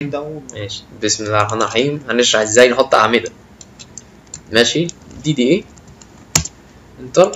ابدا قول ماشي بسم الله الرحمن الرحيم هنشرح ازاي نحط اعمده ماشي دي دي ايه انتر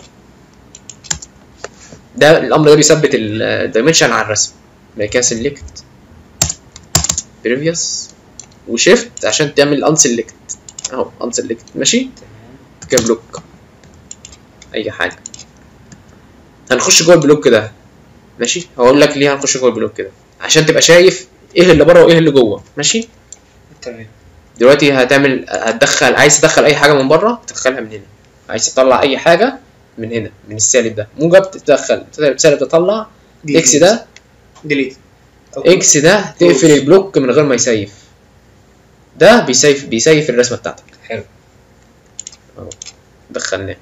ده الامر ده بيثبت الدايمنشن على الرسم بعد كده سيلكت بريفيوس وشيفت عشان تعمل ان سيلكت اهو ان سيلكت ماشي تمام كده بلوك اي حاجه هنخش جوه البلوك ده ماشي هقول لك ليه هنخش جوه البلوك كده عشان تبقى شايف ايه اللي بره وايه اللي جوه ماشي تمام دلوقتي هتعمل هتدخل عايز تدخل اي حاجه من بره تدخلها من هنا عايز تطلع اي حاجه من هنا من السالب ده موجب تدخل سالب تطلع اكس ده ديليت اكس ده تقفل البلوك من غير ما يسيف ده بيسيف بيسيف الرسمه بتاعتك حلو دخلناه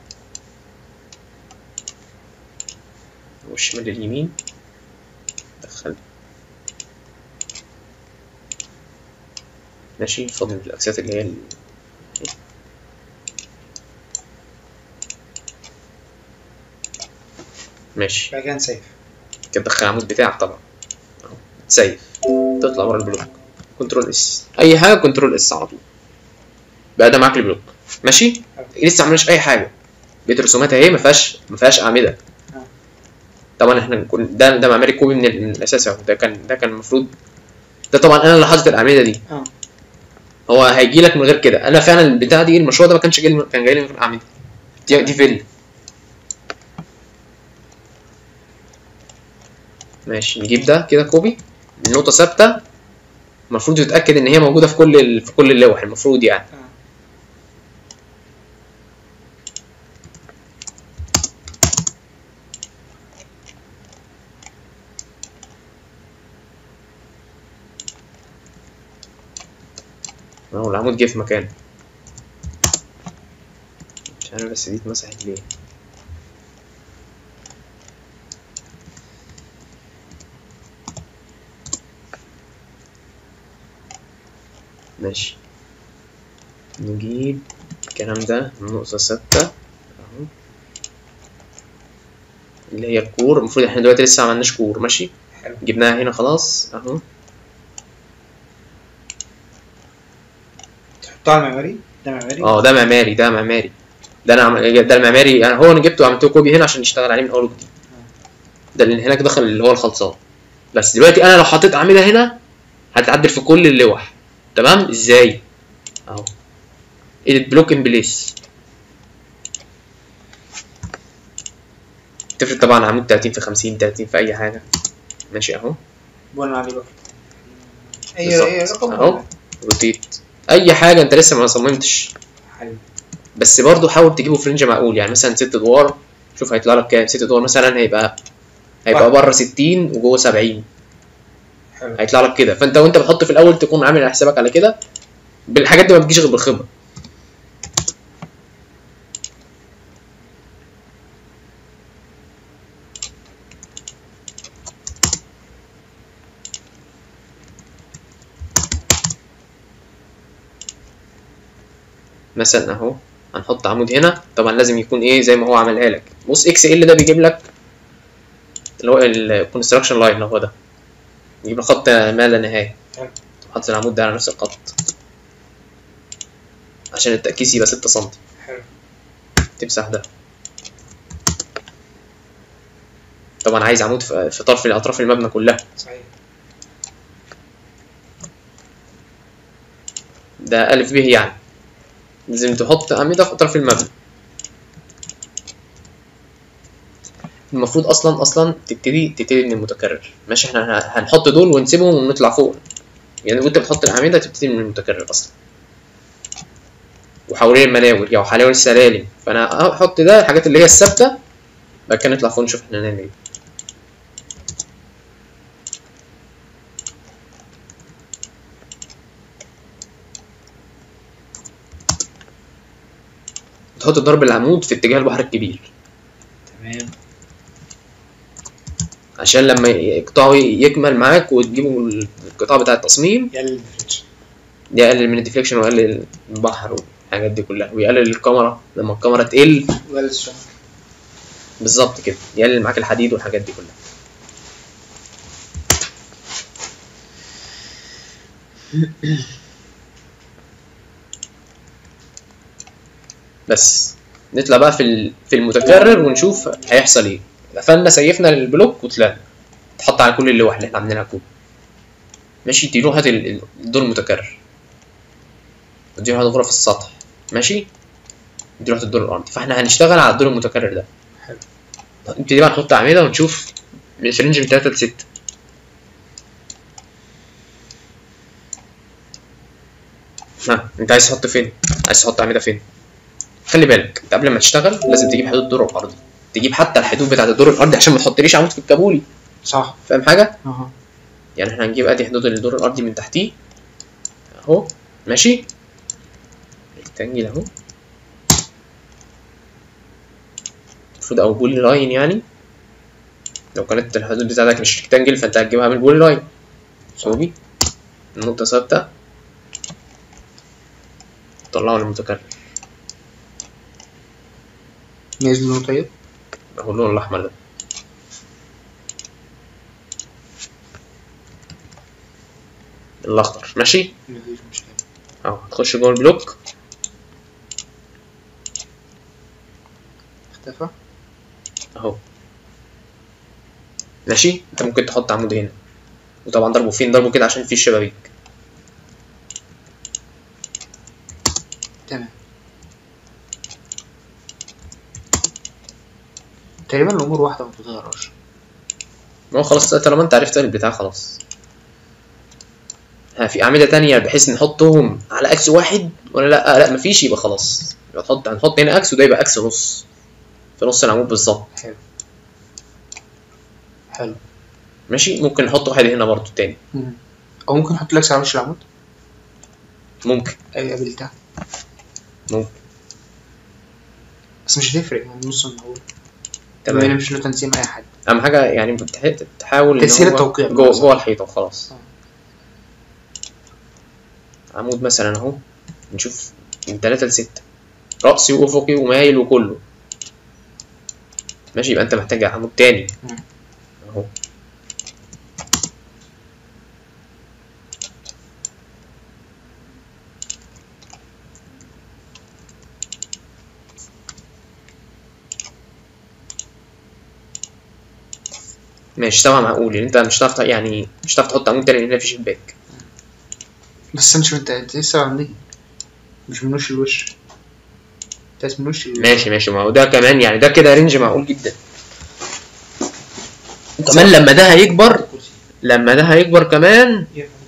والشمال لليمين دخل ماشي فاضل الاكسات اللي هي ال... ماشي بعد كده نسيف كده تدخل العمود بتاعك طبعا اهو سيف تطلع بره البلوك كنترول اس اي حاجه كنترول اس على طول بقى ده معاك البلوك ماشي لسه ما عملناش اي حاجه بقيت الرسومات اهي ما فيهاش ما فيهاش اعمده آه. طبعا احنا كن- ده ده معماري كوبي من, ال- من الاساس اهو ده كان ده كان المفروض ده طبعا انا اللي حاطط الاعمده دي اه هو هيجي لك من غير كده انا فعلا البتاع دي المشروع ده ما كانش جاي لي- كان جاي لي من غير اعمده دي, دي فيلا ماشي نجيب ده كده كوبي النقطه ثابته المفروض تتاكد ان هي موجوده في كل ال... في كل اللوح المفروض يعني اه اهو العمود جه في مكانه مش عارف بس دي اتمسحت ليه ماشي نجيب الكلام ده النقطة ستة اهو اللي هي الكور المفروض احنا دلوقتي لسه معملناش كور ماشي حلو جبناها هنا خلاص اهو تحطها على المعماري ده معماري اه ده معماري ده معماري ده انا عم... ده المعماري يعني هو انا جبته وعملته كوبي هنا عشان يشتغل عليه من اول وجديد ده اللي هناك دخل اللي هو الخلصان بس دلوقتي انا لو حطيت اعمده هنا هتعدل في كل اللوح تمام ازاي اهو edit block in place تفرق طبعا عمود 30 في 50 30 في اي حاجه ماشي اهو بناء عليه بقى اي بالظبط. اي رقم اهو روتيت اي حاجه انت لسه ما صممتش حلو بس برضو حاول تجيبه في رينج معقول يعني مثلا ست ادوار شوف هيطلع لك كام ست ادوار مثلا هيبقى هيبقى واحد. بره 60 وجوه 70 حلو هيطلع لك كده فانت وانت بتحط في الاول تكون عامل حسابك على كده بالحاجات دي ما بتجيش غير بالخبره مثلا اهو هنحط عمود هنا طبعا لازم يكون ايه زي ما هو عملها لك بص اكس ال ده بيجيب لك اللي هو الكونستراكشن لاين اللي هو ده يجيب لك خط ما لا نهايه حلو. حط العمود ده على نفس الخط عشان التأكيس يبقى 6 سم حلو تمسح ده طبعا عايز عمود في في طرف اطراف المبنى كلها صحيح ده ألف ب يعني لازم تحط أعمدة في أطراف المبنى المفروض أصلا أصلا تبتدي تبتدي من المتكرر ماشي احنا هن- هنحط دول ونسيبهم ونطلع فوق يعني وانت بتحط الأعمدة تبتدي من المتكرر أصلا وحوالين المناور يعني حوالين السلالم فأنا هحط ده الحاجات اللي هي الثابتة بعد كده نطلع فوق نشوف احنا هنعمل ايه تحط ضرب العمود في اتجاه البحر الكبير تمام عشان لما يقطعه يكمل معاك وتجيبوا القطاع بتاع التصميم يقلل الديفليكشن يقلل من الديفليكشن ويقلل البحر والحاجات دي كلها ويقلل الكاميرا لما الكاميرا تقل ويقلل السرعة بالظبط كده يقلل معاك الحديد والحاجات دي كلها بس نطلع بقى في ال- في المتكرر ونشوف هيحصل ايه قفلنا سيفنا البلوك وطلعنا تحط على كل اللوح اللي احنا عاملينها كود ماشي دي لوحة ال- ال- الدور المتكرر ودي لوحة غرف السطح ماشي دي لوحة الدور الأرضي فاحنا هنشتغل على الدور المتكرر ده حلو. نبتدي بقى نحط أعمدة ونشوف من في رينج من 3 ل 6 ها انت عايز تحط فين؟ عايز تحط أعمدة فين؟ خلي بالك انت قبل ما تشتغل لازم تجيب حدود الدور الأرضي تجيب حتى الحدود بتاعت الدور الأرضي عشان ما تحطليش عمود في الكابولي صح فاهم حاجة؟ اها يعني احنا هنجيب ادي حدود الدور الارضي من تحتيه اهو ماشي ريكتانجل اهو المفروض او بولي لاين يعني لو كانت الحدود بتاعتك مش ريكتانجل فانت هتجيبها من البولي لاين صوبي النقطة ثابتة طلعوا المتكرر نازل له طيب اهو اللون الاحمر ده الاخضر ماشي مفيش مشكلة اهو هتخش جوه البلوك اختفى اهو ماشي انت ممكن تحط عمود هنا وطبعا ضربه فين ضربه كده عشان فيه الشبابيك تمام تقريبا الامور واحدة ما بتتغيرش ما هو خلاص طالما انت عرفت البتاع خلاص ها في اعمده تانية بحيث نحطهم على اكس واحد ولا لا آه لا مفيش يبقى خلاص يبقى نحط هنحط هنا اكس وده يبقى اكس نص في نص العمود بالظبط حلو حلو ماشي ممكن نحط واحد هنا برضو تاني مم. او ممكن نحط لكس على وش العمود ممكن اي قابلتها ممكن بس مش هتفرق يعني نص النهار تمام تمام مش له تنسيق اي حد اهم حاجه يعني بتح- تحاول إن تسهيل هو التوقيع جوه بس. جوه الحيطه وخلاص آه. عمود مثلا اهو نشوف من 3 ل 6 رأسي وأفقي ومايل وكله ماشي يبقى أنت محتاج عمود تاني مم. أهو ماشي طبعا معقول يعني انت مش هتعرف يعني مش هتعرف تحط عمود تاني لان مفيش شباك بس انت انت انت لسه عندك مش من وش الوش انت عايز من وش الوش ماشي ماشي ما هو ده كمان يعني ده كده رينج معقول جدا وكمان لما ده هيكبر لما ده هيكبر كمان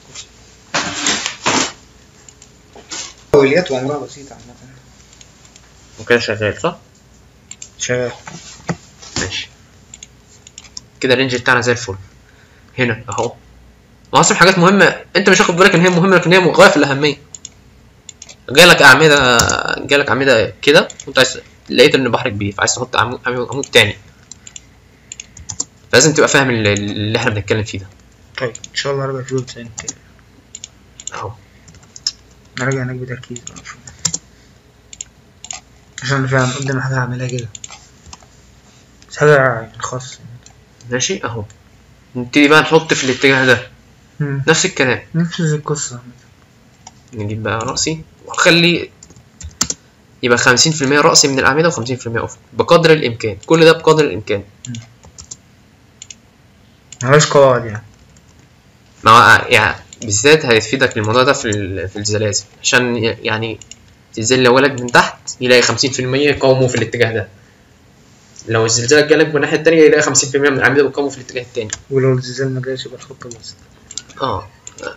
اوليات وعمرها بسيطة عامة وكده شغال صح؟ شغال ماشي كده الرينج بتاعنا زي الفل هنا اهو ما اصلا حاجات مهمة انت مش واخد بالك ان هي مهمة لكن هي غاية في الأهمية جالك أعمدة جالك أعمدة كده وانت عايز لقيت ان البحر كبير فعايز تحط عمود عمود عمود تاني لازم تبقى فاهم اللي, اللي احنا بنتكلم فيه ده طيب ان شاء الله راجع فيديو تاني كده اهو نراجع هناك بتركيز بقى شوية عشان أنا فعلا قدام حاجة هعملها كده بس حاجة يعني خاصة ماشي اهو نبتدي بقى نحط في الاتجاه ده مم. نفس الكلام نفس القصة نجيب بقى رأسي وأخلي يبقى خمسين في المية رأسي من الأعمدة وخمسين في المية أفق بقدر الإمكان كل ده بقدر الإمكان ملهاش قواعد يعني ما هو يعني بالذات هيفيدك الموضوع ده في ال- في الزلازل عشان ي- يعني الزلزال لو جالك من تحت يلاقي خمسين في المية يقاوموا في الاتجاه ده لو الزلزال جالك من الناحية التانية يلاقي خمسين في المية من الأعمدة بيقاوموا في الاتجاه التاني ولو الزلزال ما جاش يبقى الخطة باظت اه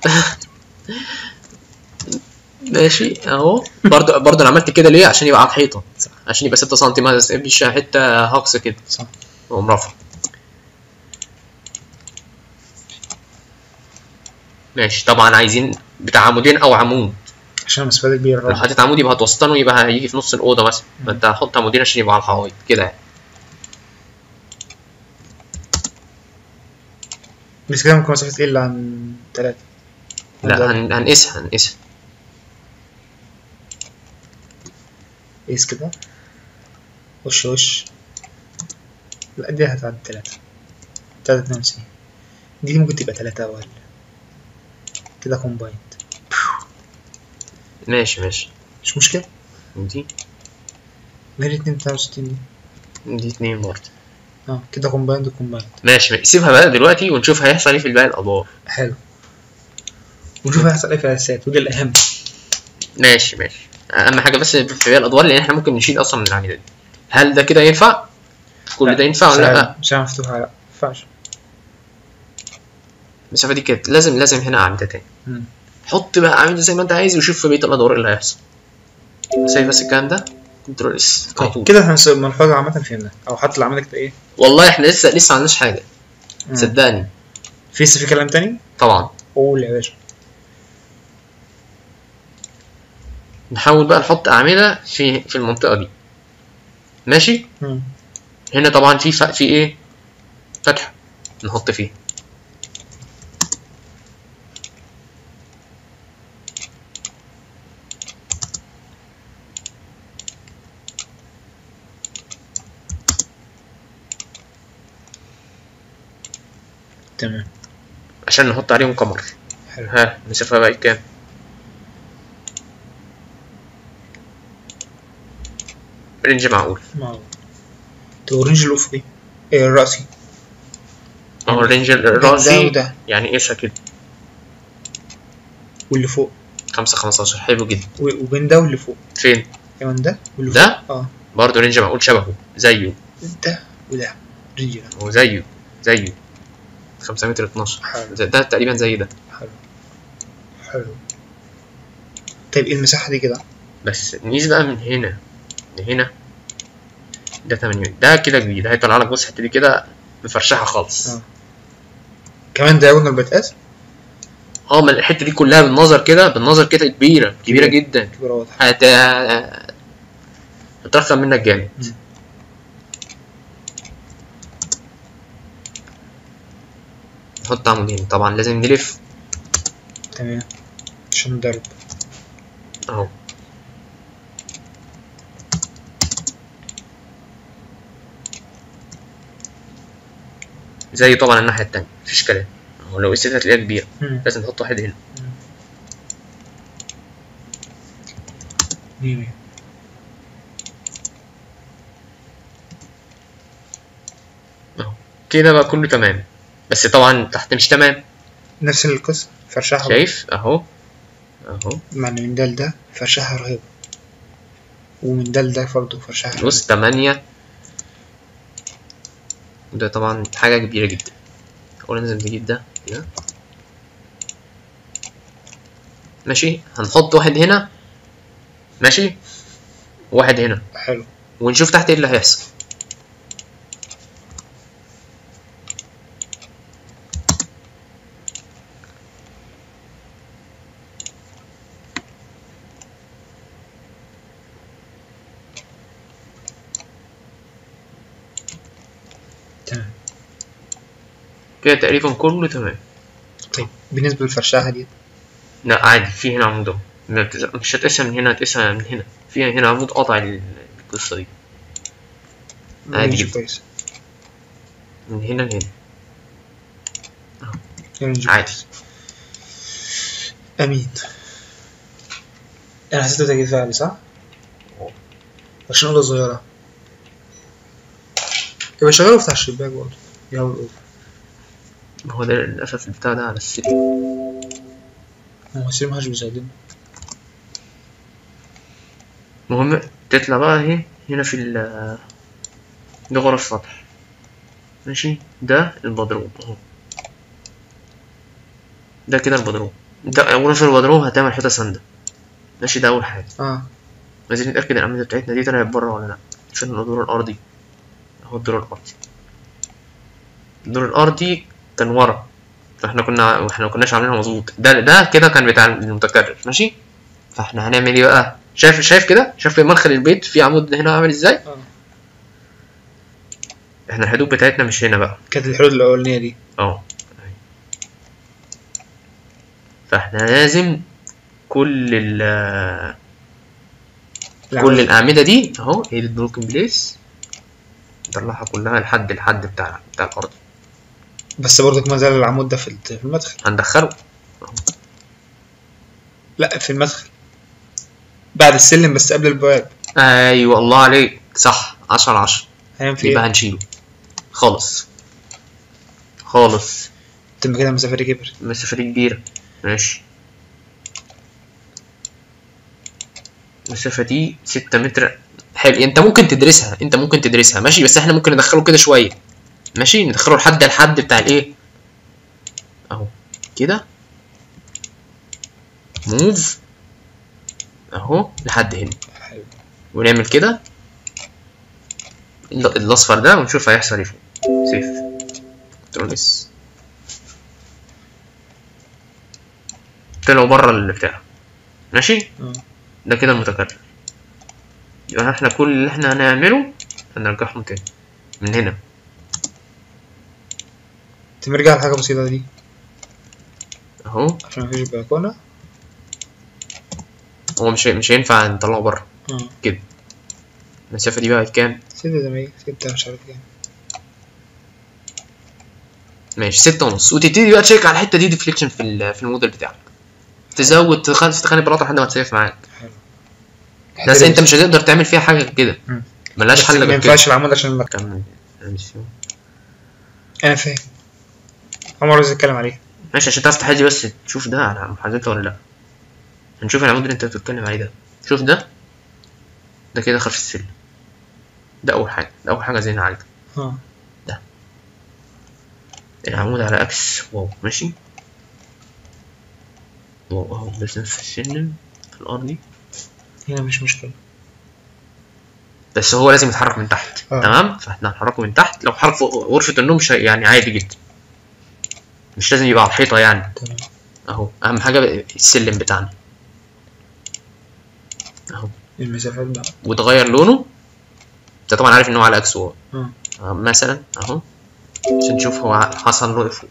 ماشي اهو برضه برضه انا عملت كده ليه عشان يبقى على الحيطه عشان يبقى 6 سم ما يبقاش حته هقص كده صح واقوم رافعه ماشي طبعا عايزين بتاع عمودين او عمود عشان المسافة كبيرة لو رابط. حطيت عمود يبقى هتوسطنه يبقى هيجي في نص الاوضه مثلا فانت هتحط عمودين عشان يبقى على الحوايط كده يعني بس كده ممكن مسافة تقل عن تلاتة لا هن... هنقيسها هنقيسها قيس كده وش وش لا دي هتعدي تلاتة تلاتة اتنين وتسعين دي ممكن تبقى تلاتة أول كده كومبايند ماشي ماشي مش مشكله دي غير 62 دي دي اتنين برضه اه كده كومبايند وكومبايند ماشي سيبها بقى دلوقتي ونشوف هيحصل ايه في باقي الادوار حلو ونشوف هيحصل ايه في الاساسات ودي الاهم ماشي ماشي اهم حاجه بس في باقي الادوار لان احنا ممكن نشيل اصلا من العميده دي هل ده كده ينفع كل ده ينفع ولا لا مش عارف مفتوحه لا ما ينفعش المسافه دي كده لازم لازم هنا اعمده تاني مم. حط بقى اعمده زي ما انت عايز وشوف في بقيه الادوار اللي هيحصل سيب بس الكلام ده كنترول اس على طول كده احنا الملحوظه عامه فهمنا او حتى اللي عملك ايه والله احنا لسه لسه ما عندناش حاجه مم. صدقني في لسه في كلام تاني طبعا قول يا باشا نحاول بقى نحط اعمده في في المنطقه دي ماشي مم. هنا طبعا في ف... في ايه فتح نحط فيه تمام عشان نحط عليهم قمر حلو ها المسافه بقت كام رينج معقول معقول طب اورنج الافقي ايه الرأسي اهو الرينج ده الراسي وده يعني قيسها كده واللي فوق خمسة خمستاشر حلو جدا و- وبين ده واللي فوق فين كمان ده واللي ده؟ فوق اه برضه رينج معقول شبهه زيه ده وده رينج ده هو زيه زيه خمسة متر اتناشر حلو ده, ده تقريبا زي ده حلو حلو طيب ايه المساحة دي كده؟ بس نقيس بقى من هنا لهنا ده 80 ده كده كبير ده هيطلع لك بص الحته دي كده مفرشحه خالص آه. كمان دايجونال بتقاس اه ما الحته دي كلها بالنظر كده بالنظر كده كبيره كبيره كبيرة. جدا كبيرة واضحة هت هترخم منك جامد مم. نحط عمودين طبعا لازم نلف تمام عشان ضرب اهو زي طبعا الناحيه التانية مفيش كلام اهو لو قسيت هتلاقيها كبيره مم. لازم تحط واحد هنا مية مية كده بقى كله تمام بس طبعا تحت مش تمام نفس القصة فرشحة شايف اهو اهو معنى من ده لده فرشحة رهيبة ومن ده لده برضه فرشحة رهيبة بص تمانية ده طبعا حاجة كبيرة جدا أولا لازم نجيب ده كده ماشي هنحط واحد هنا ماشي واحد هنا حلو ونشوف تحت ايه اللي هيحصل تمام كده تقريبا كله تمام طيب بالنسبة للفرشحة دي لا عادي في هنا عمود اهو ما بتز- مش هتقسم من هنا هتقسم من هنا في هنا عمود قاطع ال- القصة دي عادي رينج جدا. كويس من هنا لهنا رينج عادي. كويس أمين أنا حسيت تجديد فعلي صح؟ عشان أوضة صغيرة يبقى شغال وافتح الشباك برضه يا أول أوضة ما هو ده للأسف البتاع ده على السرير هو سيري محدش بيساعدني المهم تطلع بقى اهي هنا في ال ده غرف سطح ماشي ده البدروم اهو ده كده البدروم انت غرف البدروم هتعمل حيطة ساندة ماشي ده أول حاجة اه عايزين نتأكد الأعمدة بتاعتنا دي طلعت بره ولا لأ عشان الدور الأرضي أهو الدور الأرضي الدور الأرضي كان ورا فاحنا كنا احنا ما كناش عاملينها مظبوط ده ده كده كان بتاع المتكرر ماشي فاحنا هنعمل ايه بقى شايف شايف كده شايف مدخل البيت في عمود هنا عامل ازاي اه احنا الحدود بتاعتنا مش هنا بقى كانت الحدود الأولانية دي اه فاحنا لازم كل ال كل العمود. الأعمدة دي اهو هي دي البروكن بليس نطلعها كلها لحد الحد بتاع بتاع الأرض بس برضك ما زال العمود ده في الت- في المدخل هندخله لا في المدخل بعد السلم بس قبل البواب ايوه الله عليك صح 10 10 هنعمل في يبقى ايه؟ هنشيله خالص خالص تبقى كده المسافة دي كبرت المسافة دي كبيرة ماشي المسافة دي ستة متر حلو انت ممكن تدرسها انت ممكن تدرسها ماشي بس احنا ممكن ندخله كده شوية ماشي ندخله لحد الحد بتاع الايه اهو كده موف اهو لحد هنا حلو ونعمل كده ال- الاصفر ده ونشوف هيحصل ايه فوق سيف كنترول اس طلعوا بره البتاع ماشي اه ده كده المتكرر يبقى احنا كل اللي احنا هنعمله هنرجعهم تاني من هنا طب نرجع لحاجة بسيطة دي اهو عشان مفيش بلكونة هو مش مش هينفع نطلعه بره اه كده المسافة دي بقت كام؟ ستة زي ما هي ستة مش عارف كام ماشي ستة ونص وتبتدي بقى تشيك على الحتة دي ديفليكشن في ال- في الموديل بتاعك تزود تخلي تخلي بلاطة لحد ما تسيف معاك حلو بس انت مش هتقدر تعمل فيها حاجة كده مم. ملهاش بس حل ما غير كده ينفعش العمود عشان المكتب كمل أمسيون. انا فاهم عمر عايز اتكلم عليه ماشي عشان تعرف تحدي بس تشوف ده على محاذاته ولا لا هنشوف العمود اللي انت بتتكلم عليه ده شوف ده ده كده دخل في السلم ده اول حاجه ده اول حاجه زي نعالجها اه العمود على اكس واو ماشي واو اهو بس في السلم في الارضي هنا مش مشكلة بس هو لازم يتحرك من تحت آه. تمام فاحنا هنحركه من تحت لو حرك فوق غرفه النوم مش هي- يعني عادي جدا مش لازم يبقى على الحيطه يعني تمام اهو اهم حاجه السلم بتاعنا اهو المسافات بقى وتغير لونه انت طبعا عارف ان هو على اكس هو اه آه، مثلا اهو عشان نشوف هو حصل له ايه فوق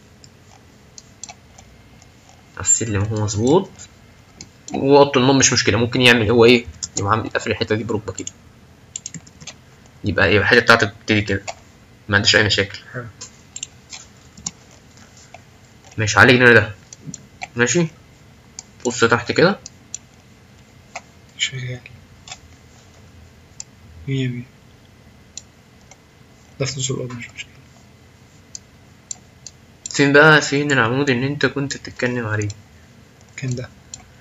السلم هو مظبوط واوضه النوم مش مشكله ممكن يعمل هو ايه يبقى عامل قافل الحته دي بركبه كده يبقى يبقى الحته بتاعته تبتدي كده ما عندوش اي مشاكل حلو. ماشي عالجنا ده ماشي بص تحت كده شغال مية مية ده في نص الأوضة مش مشكلة فين بقى فين العمود اللي انت كنت بتتكلم عليه كان ده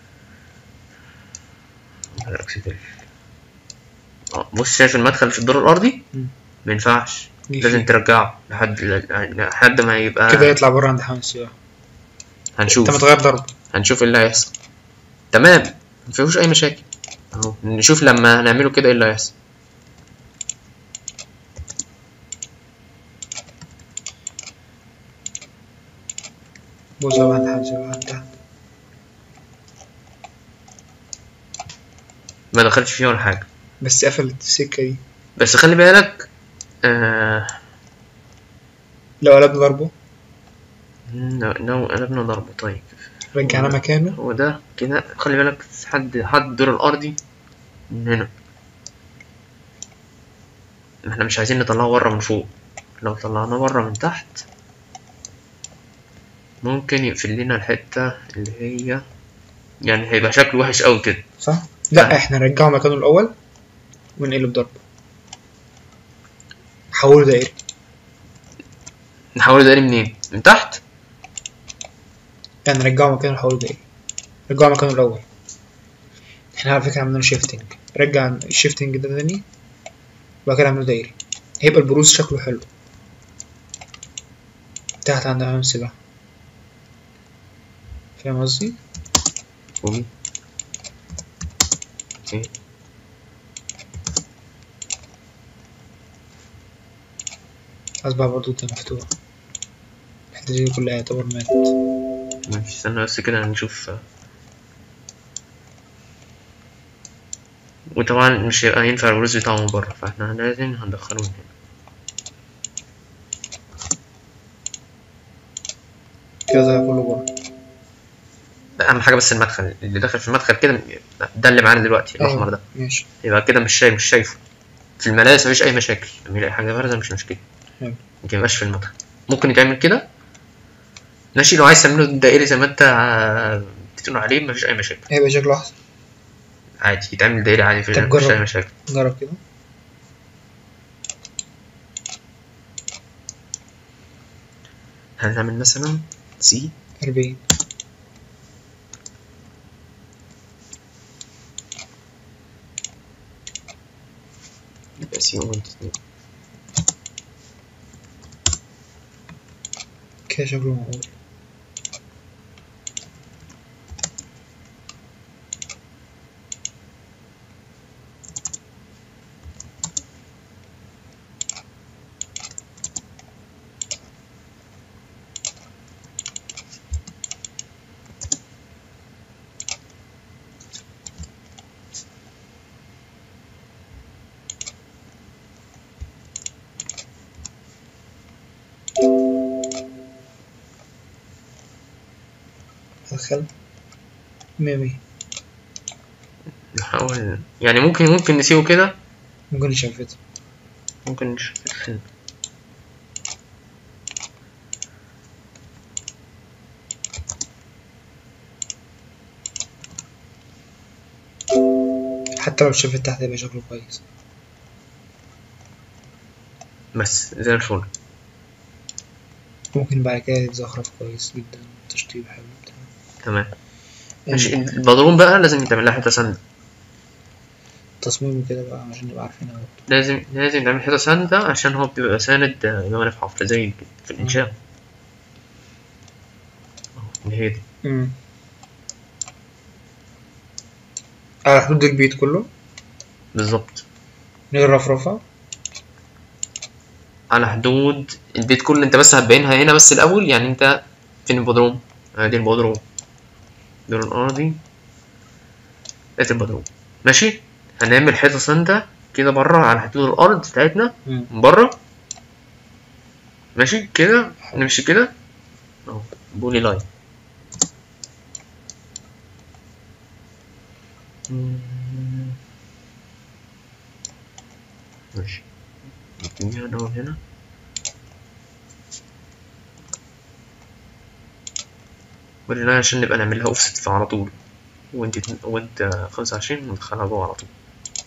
على الأكسيدال. اه بص شايف المدخل في الدور الأرضي مم. ما ينفعش جه لازم فيه. ترجعه لحد لحد ما يبقى كده يطلع بره عند حمام السياحة هنشوف انت متغير ضرب هنشوف ايه اللي هيحصل تمام مفيهوش اي مشاكل اهو نشوف لما هنعمله كده ايه اللي هيحصل بص بقى عند حمام السياحة تحت ما دخلتش فيه ولا حاجه بس قفلت السكة دي بس خلي بالك آه لو قلبنا ضربه لو لو قلبنا ضربه طيب رجعنا مكانه هو ده كده خلي بالك حد حد الدور الارضي من هنا احنا مش عايزين نطلعه بره من فوق لو طلعناه بره من تحت ممكن يقفل لنا الحتة اللي هي يعني هيبقى شكله وحش قوي كده صح؟ لا احنا نرجعه مكانه الأول ونقلب ضربه حوله دائري نحاول ده منين من تحت يعني نرجعه مكانه نحوله دائري نرجعه مكانه الأول احنا على فكرة عملنا شيفتنج رجع الشيفتنج ده تاني وبعد كده نعمله دائري هيبقى البروز شكله حلو تحت عند حمام السباحة فاهم قصدي؟ قومي اوكي أصبح برضه ده مفتوح الحتة دي كلها يعتبر ماتت ماشي استنى بس كده نشوف وطبعا مش هيبقى ينفع البروز بتاعه من بره فاحنا لازم هندخله من هنا كده ده كله بره اهم حاجه بس المدخل اللي داخل في المدخل كده ده اللي معانا دلوقتي الاحمر ده ماشي يبقى كده مش شايف مش شايفه في الملاذ مفيش اي مشاكل لما يلاقي حاجه بارزه مش مشكله حلو. ممكن ميبقاش في المدخل ممكن يتعمل كده ماشي لو عايز تعمله دائري زي ما انت آه، بتقول عليه مفيش اي مشاكل هيبقى شكله أحسن عادي يتعمل دايري عادي في طب مفيش جرب. اي مشاكل جرب كده هنعمل مثلا سي 40 يبقى سي وانت اتنين كده شكله معقول أدخل مية مية نحاول يعني ممكن ممكن نسيبه كده ممكن نشفته ممكن نشوف السن. حتى لو شفت تحت يبقى شكله كويس بس زي الفل ممكن بعد كده يتزخرف كويس جدا تشطيب حلو بتاع تمام ماشي البدروم بقى لازم يتعمل لها حته سند تصميمه كده بقى عشان نبقى عارفين أوي. لازم لازم تعمل حته سند عشان هو بيبقى ساند آه، جوانب حفر زي في الانشاء أهو، اللي هي دي أمم. على حدود البيت كله بالظبط من غير رفرفة على حدود البيت كله انت بس هتبينها هنا بس الاول يعني انت فين البدروم ادي البدروم دور الارضي ادي البدروم ماشي هنعمل حيطه سنده كده بره على حدود الارض بتاعتنا أمم. من بره ماشي كده نمشي كده اهو بولي لاين ماشي نبتدي هنا وهنا بولي لاين عشان نبقى نعملها اوفست على طول وانت وانت خمسة وعشرين وندخلها جوه على طول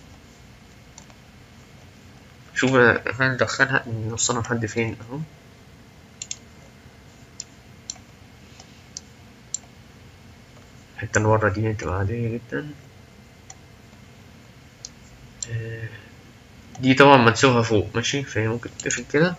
شوف احنا ندخلها نوصلها لحد فين اهو الحتة اللي ورا دي تبقى عادية جدا آه، دي طبعا منسوبها فوق ماشي فهي ممكن تقفل كده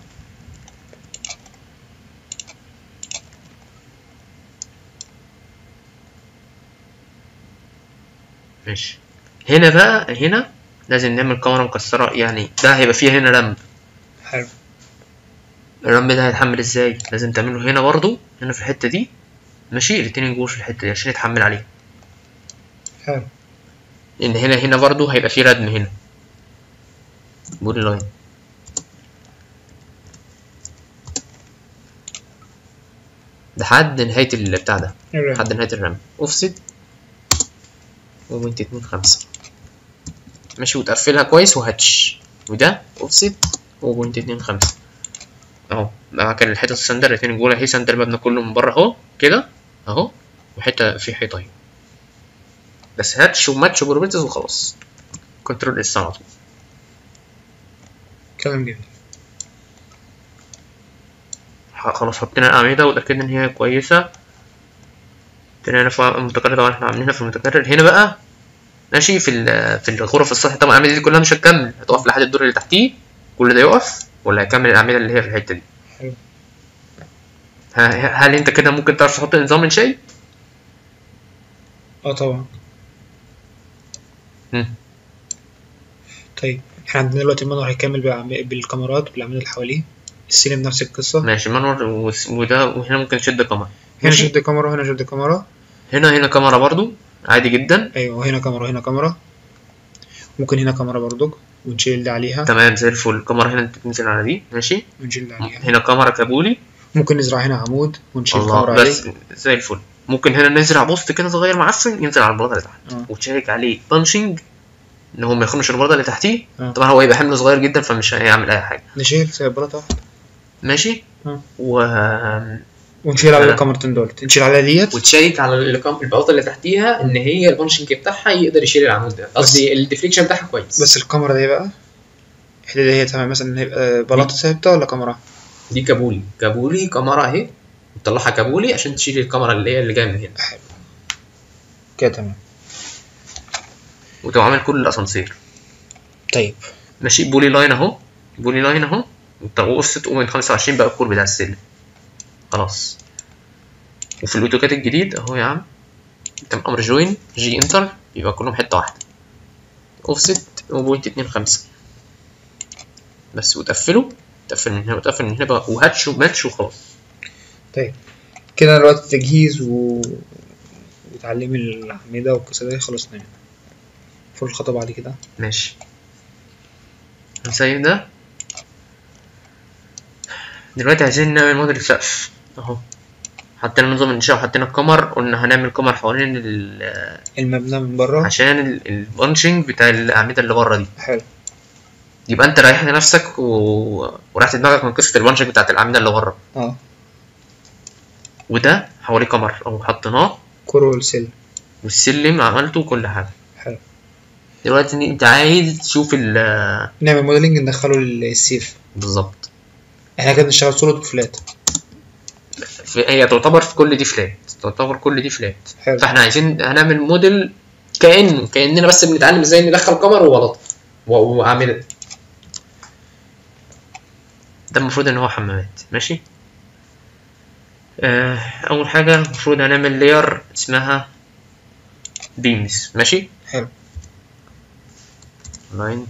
ماشي هنا بقى هنا لازم نعمل كاميرا مكسرة يعني ده هيبقى فيها هنا لمب حلو الرمل ده هيتحمل ازاي لازم تعمله هنا برضو هنا في الحتة دي ماشي الاتنين جوه في الحتة دي عشان يتحمل عليه حلو لان هنا هنا برضو هيبقى فيه ردم هنا بودي لاين لحد نهاية اللي بتاع ده الرمل. لحد نهاية الرمل اوفست وبوينت اتنين خمسة ماشي وتقفلها كويس وهاتش وده اوفست وبوينت اتنين خمسة اهو مع كان الحتة السندر الاتنين جوه اهي سندر المبنى كله من بره اهو كده اهو وحتة في حيطة اهي بس هاتش وماتش وبروبرتيز وخلاص كنترول اس على طول كلام جميل ح- خلاص حطينا الأعمدة وتأكدنا إن هي كويسة هنا في المتكرر طبعا احنا عاملينها في المتكرر هنا بقى ماشي في ال- في الغرف السطح طبعا الأعمدة دي كلها مش هتكمل هتقف لحد الدور اللي تحتيه كل ده يقف ولا هيكمل الأعمدة اللي هي في الحتة دي حلو ه- هل أنت كده ممكن تعرف تحط نظام إنشائي؟ اه طبعا مم. طيب احنا عندنا دلوقتي المنور هيكمل بالأعم- بالكاميرات بالأعمدة اللي حواليه السلم نفس القصة ماشي منور وس- وده وهنا ممكن نشد كاميرا هنا ماشي. شد كاميرا وهنا شد كاميرا هنا هنا كاميرا برضو عادي جدا ايوه وهنا كاميرا وهنا كاميرا ممكن هنا كاميرا برضك ونشيل ده عليها تمام زي الفل الكاميرا هنا انت تنزل على دي ماشي ونشيل ده عليها هنا كاميرا كابولي ممكن نزرع هنا عمود ونشيل الله كاميرا بس عليه زي الفل ممكن هنا نزرع بوست كده صغير معفن ينزل على البلاطه اللي تحت اه وتشيك عليه بانشنج ان هو ما يخرمش البلاطه اللي تحتيه اه. طبعا هو هيبقى حمل صغير جدا فمش هيعمل اي حاجه نشيل زي البلاطة ماشي اه. و ونشيل على أنا- الكاميرتين دول نشيل على ديت وتشيك على الكام- البلاطه اللي تحتيها ان هي البانشنج بتاعها يقدر يشيل العمود ده قصدي الديفليكشن بتاعها كويس بس الكاميرا دي بقى الحته دي هي تمام مثلا هيبقى بلاطه ثابته ولا كاميرا دي كابولي كابولي كاميرا اهي نطلعها كابولي عشان تشيل الكاميرا اللي هي اللي جايه من هنا كده تمام وتبقى عامل كل الاسانسير طيب ماشي بولي لاين اهو بولي لاين اهو وقصة تقوم من 25 بقى الكور بتاع السلم خلاص وفي الاوتوكاد الجديد اهو يا عم انت امر جوين جي انتر يبقى كلهم حته واحده اوفست 0.25 بس وتقفله تقفل من هنا وتقفل من هنا بقى وهاتش وماتش وخلاص طيب كده الوقت تجهيز و... وتعليم الأعمدة والقصة دي خلصنا يعني فوق الخطوة بعد كده ماشي هنسيب ده دلوقتي عايزين نعمل موديل السقف اهو حطينا نظام الانشاء وحطينا الكمر قلنا هنعمل كمر حوالين ال- المبنى من بره عشان ال- البانشنج بتاع الاعمده اللي بره دي حلو يبقى انت رايح لنفسك و... وريحت دماغك من قصه البانشنج بتاعت الاعمده اللي بره اه وده حواليه كمر او حطيناه كور والسل والسلم عملته وكل حاجه حلو دلوقتي انت عايز تشوف ال نعمل موديلنج ندخله السيف بالظبط احنا كده بنشتغل سوليد وفلات في- هي تعتبر في كل دي فلات تعتبر كل دي فلات حلو فاحنا عايزين هنعمل موديل كانه كاننا بس بنتعلم ازاي ندخل كاميرا وبلاطه و- واعمل ده المفروض ان هو حمامات ماشي آه اول حاجه المفروض هنعمل لير اسمها بيمز ماشي حلو لاين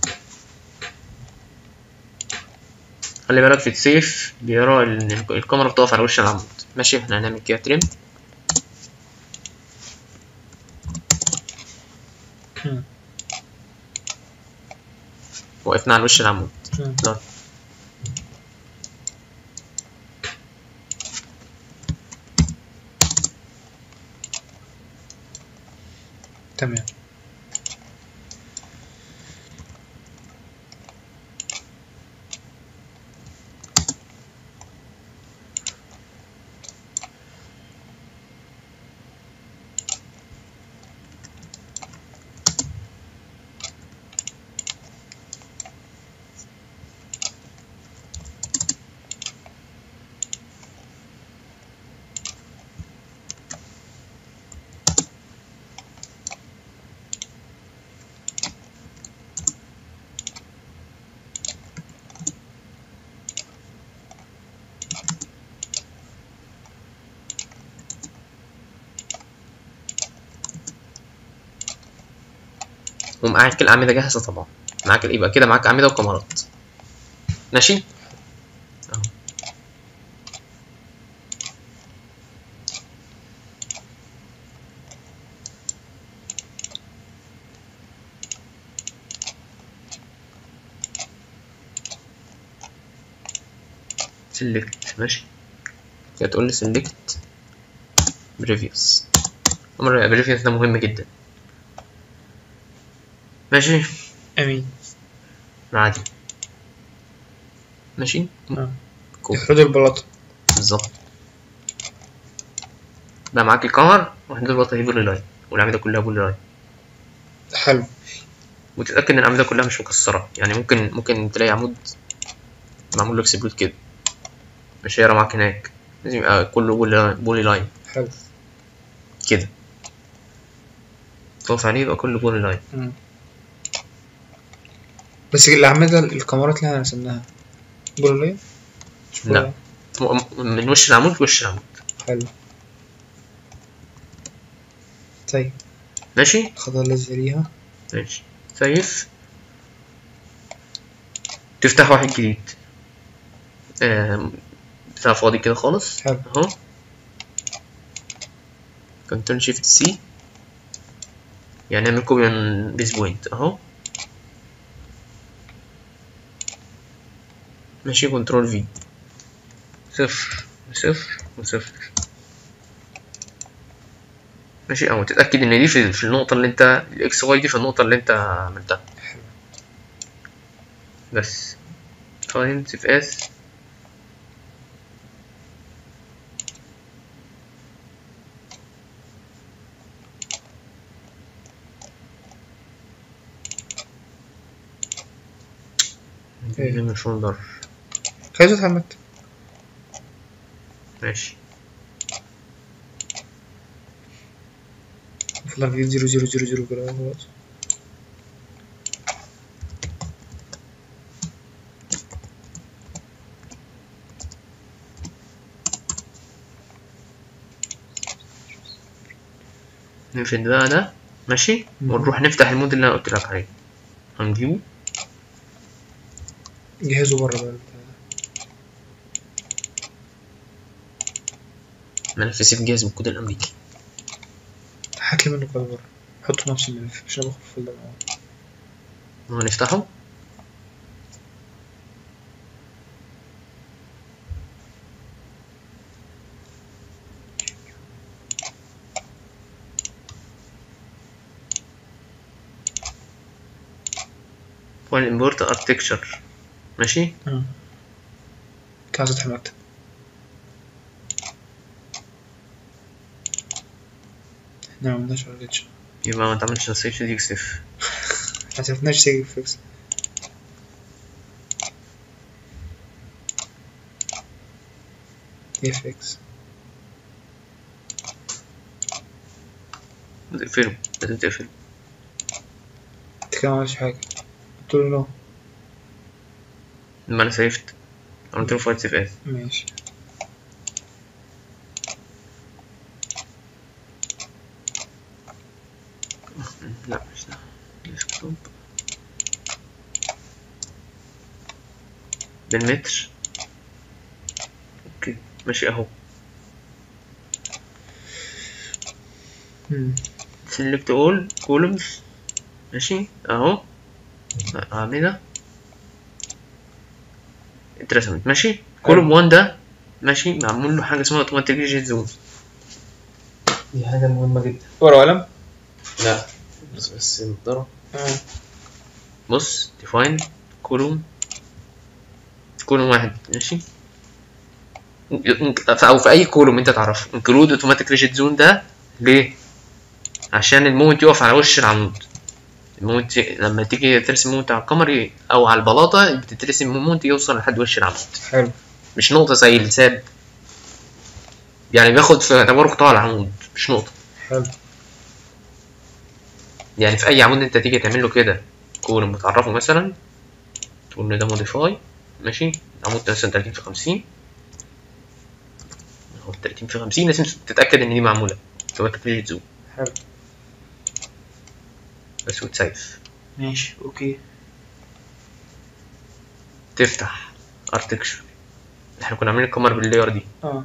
خلي بالك في السيف بيرى ان الكاميرا بتقف على وش العمود ماشي احنا هنعمل كده تريم مم. وقفنا على وش العمود مم. لا. تمام ومعاك الأعمدة جاهزة طبعا معاك يبقى كده معاك أعمدة وكاميرات ماشي أهو. سيلكت ماشي كده تقول لي سيلكت بريفيوس أمر بريفيوس ده مهم جدا ماشي امين عادي ماشي آه. كوب افرض البلاطة بالظبط بقى معاك الكمر وحدود البطة هي بولي لاين والأعمدة كلها بولي لاين حلو وتتأكد إن الأعمدة كلها مش مكسرة يعني ممكن ممكن تلاقي عمود معمول له اكسبلود كده مش هيقرا معاك هناك لازم يبقى كله بولي لاين, بولي لاين. حلو كده تقف عليه يبقى كله بولي لاين مم. بس الأعمدة الكاميرات اللي احنا رسمناها بولولية؟ مش لا. بولولية؟ م- من وش العمود لوش العمود حلو طيب ماشي الخطوة اللي زيها ماشي سيف تفتح واحد جديد آم، بتاع فاضي كده خالص حلو. اهو كنترول شيفت سي يعني نعمل كوبي من بيس بوينت اهو ماشي كنترول في صفر وصفر وصفر ماشي اهو تتأكد ان دي في, في النقطة اللي انت الاكس واي دي في النقطة اللي انت عملتها حلو. بس فاين سيف اس ايه من فولدر خليته اتحمد ماشي فولدر جديد زيرو زيرو زيرو زيرو كده خلاص نقفل بقى ده ماشي مم. ونروح نفتح المود اللي انا قلت لك عليه هنجيبه جهزه بره بقى البتاع ده. ملف سيف جاهز بالكود الامريكي هات لي منه كده بره حطه نفس الملف مش انا باخد الفولدر معاه وهنفتحه فايل امبورت اركتكتشر ماشي اه كان عايز افتح المكتب احنا ما عملناش ارجتش يبقى ما تعملش سيف دي اكسف ما عرفناش سيف فيكس اف اكس تقفله لازم تقفله انت كده ما عملتش حاجة قلت له نو لما انا سيفت عملت له فايل سيف اس ماشي لا مش ده ديسكتوب بالمتر اوكي ماشي اهو مم. select all columns ماشي اهو اعملها اترسمت ماشي كولوم 1 ده ماشي معمول له حاجه اسمها اوتوماتيك جيت زون دي حاجه مهمه جدا ورقة وقلم لا بس بس نضرب اه بص define كولوم كولوم واحد ماشي او في اي كولوم انت تعرفه انكلود اوتوماتيك ريجيت زون ده ليه عشان المومنت يقف على وش العمود المومنت لما تيجي ترسم مومنت على القمر ي- او على البلاطه بتترسم مومنت يوصل لحد وش العمود حلو مش نقطه زي الساب يعني بياخد في اعتباره قطاع العمود مش نقطه حلو يعني في اي عمود انت تيجي تعمل له كده كولوم بتعرفه مثلا تقول له ده موديفاي ماشي عمود مثلا 30 في 50 اهو 30 في 50 لازم تتاكد ان دي معموله اوتوماتيك ريجيت زون حلو بس وتسيف ماشي اوكي تفتح ارتكشر احنا كنا عاملين القمر باللاير دي اه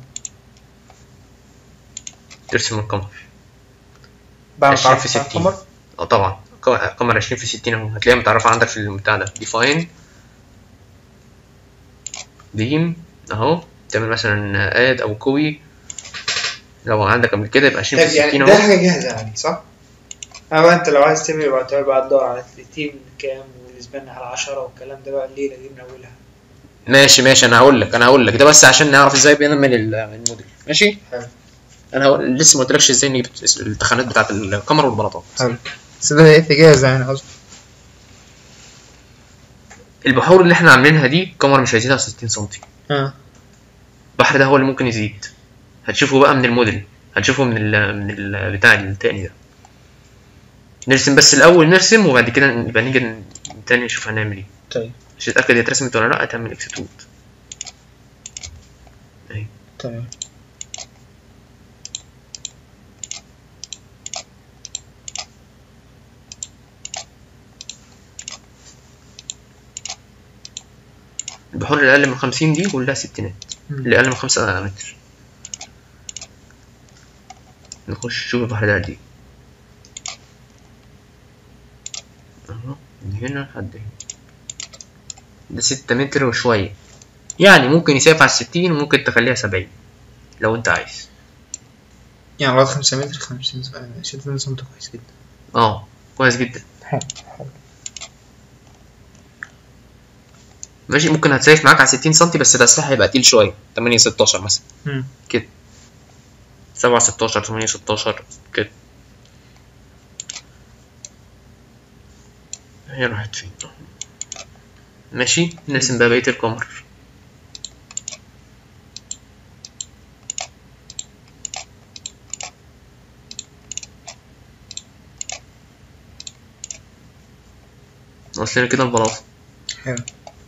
ترسم القمر بعمل 20 تعرف في بتاع 60. القمر اه طبعا ق- قمر 20 في 60 اهو هتلاقيها متعرفه عندك في البتاع ده ديفاين بيم اهو تعمل مثلا اد او كوبي لو عندك قبل كده يبقى 20 في 60 يعني ده اهو حاجة جاهزة يعني صح؟ أو أنت لو عايز تعمل يبقى تبقى تدور على التيم كام والسبان على 10 والكلام ده بقى الليلة دي من أولها ماشي ماشي انا هقول لك انا هقول لك ده بس عشان نعرف ازاي بنعمل ال- الموديل ماشي حلو انا هقول لسه ما قلتلكش ازاي نجيب التخانات بتاعت القمر والبلاطات حلو بس ده لقيت جاهزة يعني قصدي البحور اللي احنا عاملينها دي القمر مش هيزيد على 60 سم اه البحر ده هو اللي ممكن يزيد هتشوفه بقى من الموديل هتشوفه من ال من البتاع التاني ده نرسم بس الاول نرسم وبعد كده نبقى نيجي ن- تاني نشوف هنعمل ايه طيب عشان تتاكد هي اترسمت ولا لا تعمل اكسترود تمام البحور اللي اقل من 50 دي كلها ستينات اللي اقل من 5 متر نخش نشوف البحر ده قد ايه اهو من هنا لحد هنا ده ستة متر وشوية يعني ممكن يسافر على الستين وممكن تخليها سبعين لو انت عايز يعني لغاية خمسة متر خمسين سم- ستين سم كويس جدا اه كويس جدا حلو حلو ماشي ممكن هتسيف معاك على 60 سم بس ده السلاح هيبقى تقيل شوية 8 16 مثلا مم. كده 7 16 8 16 كده هي راحت فين ماشي نرسم بقى بقيه القمر ناقص لنا كده البلاطه حلو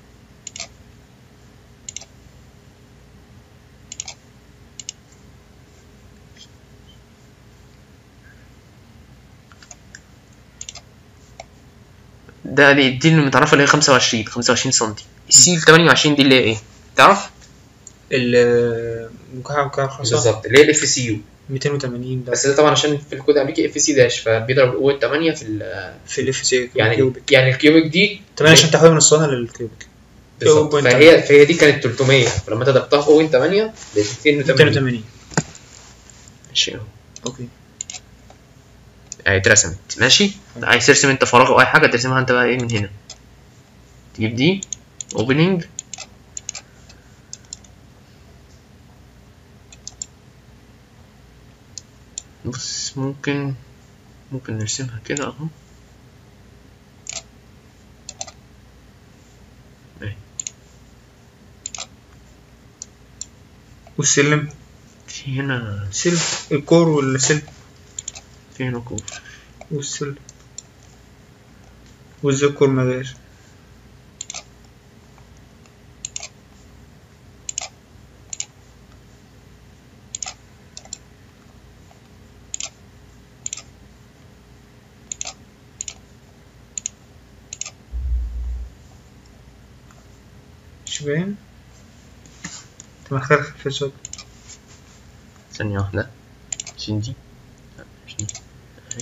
ده دي, دي اللي متعرفه اللي هي 25 25 سم السي ال 28 دي اللي هي ايه؟ تعرف؟ ال مكعب مكعب خمسة بالظبط اللي هي الاف سي يو 280 ده بس ده طبعا عشان في الكود الامريكي اف سي داش فبيضرب قوه 8 في ال في الاف سي يعني كيوبيك يعني الكيوبيك دي 8 عشان تحويل من الصونه للكيوبيك بالظبط 0.8. فهي فهي دي كانت 300 فلما انت ضربتها في قوه 8 بقت 280 280 ماشي اهو اوكي يعني اترسمت ماشي عايز ترسم انت فراغ او اي حاجه ترسمها انت بقى ايه من هنا تجيب دي اوبننج بص ممكن ممكن نرسمها كده اهو والسلم في هنا سلم الكور والسلم في هنا كور والسلم والذكر ما غير مش باين انت مختار في الصوت ثانية واحدة عشان دي لا، مش دي أهي.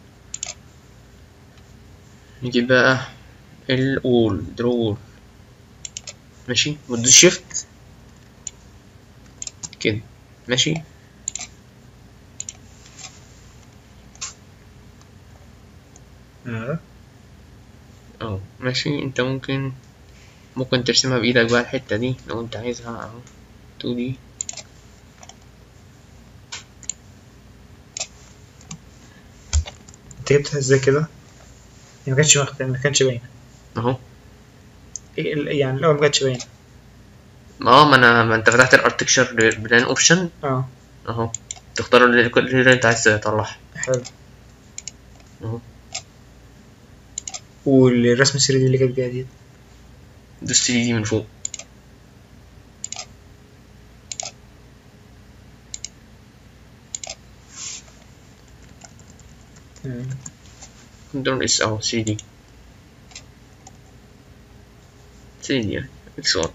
نجيب بقى الأول درول ماشي وتدوس شيفت كده ماشي اه اه ماشي انت ممكن ممكن ترسمها بإيدك بقى الحتة دي لو انت عايزها اهو 2D انت جبتها ازاي كده؟ هي ما كانتش مخت... ما كانتش باينة اهو إيه ال- يعني الأول ما كانتش باينة اه ما انا ما انت فتحت الارتكشر بلان اوبشن اه اهو تختار اللي اللي انت عايز تطلعها حلو اهو والرسم 3 دي اللي كانت جاية دي دوس 3 دي من فوق تمام. كنترول اس اهو 3 دي 3 دي يعني اكس 1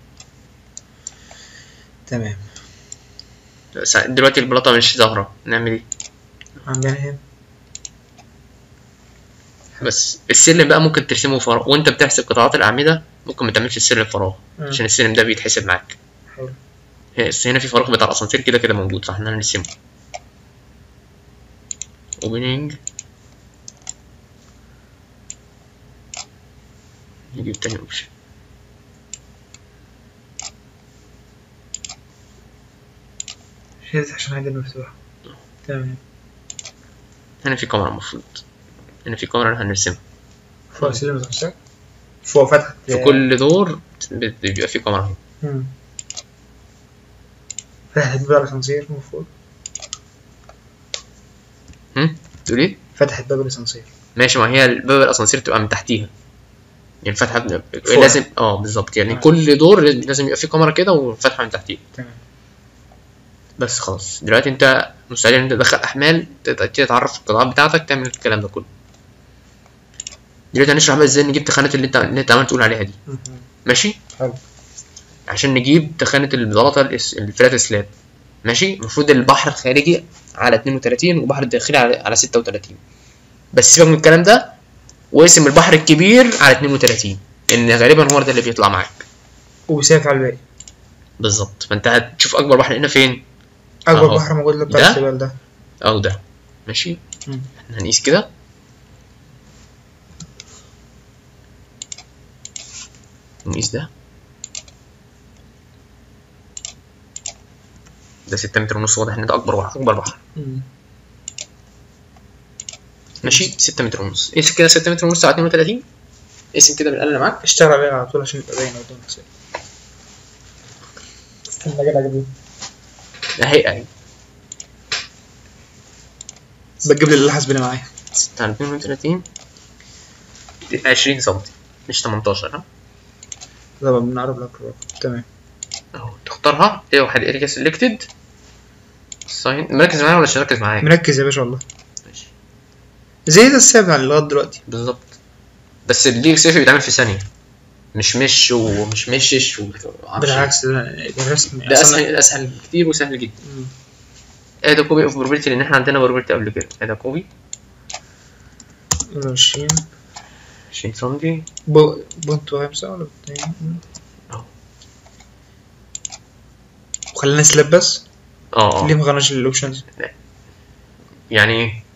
تمام سا- دلوقتي البلاطة مش ظاهرة نعمل ايه عندنا هنا بس السلم بقى ممكن ترسمه فراغ وانت بتحسب قطاعات الأعمدة ممكن ما تعملش السلم فراغ مم. عشان السلم ده بيتحسب معاك حلو هي- بس هنا في فراغ بتاع الأسانسير كده كده موجود فاحنا هنرسمه opening نجيب تاني اوبشن شلت عشان هذا المفتوح تمام هنا في كاميرا المفروض هنا في كاميرا هنرسمها فوق سلم الخمسة فوق فتحة في كل دور بت- بيبقى في كاميرا اهي مم. فتحة باب الأسانسير المفروض هم؟ تقول ايه؟ فتحة باب الأسانسير ماشي ما هي باب الاسانسير تبقى من تحتيها يعني فتحه فوق. لازم اه بالظبط يعني آه. كل دور لازم يبقى في كاميرا كده وفتحه من تحتيها تمام بس خلاص دلوقتي انت مستعد ان انت تدخل احمال تبتدي تعرف القطاعات بتاعتك تعمل الكلام ده كله دلوقتي هنشرح بقى ازاي نجيب تخانات اللي انت اللي انت عمال تقول عليها دي مم. ماشي حلو عشان نجيب تخانة البلاطة الإس- الفلات سلاب ماشي المفروض البحر الخارجي على 32 والبحر الداخلي على على 36 بس سيبك من الكلام ده واسم البحر الكبير على 32 لان غالبا هو ده اللي بيطلع معاك وساك على الباقي بالظبط فانت هتشوف اكبر بحر هنا فين أكبر أهو. بحر موجود اللي بتاع ده؟ السبال ده او ده ماشي مم. احنا هنقيس كده نقيس ده ده 6 متر ونص واضح ان ده اكبر بحر اكبر بحر مم. ماشي 6 متر ونص قيس كده 6 متر ونص على 32 اسم كده بالاله اللي معاك اشتغل عليها على طول عشان يبقى باين قدامك ازاي استنى كده اجيب اهي اهي بتجيب لي اللحظ اللي معايا بتاع 32 20 سم مش 18 ها طبعا بنعرف لك الرقم تمام اهو تختارها ايه واحد اريا سيلكتد ساين مركز معايا ولا مش مركز معايا مركز يا باشا والله ماشي زي ده السابع لغايه دلوقتي بالظبط بس الليج سيف بيتعمل في ثانيه مش مش ومش مشش و- معرفش. بالعكس ده الرسم ده اسهل اسهل كتير وسهل جدا مم. ادي كوبي اوف بروبابيلتي لان احنا عندنا بروبابيلتي قبل كده ادي كوبي 20 20 سم بو- بونت خمسة ولا اتنين أهو. وخلينا سلاب بس اه ليه اه ما غناش الاوبشنز يعني ايه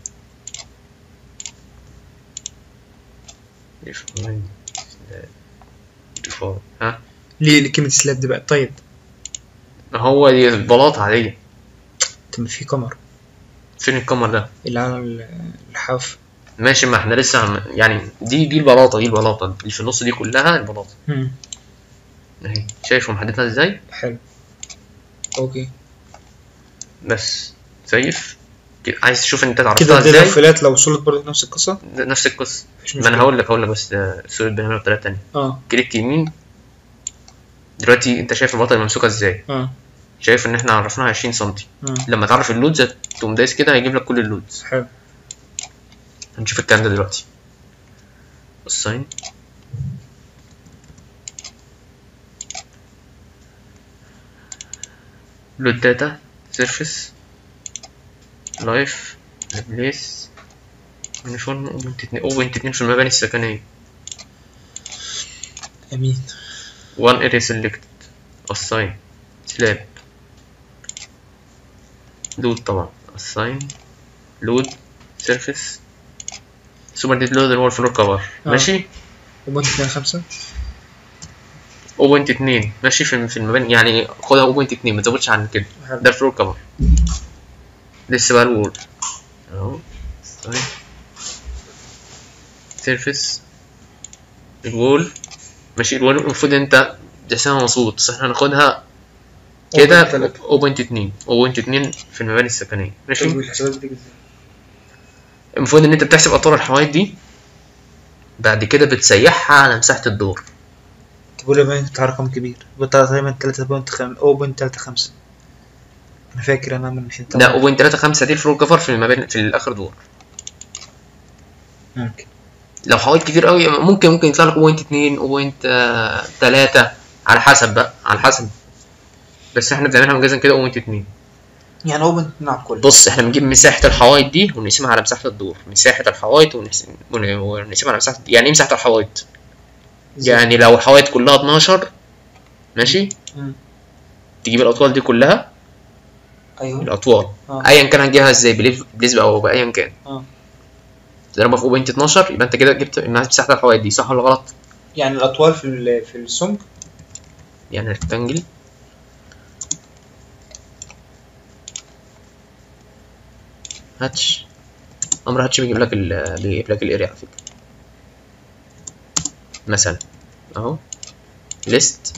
Define. Define. ها ليه ليه كلمة سلاب دي بقى طيب هو دي بلاطة عادية طب في قمر فين الكمر ده اللي على ال- الحاف ماشي ما احنا لسه عم... يعني دي دي البلاطة دي البلاطة اللي في النص دي كلها البلاطة مم. اهي شايف محددها ازاي حلو اوكي بس سيف كده. عايز تشوف انت كده تعرفها دي ازاي الفلات لو وصلت برضه نفس القصة نفس القصة مفيش ما انا مشكلة هقول لك هقول لك بس ده السؤال بنعمله بطريقة تانية اه كليك يمين دلوقتي انت شايف البلاطة ممسوكة ازاي اه شايف ان احنا عرفناها 20 سم اه لما تعرف اللودز تقوم دايس كده هيجيب لك كل اللودز حلو هنشوف الكلام ده دلوقتي الساين لود داتا سيرفيس لايف ريبليس يونيفورم اوبنت اتنين في المباني السكنية امين one area selected assign slab load طبعا assign load surface سوبر ديد لود اللي هو الفلور كفر آه. ماشي وبونت اتنين خمسة اوبنت اتنين ماشي في في المباني يعني خدها اوبنت اتنين ما تزودش عن كده حلو. ده الفلور كفر لسه بقى الوول اهو assign surface الوول ماشي الوول المفروض انت تحسبها مظبوط بس احنا هناخدها كده Open تلاتة. اوبنت اتنين اوبنت اتنين في المباني السكنية ماشي طيب الحسابات بتيجي ازاي؟ المفروض ان انت بتحسب اطوال الحوايط دي بعد كده بتسيحها على مساحة الدور تقول لي بتاع رقم كبير بتاع تقريبا تلاتة بونت خم... أو بونت تلاتة خمسة أنا فاكر أنا من حين لا اوبنت تلاتة خمسة دي الفلور كفر في المباني في الاخر دور ممكن لو حوايط كتير قوي ممكن ممكن يطلع لك اوبنت اتنين اوبنت آه، تلاتة على حسب بقى على حسب بس احنا بنعملها مجازا كده اوبنت اتنين يعني هو بونت نلعب كله بص احنا بنجيب مساحة الحوايط دي ونقسمها على مساحة الدور مساحة الحوايط ونقسم- ون- ونقسمها على مساحة يعني ايه مساحة الحوايط يعني لو الحوايط كلها 12 ماشي مم. تجيب الاطوال دي كلها أيوه الاطوال آه. ايا كان هتجيبها ازاي بليف- بنسبة او بايا كان آه. تضربها في بوينت 12 يبقى انت كده جبت مساحة الحوايط دي صح ولا غلط؟ يعني الأطوال في ال... في السمك يعني ريكتانجل هاتش امر هاتش بيجيب لك ال بيجيب لك الاريا على فكره مثلا اهو ليست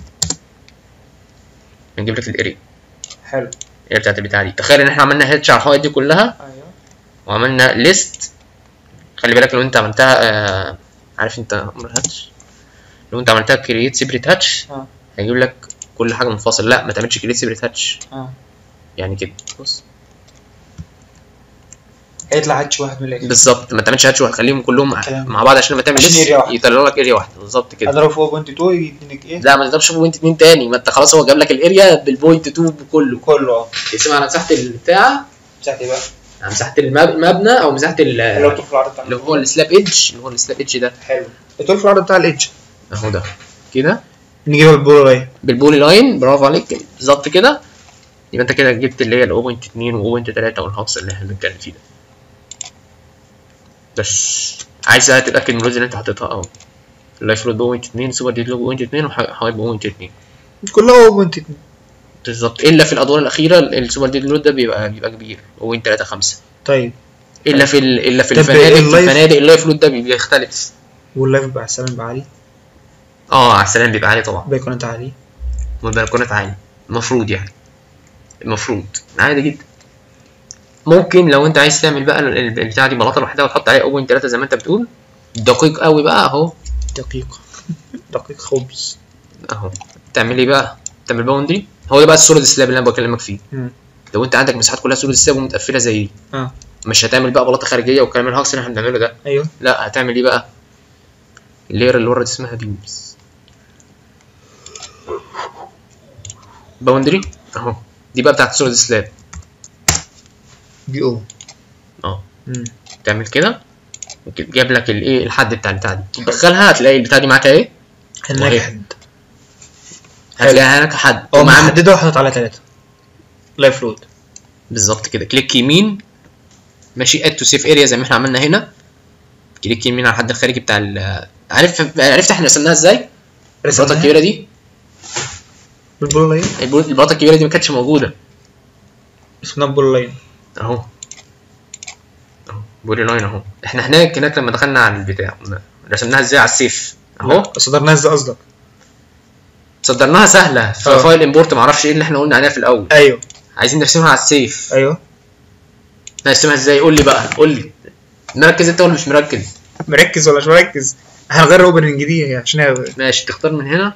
هنجيب لك الاريا حلو الاريا بتاعت البتاع دي تخيل ان احنا عملنا هاتش على الحوائط دي كلها أيوه وعملنا ليست خلي بالك لو انت عملتها آه عارف انت امر هاتش لو انت عملتها كرييت سيبريت هاتش آه. هيجيب لك كل حاجه منفصل لا ما تعملش كرييت سيبريت هاتش آه يعني كده بص هيطلع هاتش واحد من الآخر بالظبط ما تعملش هاتش وهتخليهم كلهم كلام. مع بعض عشان لما تعمل عشان ليست اريا واحدة. يطلع لك اريا واحده بالظبط كده أضرب فوق بونت 2 يدينك إيه؟ لا ما تقدرش تشوف بوينت اتنين تاني ما انت خلاص هو جاب لك الاريا بالبوينت 2 بكله كله أه يقسمها على مساحه البتاع مساحة إيه بقى؟ على مساحه المب- المبنى او مساحه ال- اللي هو طول في العرض بتاع اللي هو السلاب ايدج اللي هو السلاب ايدج ده حلو الطول في العرض بتاع الإيدج اهو ده كده نجيبها بالبولو راي بالبولي لاين برافو عليك بالظبط كده يبقى انت كده جبت اللي هي الاوبنت 2 واوبنت 3 والهاكس اللي احنا بنتكلم فيه ده بس عايز بقى تتاكد من الرولز اللي انت حاططها اهو اللايف لود بوينت 2 سوبر ديد لود بوينت 2 وحوايب بوينت 2 كلها أو بونت 2 بالظبط الا في الادوار الاخيره السوبر ديد لود ده بيبقى بيبقى كبير بوينت 3 5 طيب الا في ال... الا في طب الفنادق في اللايف- الفنادق اللايف لود ده بيختلف واللايف بيبقى على السلام بيبقى عالي اه على السلام بيبقى عالي طبعا بيكونات عالي والبلكونات عالي المفروض يعني المفروض عادي جدا ممكن لو انت عايز تعمل بقى ال- ال- البتاعه دي بلاطه لوحدها وتحط عليها اوبن 3 زي ما انت بتقول دقيق قوي بقى اهو دقيق دقيق خبز اهو تعمل ايه بقى تعمل باوندري هو ده بقى السوليد سلاب اللي انا بكلمك فيه مم. لو انت عندك مساحات كلها سوليد سلاب ومتقفله زي دي اه مش هتعمل بقى بلاطه خارجيه والكلام الهاكس اللي احنا بنعمله ده ايوه لا هتعمل ايه بقى اللير اللي ورا دي اسمها بيمز باوندري اهو دي بقى بتاعت السوليد سلاب بي او اه مم. تعمل كده وكده جاب لك الايه الحد بتاع البتاع دي تدخلها هتلاقي البتاع دي معاك ايه هناك وهي- حد هتلاقيها هناك حد اه ومعاه محدده وحاطط على ثلاثة لايف لود بالظبط كده كليك يمين ماشي اد تو سيف اريا زي ما احنا عملنا هنا كليك يمين على الحد الخارجي بتاع ال عارف عرفت احنا رسمناها ازاي؟ البلاطه الكبيره دي بالبول لاين البل- البلاطه الكبيره دي ما كانتش موجوده اسمها بول لاين اهو اهو بودي لاين اهو احنا هناك هناك لما دخلنا على البتاع رسمناها ازاي على السيف اهو صدرناها ازاي قصدك صدرناها سهله في اه. فايل امبورت معرفش ايه اللي احنا قلنا عليها في الاول ايوه عايزين نرسمها على السيف ايوه نرسمها ازاي قول لي بقى قول لي مركز انت ولا مش مركز مركز ولا مش مركز هنغير اوبننج دي هي عشان هي ماشي تختار من هنا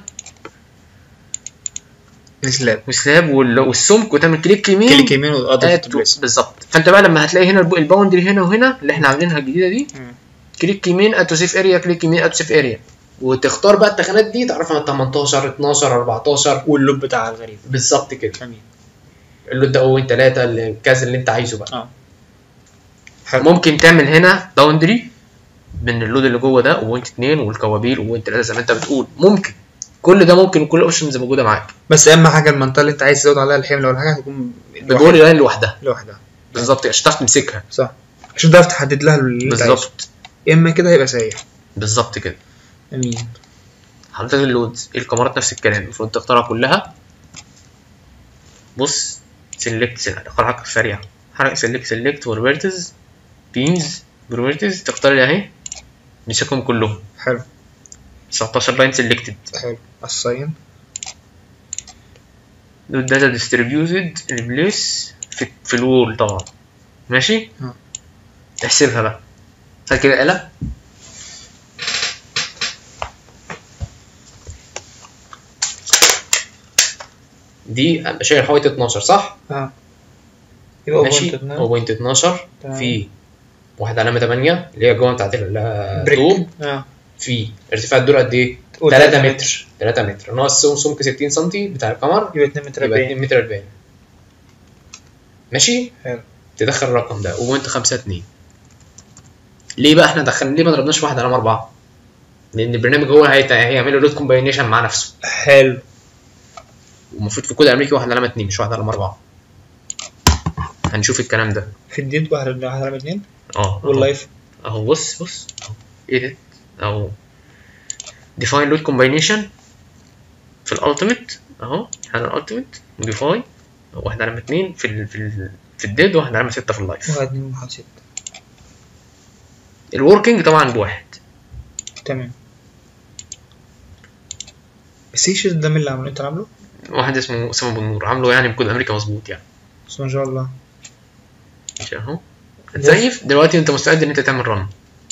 سلاب وسلاب وال- والسمك وتعمل كليك يمين كليك يمين وقدر آه، بالظبط فانت بقى لما هتلاقي هنا الب- الباوندري هنا وهنا اللي احنا عاملينها الجديده دي كليك يمين اتو سيف اريا كليك يمين اتو سيف اريا وتختار بقى التخانات دي تعرفها من 18 12 14 واللوب بتاع الغريب بالظبط كده جميل اللي ده اوين 3 الكاز اللي انت عايزه بقى اه ممكن تعمل هنا باوندري من اللود اللي جوه ده وبوينت 2 والكوابيل وبوينت 3 زي ما انت بتقول ممكن كل ده ممكن وكل الاوبشنز موجوده معاك بس اهم حاجه المنطقه اللي انت عايز تزود عليها الحمل ولا حاجه هتكون بجول لاين لوحدها لوحدها بالظبط عشان تعرف تمسكها صح عشان تعرف تحدد لها اللي انت عايزه بالظبط يا اما كده هيبقى سايح بالظبط كده امين حضرتك اللودز الكاميرات نفس الكلام المفروض تختارها كلها بص سيلكت حركة سريعة حركة سيلكت سيلكت بروبرتيز بيمز بروبرتيز تختار اللي اهي مسكهم كلهم حلو 19 لاين سيلكتد حلو الصين دول داتا ديستريبيوتد ريبليس في في الوول طبعا ماشي اه. احسبها بقى هات كده آلة دي أبقى شايل حوالي 12 صح؟ اه يبقى ماشي point اتنين. هو بوينت 12 تمام. في واحد علامة 8 اللي هي جوه بتاعت الطوب بريك اه في ارتفاع الدور قد ايه؟ قول 3 تلاتة متر 3 متر ناقص سم- سمك 60 سم بتاع القمر يبقى 2 متر يبقى 2 40 متر 40 ماشي؟ حلو تدخل الرقم ده وبوينت 5 2 ليه بقى احنا دخلنا ليه ما ضربناش واحد علامة 4 لان البرنامج هو هيت- هيعمل له لود كومباينيشن مع نفسه حلو ومفروض في الكود الامريكي واحد علامة 2 مش واحد علامة 4 هنشوف الكلام ده في الديد واحد واحد على اتنين اه أهو. واللايف اهو بص بص اهو ايه ده اهو define load combination في الالتيميت اهو على الالتيميت modify واحد علامة اتنين في ال في ال في الديد وواحد علامة ستة في اللايف واحد اتنين واحد ستة الوركينج طبعا بواحد تمام بس ايش ده من اللي عمله انت عامله؟ واحد اسمه اسامة بن نور عامله يعني بكود امريكا مظبوط يعني بس ما شاء الله ماشي اهو هتزيف دلوقتي انت مستعد ان انت تعمل رن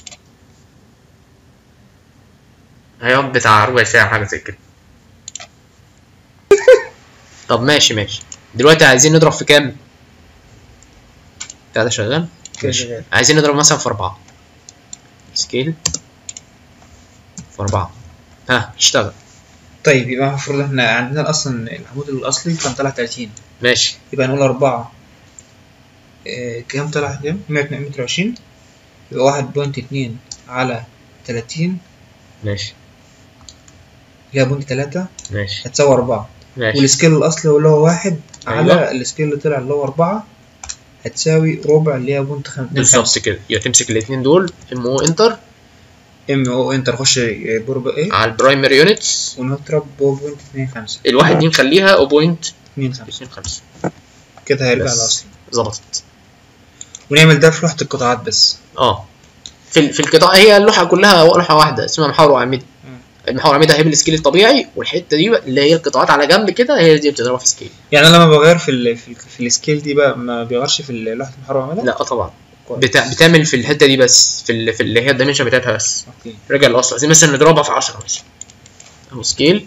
هيقعد بتاع ربع ساعة حاجة زي كده طب ماشي ماشي دلوقتي عايزين نضرب في كام؟ بتاع ده شغال؟ كده ماشي شغال. عايزين نضرب مثلا في أربعة سكيل في أربعة ها اشتغل طيب يبقى المفروض احنا عندنا اصلا العمود الاصلي كان طلع 30 ماشي يبقى نقول أربعة آه، كام طلع كام؟ 120 يبقى واحد بوينت اتنين على تلاتين ماشي اللي هي بوينت تلاتة ماشي هتساوي أربعة ماشي والسكيل الأصلي اللي هو واحد أيوة. على السكيل اللي طلع اللي هو أربعة هتساوي ربع اللي هي بوينت خم- اتنين بالظبط كده يبقى تمسك الاتنين دول ام او انتر ام او انتر خش بورب ايه على البرايمري يونتس ونضرب بوينت اتنين خمسة الواحد دي نخليها او بوينت اتنين خمسة 25 كده هيرجع بس. الأصلي ظبطت ونعمل ده في لوحة القطاعات بس اه في ال- في القطاع هي اللوحه كلها لوحه واحده اسمها محور واعمده مم. المحور واعمده هي بالسكيل الطبيعي والحته دي بقى اللي هي القطاعات على جنب كده هي دي بتضربها في سكيل يعني انا لما بغير في ال في, ال في السكيل دي بقى ما بيغيرش في ال- لوحه المحور والعمودة؟ لا طبعا بتع... بتعمل في الحته دي بس في, ال... في اللي هي الدايمنشن بتاعتها بس اوكي رجع الاصل عايزين مثلا نضربها في 10 مثلا اهو سكيل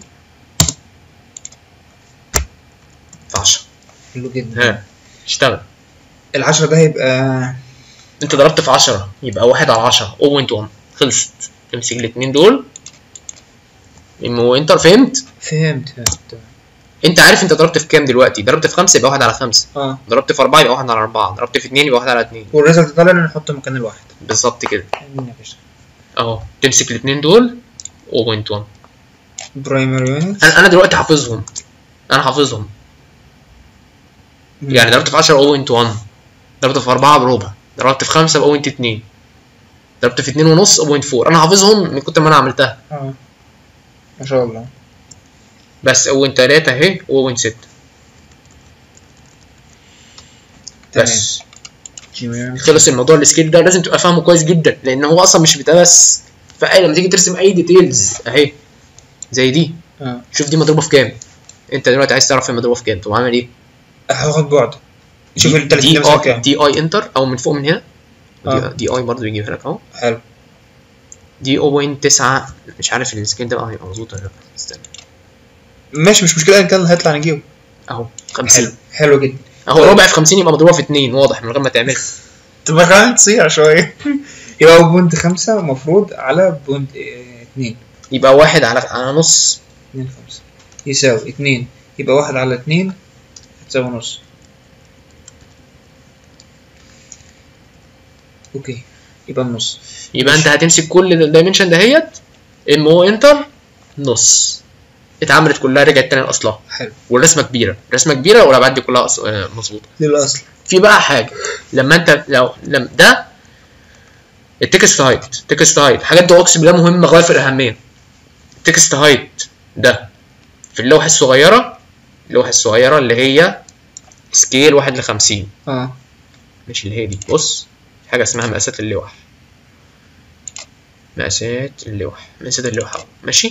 في 10 حلو جدا ها اشتغل العشرة ده هيبقى انت ضربت في 10 يبقى 1 على 10 0.1 خلصت تمسك الاثنين دول ام انتر فهمت فهمت فهمت تمام. انت عارف انت ضربت في كام دلوقتي ضربت في 5 يبقى 1 على 5 اه ضربت في 4 يبقى 1 على 4 ضربت في 2 يبقى 1 على 2 والريزلت طالع اللي نحطه مكان الواحد بالظبط كده عندنا فيش اهو تمسك الاثنين دول 0.1 برايمري يونت انا انا دلوقتي حافظهم انا حافظهم يعني ضربت في 10 0.1 ضربت في 4 بربع ضربت في 5 ب 0.2 ضربت في 2 ونص 0.4 انا حافظهم من كتر ما انا عملتها اه ما شاء الله بس 0.3 اهي 0.6 تمام بس جيميل خلص الموضوع السكيل ده لازم تبقى فاهمه كويس جدا لان هو اصلا مش بتاع بس فاي لما تيجي ترسم اي ديتيلز اهي زي دي اه شوف دي مضروبه في كام انت دلوقتي عايز تعرف هي مضروبه في كام تقوم عامل ايه هاخد بعد شوف دي- ال 30 دي ده مثلا اي كام دي اي انتر او من فوق من هنا آه. دي, دي اي برضه بيجيبها لك اهو حلو دي 0.9 مش عارف السكيل ده بقى هيبقى مظبوط ولا لا استنى ماشي مش مشكلة ان كان هيطلع نجيبه اهو حلو 50 حلو جدا اهو ربع في 50 يبقى مضروبه في 2 واضح من غير ما تعملها تبقى كمان تصيع شوية يبقى بوينت خمسة المفروض على بوينت اه، اتنين يبقى واحد على على نص اتنين خمسة يساوي اتنين يبقى واحد على اتنين هتساوي نص اوكي يبقى النص يبقى انت هتمسك كل الدايمنشن دهيت ام او انتر نص اتعملت كلها رجعت تاني لاصلها حلو والرسمه كبيره رسمه كبيره والابعاد دي كلها أص- آه، مظبوطه للأصل في بقى حاجه لما انت لو لما ده التكست هايت التكست هايت الحاجات دي اقسم بالله مهمه غايه في الاهميه التكست هايت ده في اللوحه الصغيره اللوحه الصغيره اللي هي سكيل واحد لخمسين اه مش اللي هي دي بص في حاجه اسمها مقاسات اللوح مقاسات اللوح مقاسات اللوحه ماشي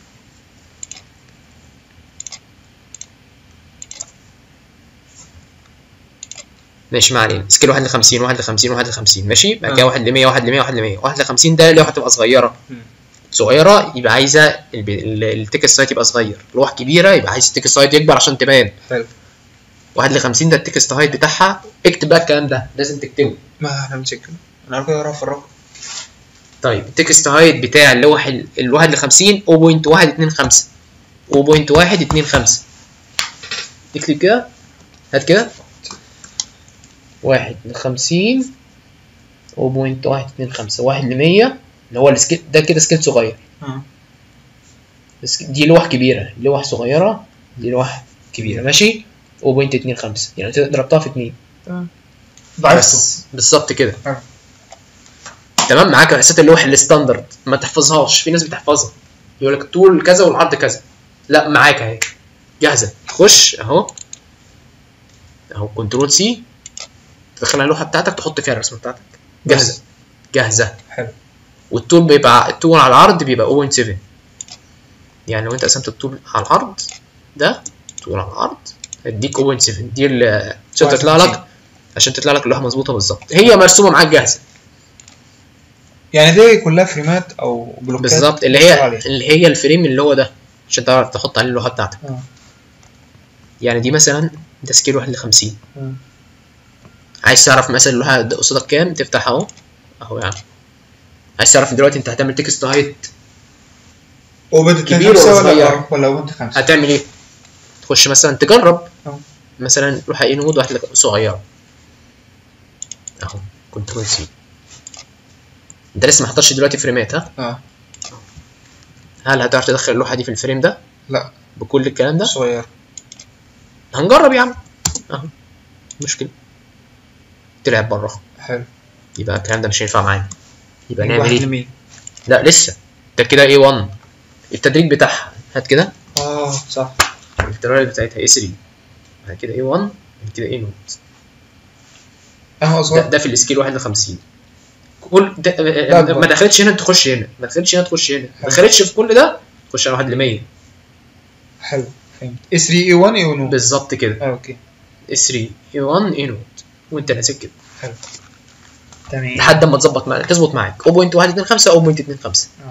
ماشي ما علينا سكيل واحد لخمسين واحد لخمسين واحد لخمسين ماشي بعد كده آه. واحد لمية واحد لمية واحد لمية واحد لخمسين ده لوحة تبقى صغيرة مم. صغيرة يبقى عايزة الب- ال- التيكت سايت يبقى صغير لوح كبيرة يبقى عايز التيكت سايت يكبر عشان تبان حلو واحد لخمسين ده التيكست هايت بتاعها اكتب بقى الكلام ده لازم تكتبه ما احنا مسكنا انا عارف كده في الرقم طيب التكست هايت بتاع اللوح ال- الواحد ل 50 0.125 0.125 اكتب كده هات كده واحد ل 50 0.125 واحد ل 100 اللي هو السكيل ده كده سكيل صغير اه السك- دي لوح كبيرة لوح صغيرة دي لوح كبيرة ماشي 0.25 يعني أنت ضربتها في 2 تمام ضعفته بس بالظبط كده آه. تمام معاك مقاسات اللوح الستاندرد ما تحفظهاش في ناس بتحفظها يقول لك الطول كذا والعرض كذا لا معاك اهي جاهزه تخش اهو اهو كنترول سي تدخلها اللوحه بتاعتك تحط فيها الرسمه بتاعتك جاهزه جاهزه حلو والطول بيبقى الطول على العرض بيبقى 0.7 يعني لو انت قسمت الطول على العرض ده طول على العرض هيديك 0.7 دي ال- عشان تطلع لك عشان تطلع لك اللوحه مظبوطه بالظبط هي مرسومه معاك جاهزه يعني دي كلها فريمات او بلوكات بالظبط اللي بتشتغل هي عليها. اللي هي الفريم اللي هو ده عشان تعرف تحط عليه اللوحه بتاعتك اه يعني دي مثلا ده سكيل واحد ل 50 آه. عايز تعرف مثلا اللوحه ده قصادك كام تفتح اهو اهو يعني عايز تعرف دلوقتي انت هتعمل تكست هايت وبنت كبير خمسة ولا ولا صغير؟ آه، ولا بنت خمسة هتعمل ايه تخش مثلا تجرب أه. مثلا لوحه ايه نود واحده صغيره اهو كنترول سي انت لسه ما حطيتش دلوقتي فريمات ها اه هل هتعرف تدخل اللوحه دي في الفريم ده لا بكل الكلام ده صغير هنجرب يا عم اهو مشكله تلعب بره حلو يبقى الكلام ده مش هينفع معانا يبقى من نعمل واحد ايه لمية لا لسه ده كده ايه 1 التدريج بتاعها هات كده اه صح التدريج بتاعتها ايه 3 بعد كده ايه 1 بعد كده ايه نوت اه ده, صح ده في السكيل 1 ل 50 كل ده ده أكبر. ما دخلتش هنا تخش هنا ما دخلتش هنا تخش هنا ما دخلتش في كل ده تخش على واحد ل 100 حلو فهمت اس 3 اي 1 اي 1 بالظبط كده اه اوكي اس 3 اي 1 اي نوت وانت ناسك كده حلو تمام لحد ما تظبط معاك تظبط معاك 0.125 او 0.25 اه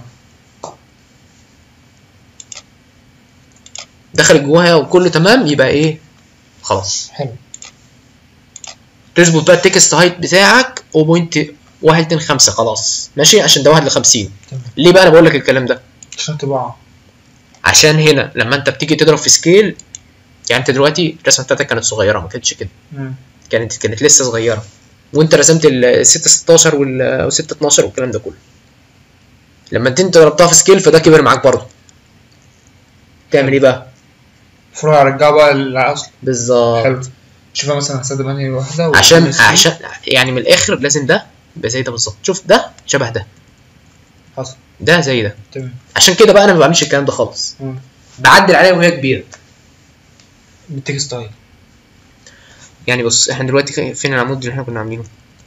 دخل جواها وكله تمام يبقى ايه خلاص حلو تظبط بقى التكست هايت بتاعك 0.125 خلاص ماشي عشان ده 1 ل 50 تمام ليه بقى انا بقول لك الكلام ده عشان طباعه عشان هنا لما انت بتيجي تضرب في سكيل يعني انت دلوقتي الرسمه بتاعتك كانت صغيره ما كانتش كده مم. كانت كانت لسه صغيره وانت رسمت ال 6 16 وال 6 12 والكلام ده كله لما انت انت ضربتها في سكيل فده كبر معاك برضه تعمل ايه بقى فروع ارجعه بقى للاصل بالظبط حلو شوفها مثلا هستخدم انهي واحده و- عشان و- عشان يعني من الاخر لازم ده يبقى زي ده بالظبط شوف ده شبه ده حصل ده زي ده تمام عشان كده بقى انا ما بعملش الكلام ده خالص مم. بعدل عليها وهي كبيره بالتكست ستايل يعني بص احنا دلوقتي كان- فين العمود اللي احنا كنا عاملينه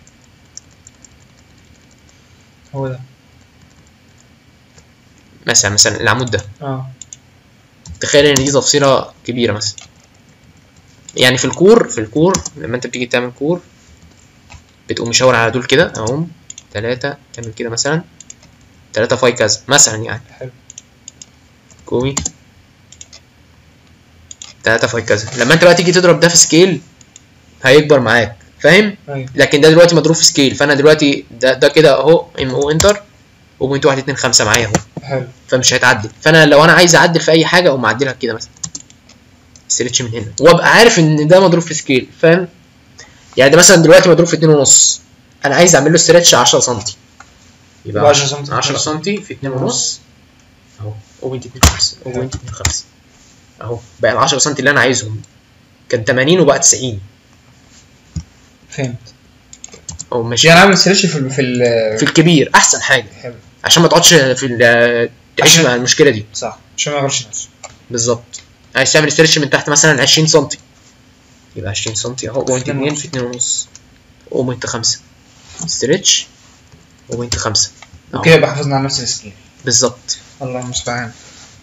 هو ده مثلا مثلا العمود ده اه تخيل ان دي تفصيله كبيره مثلا يعني في الكور في الكور لما انت بتيجي تعمل كور بتقوم مشاور على دول كده اهم ثلاثة تعمل كده مثلا ثلاثة فاي كذا مثلا يعني حلو كومي ثلاثة فاي كذا لما انت بقى تيجي تضرب ده في سكيل هيكبر معاك فاهم ايوه لكن ده دلوقتي مضروب في سكيل فانا دلوقتي ده ده كده اهو ام او انتر وبوينت واحد اتنين خمسة معايا اهو حلو فمش هيتعدل فانا لو انا عايز اعدل في اي حاجه اقوم معدلها كده مثلا ستريتش من هنا وابقى عارف ان ده مضروب في سكيل فاهم يعني ده مثلا دلوقتي مضروب في 2 ونص انا عايز اعمل له ستريتش 10 سم يبقى يبقى 10 سنتي. 10 سم في 2 ونص اهو 0.25 0.25 اهو بقى ال 10 سم اللي انا عايزهم كان 80 وبقى 90 فهمت او ماشي يعني اعمل سيرش في ال في ال في الكبير احسن حاجه حلو عشان ما تقعدش في ال- تعيش عشان- مع المشكله دي صح عشان ما يغيرش نفسه بالظبط عايز تعمل ستريتش من تحت مثلا 20 سم يبقى 20 سم اهو بوينت 2 في 2 ونص بوينت 5 ستريتش بوينت 5 وكده يبقى حافظنا على نفس السكيل بالظبط الله المستعان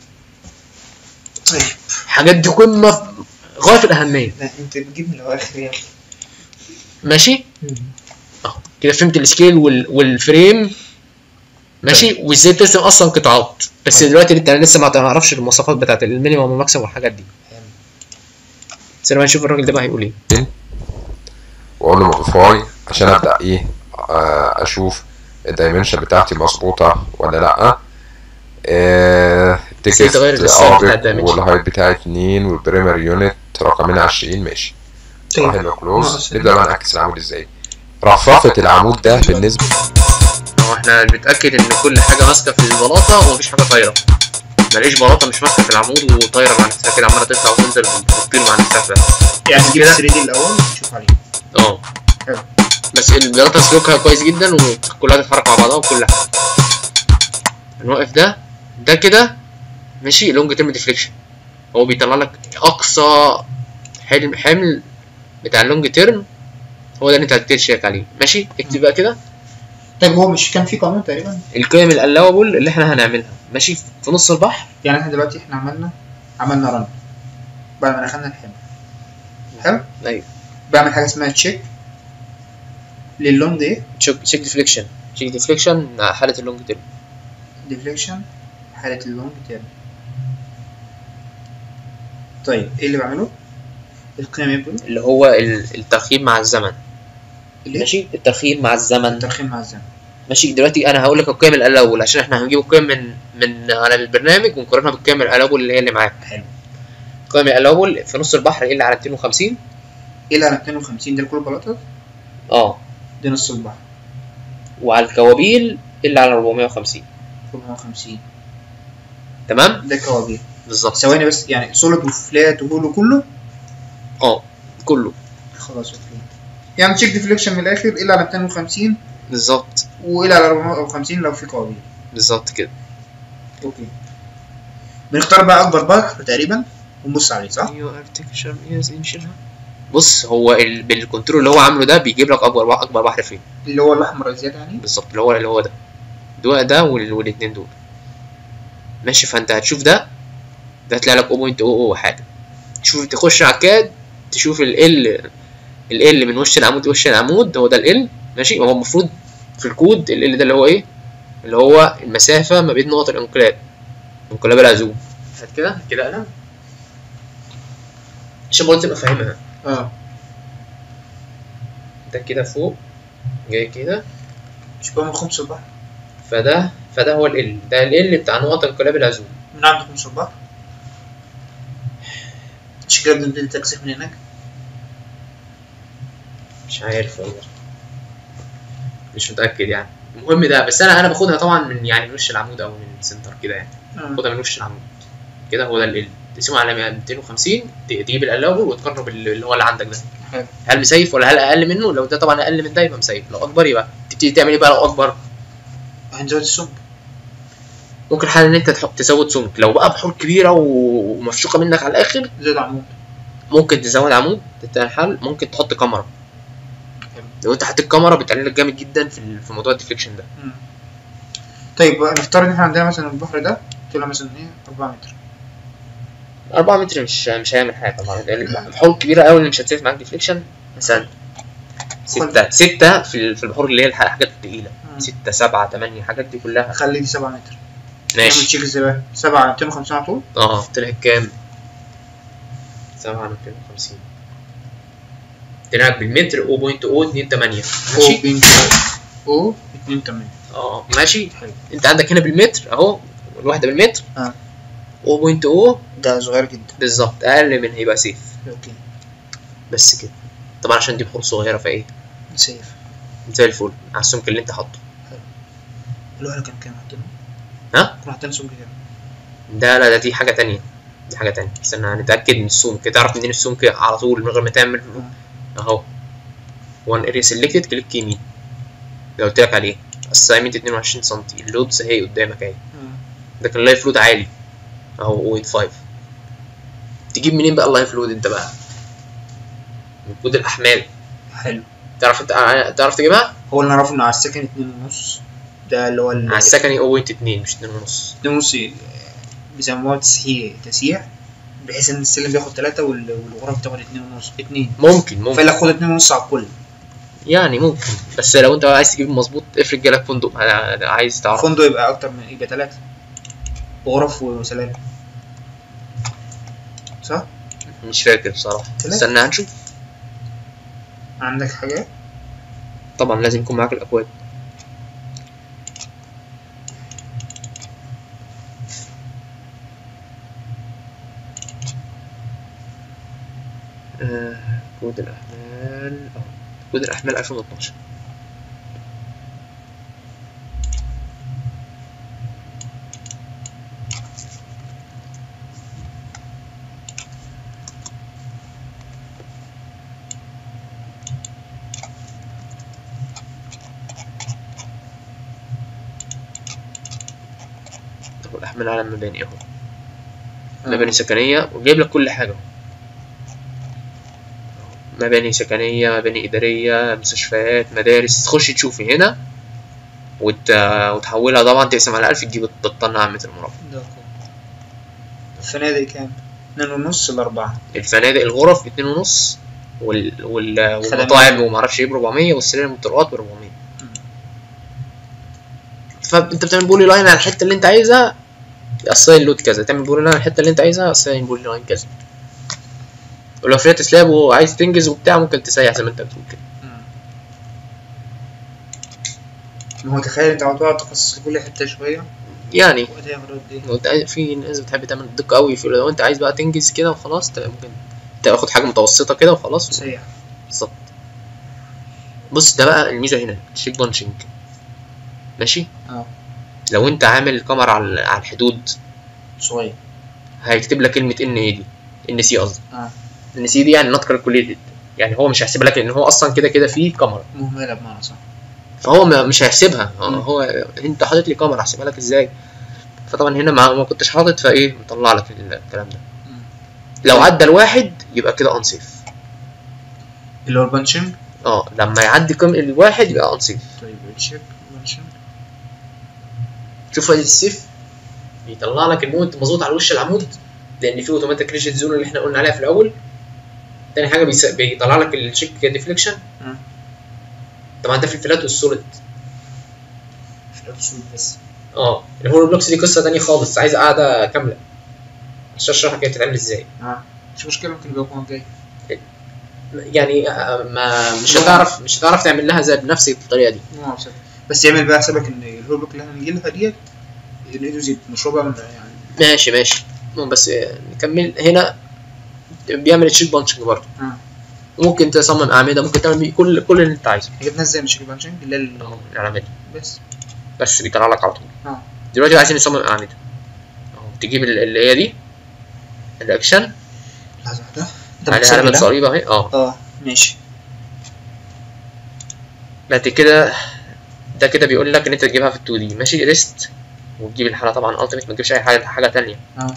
طيب الحاجات دي قمه في- غايه في الاهميه لا انت بتجيب من الاخر يا ماشي اهو كده فهمت السكيل وال... والفريم ماشي وازاي ترسم اصلا قطاعات بس طيب. دلوقتي انت لسه ما تعرفش المواصفات بتاعت المينيمم والماكسيمم والحاجات دي بس لما نشوف الراجل ده بقى هيقول ايه واقول له موديفاي عشان ابدا ايه آه، اشوف الدايمنشن بتاعتي مظبوطه ولا لا آه، بس هي تغير التكست السعر بتاع ابيض الدايمنشن. والهايت بتاعي 2 والبريمر يونت رقمين 20 ماشي طيب واحد كلوز ناقص نبدا بقى نعكس العمود ازاي رفرفه العمود ده بالنسبه هو احنا بنتاكد ان كل حاجه ماسكه في البلاطه ومفيش حاجه طايره ملاقيش بلاطه مش ماسكه في العمود وطايره مع نفسها كده عماله تطلع وتنزل وتطير مع نفسها كده. يعني نجيب كده. 3 دي الاول نشوف عليه اه حلو. بس البلاطه سلوكها كويس جدا وكلها تتحرك مع بعضها وكل حاجه هنوقف ده ده كده ماشي لونج تيرم ديفليكشن هو بيطلع لك اقصى حلم حمل بتاع اللونج تيرم هو ده اللي انت هتشيك عليه ماشي اكتب بقى كده طيب هو مش كان في قانون تقريبا القيم الالاوبل اللي احنا هنعملها ماشي في نص البحر يعني احنا دلوقتي احنا عملنا عملنا رن بعد ما دخلنا الحمل حلو ايوه بعمل حاجه اسمها تشيك للون ده تشيك تشيك ديفليكشن تشيك ديفليكشن حاله اللونج تيرم ديفليكشن حالة اللونج تيرم طيب ايه اللي بعمله؟ القيم يبدو اللي هو ال- الترخيم مع الزمن اللي ماشي الترخيم مع الزمن الترخيم مع الزمن ماشي دلوقتي انا هقول لك القيم الاول عشان احنا هنجيب القيم من من على البرنامج ونقارنها بالقيم الاول اللي هي اللي معاك حلو القيم الاول في نص البحر ايه اللي على 250 ايه اللي على 250 ده كل بلاطات اه دي نص البحر وعلى الكوابيل اللي على 450 450 تمام ده كوابير بالظبط ثواني بس يعني سوليد وفلات وهولو كله اه كله خلاص اوكي يعني تشيك ديفليكشن من الاخر ايه اللي على 250 بالظبط وايه اللي على 450 لو في كوابير بالظبط كده اوكي بنختار بقى اكبر بحر تقريبا ونبص عليه صح؟ ايوه ارتكشر يس نشيلها بص هو ال... بالكنترول اللي هو عامله ده بيجيب لك اكبر بحر اكبر بحر فين اللي هو الاحمر الزياده يعني بالظبط اللي هو اللي هو ده ده ده وال... والاثنين دول ماشي فانت هتشوف ده ده هتلاقي لك 0.00 حاجه تشوف تخش على الكاد تشوف ال ال ال من وش العمود لوش العمود هو ده ال ماشي هو المفروض في الكود ال ده اللي هو ايه اللي هو المسافه ما بين نقط الانقلاب انقلاب العزوم هات كده كده قلم عشان برضه تبقى فاهمها اه ده كده فوق جاي كده مش بقى من خمس البحر فده فده هو ال ده ال بتاع نقط انقلاب العزوم من عند خمس البحر مش كده بنبتدي تكسب من هناك مش عارف والله مش متأكد يعني المهم ده بس انا انا باخدها طبعا من يعني من وش العمود او من السنتر كده يعني آه. باخدها من وش العمود كده هو ده ال تقسمه على 250 ت- تجيب القلاوه وتقارنه باللي هو اللي عندك ده حلو هل مسيف ولا هل اقل منه لو ده طبعا اقل من ده يبقى مسيف لو اكبر يبقى تبتدي تعمل ايه بقى لو اكبر هنزود السمك ممكن حل ان انت تحط تزود سمك لو بقى بحور كبيره و- ومفشوقه منك على الاخر زود عمود ممكن تزود عمود ده الحل ممكن تحط كاميرا حلو. لو انت حطيت كاميرا بتقلل لك جامد جدا في ال- في موضوع الديفليكشن ده مم. طيب بقى نفترض ان احنا عندنا مثلا البحر ده طوله مثلا ايه 4 متر 4 متر مش مش هيعمل حاجه طبعا البحور كبيره قوي اللي مش هتسيف معاك ديفليكشن مثلا ستة ستة في ال- في البحور اللي هي الح- الحاجات التقيلة مم. ستة سبعة تمانية الحاجات دي كلها خلي دي 7 متر نعمل ماشي تشيك ازاي بقى 7 على 250 على طول اه طلع كام؟ سبعة على 250 طلع بالمتر 0.028 ماشي او بين او 2 8 اه ماشي حلو انت عندك هنا بالمتر اهو الواحدة بالمتر اه 0.0 ده صغير جدا بالظبط اقل من هيبقى سيف اوكي بس كده طبعا عشان دي بحور صغيرة فايه سيف زي الفل على السمك اللي انت حاطه الوهله كان كام حاطينه؟ ها؟ كنا حاطين سمك كام؟ ده لا ده دي حاجة تانية دي حاجة تانية استنى هنتأكد من السمك تعرف منين السمك على طول من غير ما تعمل اهو وان اريا سيلكتد كليك يمين اللي قلت لك عليه اسايمنت 22 سم اللودز اهي قدامك اهي ده كان لايف لود عالي اهو 0.5 تجيب منين بقى اللايف لود انت بقى من كود الاحمال حلو تعرف انت تعرف تجيبها هو اللي نعرفه ان على السكن 2 ونص ده اللي هو ال- على السكني 0.2 مش 2.5 2 ونص بيسموها تسهيل تسييع بحيث ان السلم بياخد 3 والغرف بتاخد 2 ونص 2 ممكن ممكن فلا خد 2 ونص على الكل يعني ممكن بس لو انت عايز تجيب مظبوط افرض جالك فندق ه- عايز تعرف الفندق يبقى اكتر من يبقى 3 غرف وسلام صح؟ مش فاكر بصراحة ثلاثة. استنى هنشوف عندك حاجات طبعا لازم يكون معاك الاكواد آه، كود الاحمال اه كود الاحمال 2012 اهو الاحمال على المباني اهو مباني سكنية وجايب لك كل حاجة مباني سكنية مباني إدارية مستشفيات مدارس تخش تشوفي هنا وت... وتحولها طبعا تقسم على ألف تجيب الطن على متر مربع ده كله. الفنادق كام؟ 2 ونص ل 4 الفنادق الغرف باتنين ونص وال... وال... خدمات. والمطاعم ومعرفش ايه بربعمية والسرير والطرقات بربعمية فانت بتعمل بولي لاين على الحتة اللي انت عايزها اساين لود كذا تعمل بولي لاين على الحتة اللي انت عايزها اساين بولي لاين كذا ولو فيها سلاب وعايز تنجز وبتاع ممكن تسيح زي ما انت بتقول كده ما هو تخيل انت هتقعد تخصص لكل حته شويه يعني وقت هياخد قد ايه؟ لو انت عايز- في ناس بتحب تعمل دقة قوي في لو انت عايز بقى تنجز كده وخلاص ت- ممكن تاخد حاجة متوسطة كده وخلاص سريع بالظبط بص ده بقى الميزة هنا تشيك بانشنج ماشي اه لو انت عامل كاميرا على على الحدود صغير هيكتب لك كلمة ان ايه دي ان سي قصدي اه ان سي دي يعني نوت كالكوليتد يعني هو مش هيحسبها لك لان هو اصلا كده كده فيه كاميرا مهمله بمعنى صح فهو ما- مش هيحسبها اه، مم. هو انت حاطط لي كاميرا هحسبها لك ازاي فطبعا هنا ما, ما كنتش حاطط فايه مطلع لك الكلام ده مم. لو عدى الواحد يبقى كده انسيف اللي هو البانشنج اه لما يعدي قيم الواحد يبقى انصيف طيب تشيك بانشنج شوف ادي السيف بيطلع لك الموت مظبوط على وش العمود لان في اوتوماتيك ريجيت زون اللي احنا قلنا عليها في الاول تاني حاجه بيس- بيطلع لك الشيك ديفليكشن مم. طبعا ده في الفلات والسوليد في الأبسول بس اه الهولو بلوكس دي قصه تانية خالص عايز قاعده كامله عشان اشرح لك هي بتتعمل ازاي اه مش مشكلة ممكن يبقى الجاي جاي يعني آه، ما مش هتعرف مش هتعرف تعمل لها زي بنفس الطريقه دي مو عارف. بس يعمل بقى حسابك ان الهولوك اللي احنا نجي لها ديت الايدو زيت مشروع بقى من يعني ماشي ماشي المهم بس آه، نكمل هنا بيعمل تشيك بانشنج برضه اه ممكن تصمم اعمده ممكن تعمل بيه كل كل اللي انت عايزه هي بتنزل مش بانشنج اللي هي ال- اهو الاعمده بس بس بيطلع لك على طول اه دلوقتي عايزين نصمم اعمده اهو تجيب ال- اللي هي دي الاكشن لحظة واحدة انت عليها بتسجل علامه ها؟ صليب اهي اه اه ماشي بعد كده ده كده بيقول لك ان انت تجيبها في ال 2 دي ماشي ريست وتجيب الحاله طبعا التيميت ما تجيبش اي حاجه حاجه تانية اه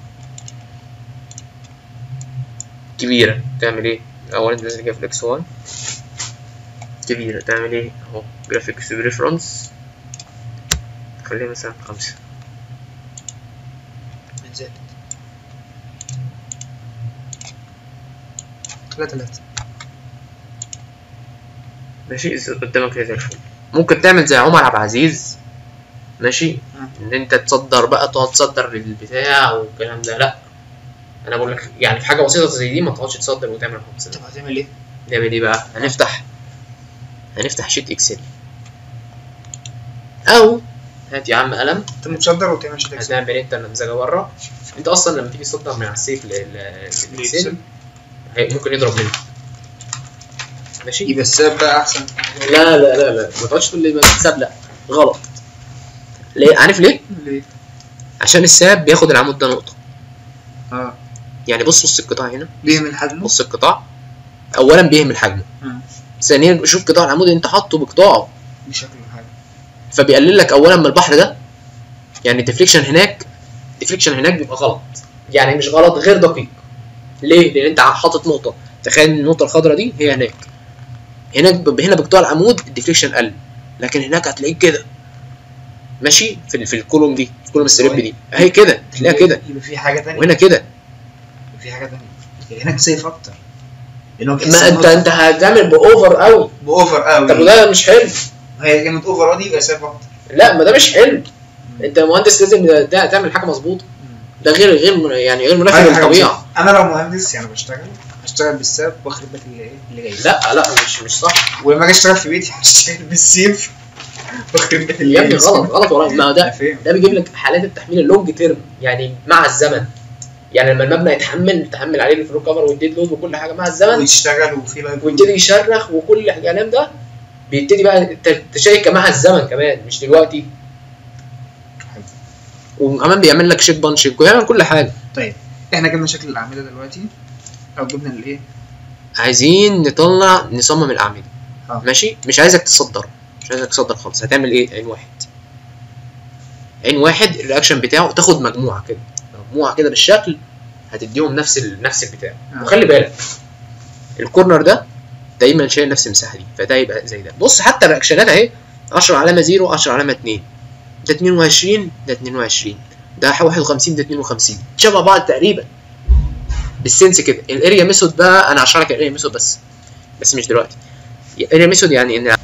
كبيره تعمل ايه اولا انت لازم تجيب في الاكس 1 كبيره تعمل ايه اهو جرافيكس ريفرنس خليها مثلا خمسة زائد ثلاثة ثلاثة ماشي إذا قدامك كده زي الفل ممكن تعمل زي عمر عبد العزيز ماشي آه. ان انت تصدر بقى تقعد تصدر للبتاع والكلام ده لا انا بقول لك يعني في حاجه بسيطه زي دي ما تقعدش تصدر وتعمل خمسة طب هتعمل ايه؟ نعمل ايه بقى هنفتح هنفتح شيت اكسل او هات يا عم قلم انت متصدر وتعمل شيت اكسل هتعمل انت النمذجه بره انت اصلا لما تيجي تصدر من على السيف لل- لل- للاكسل هي- ممكن يضرب منك ماشي يبقى الساب بقى احسن لا لا لا لا ما تقعدش تقول لي الساب لا غلط ليه عارف ليه ليه؟ عشان الساب بياخد العمود ده نقطه اه يعني بص بص القطاع هنا ليه من حجمه؟ بص القطاع اولا بيهمل حجمه آه. ثانيا شوف قطاع العمود اللي انت حاطه بقطاعه بشكل حاجة فبيقلل لك اولا من البحر ده يعني الديفليكشن هناك الديفليكشن هناك بيبقى غلط يعني مش غلط غير دقيق ليه؟ لان انت حاطط نقطه تخيل إن النقطه الخضراء دي هي هناك هناك ب- هنا بقطاع العمود الديفليكشن قل لكن هناك هتلاقيه كده ماشي في ال- في الكولوم دي الكولوم السريب دي اهي كده تلاقيها كده يبقى في حاجة تانية وهنا كده يبقى في حاجة تانية يعني هناك سيف اكتر لان هو ما انت انت هتعمل باوفر قوي باوفر قوي طب وده مش حلو هي كلمة اوفر دي يبقى سيف اكتر لا ما ده مش حلو انت مهندس لازم ده- ده تعمل حاجه مظبوطه ده غير غير من- يعني غير منافي حاجة- حاجة للطبيعه بسيطة. انا لو مهندس يعني بشتغل هشتغل بالساب واخرب بيت اللي ايه اللي جاي لا لا مش مش صح ولما اجي اشتغل في بيتي هشتغل بالسيف واخرب بيت اللي يا ابني جاي. غلط غلط والله ما انا ده فاهم ده بيجيب لك حالات التحميل اللونج تيرم يعني مع الزمن يعني لما المبنى يتحمل تحمل عليه الفلو كفر والديد لود وكل حاجه مع الزمن ويشتغل وفي لايف ويبتدي يشرخ وكل الكلام ده بيبتدي بقى ت- تشيك مع الزمن كمان مش دلوقتي وكمان بيعمل لك شيك بانشنج ويعمل كل حاجه طيب احنا جبنا شكل الاعمده دلوقتي او جبنا الايه عايزين نطلع نصمم الاعمده اه. ماشي مش عايزك تصدر مش عايزك تصدر خالص هتعمل ايه عين واحد عين واحد الرياكشن بتاعه تاخد مجموعه كده مجموعه كده بالشكل هتديهم نفس ال... نفس البتاع اه. وخلي بالك الكورنر ده دايما شايل نفس المساحه دي فده يبقى زي ده بص حتى الرياكشنات اهي 10 علامه 0 10 علامه 2 ده 22 ده 22 ده 51 ده 52 شبه بعض تقريبا بالسنس كده الاريا ميثود بقى انا هشرح لك الاريا ميثود بس بس مش دلوقتي الاريا ميثود يعني ان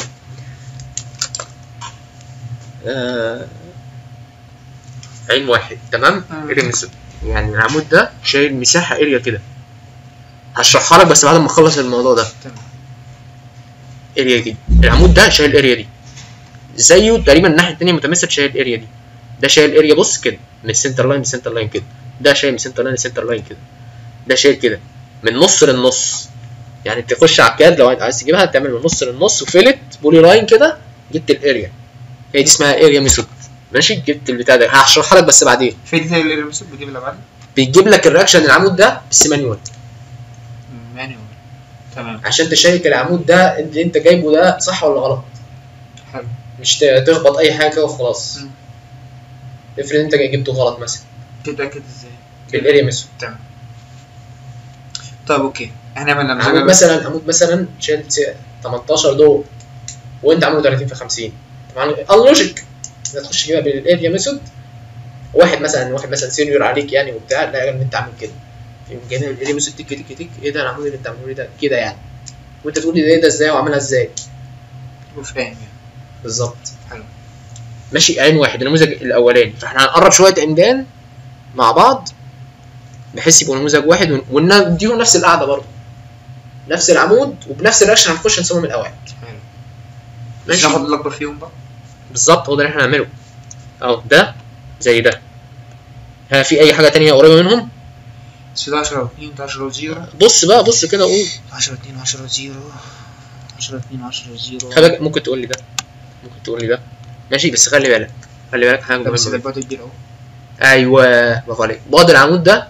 آه عين واحد تمام آه. اريا ميثود يعني العمود ده شايل مساحه اريا كده هشرحها لك بس بعد ما اخلص الموضوع ده تمام اريا دي العمود ده شايل اريا دي زيه تقريبا الناحيه التانيه متماسك شايل اريا دي ده شايل اريا بص كده من السنتر لاين للسنتر لاين كده ده شايل من السنتر لاين للسنتر لاين كده ده شايل كده من نص للنص يعني تخش على الكاد لو عايز تجيبها تعمل من نص للنص وفيلت بولي لاين كده جبت الاريا هي دي اسمها اريا ميثود ماشي جبت البتاع ده هشرحها لك بس بعدين في ديتيل الريمسل بيجيب الابعاد بيجيب لك الرياكشن العمود ده بس مانيوال مانيوال تمام عشان تشيك العمود ده اللي انت جايبه ده صح ولا غلط حلو مش ت- تخبط اي حاجه كده وخلاص مم. افرض انت جبته غلط مثلا تتاكد ازاي بالاريا ميثود تمام طيب اوكي احنا عملنا عمود نموذج بس مثلا عمود مثلا شايل س- 18 دور وانت عامله 30 في 50 طبعا اللوجيك انك تخش كده بالاريا ميثود واحد مثلا واحد مثلا سينيور عليك يعني وبتاع لا ان انت عامل كده يقوم جايب الاريا ميثود تك تك تك ايه ده العمود اللي انت عامله لي ده كده يعني وانت تقول لي ده ايه ده ازاي وعاملها ازاي وفاهم يعني بالظبط حلو. ماشي عين واحد النموذج الاولاني فاحنا هنقرب شويه عمدان مع بعض بحيث يبقوا نموذج واحد ون- ونديهم نفس القعده برضه نفس العمود وبنفس الرياكشن هنخش نصمم القواعد حلو. ماشي ناخد الاكبر فيهم بقى بالظبط هو ده اللي احنا هنعمله اهو ده زي ده ها في اي حاجه تانية قريبه منهم 16 و2 11 و0 بص بقى بص كده قول 10 2 10 0 10 2 10 0 خلي بالك ممكن تقول لي ده ممكن تقول لي ده ماشي بس خلي بالك خلي بالك حاجه ده بس مهمه البعد كبير اهو ايوه برافو عليك بعد العمود ده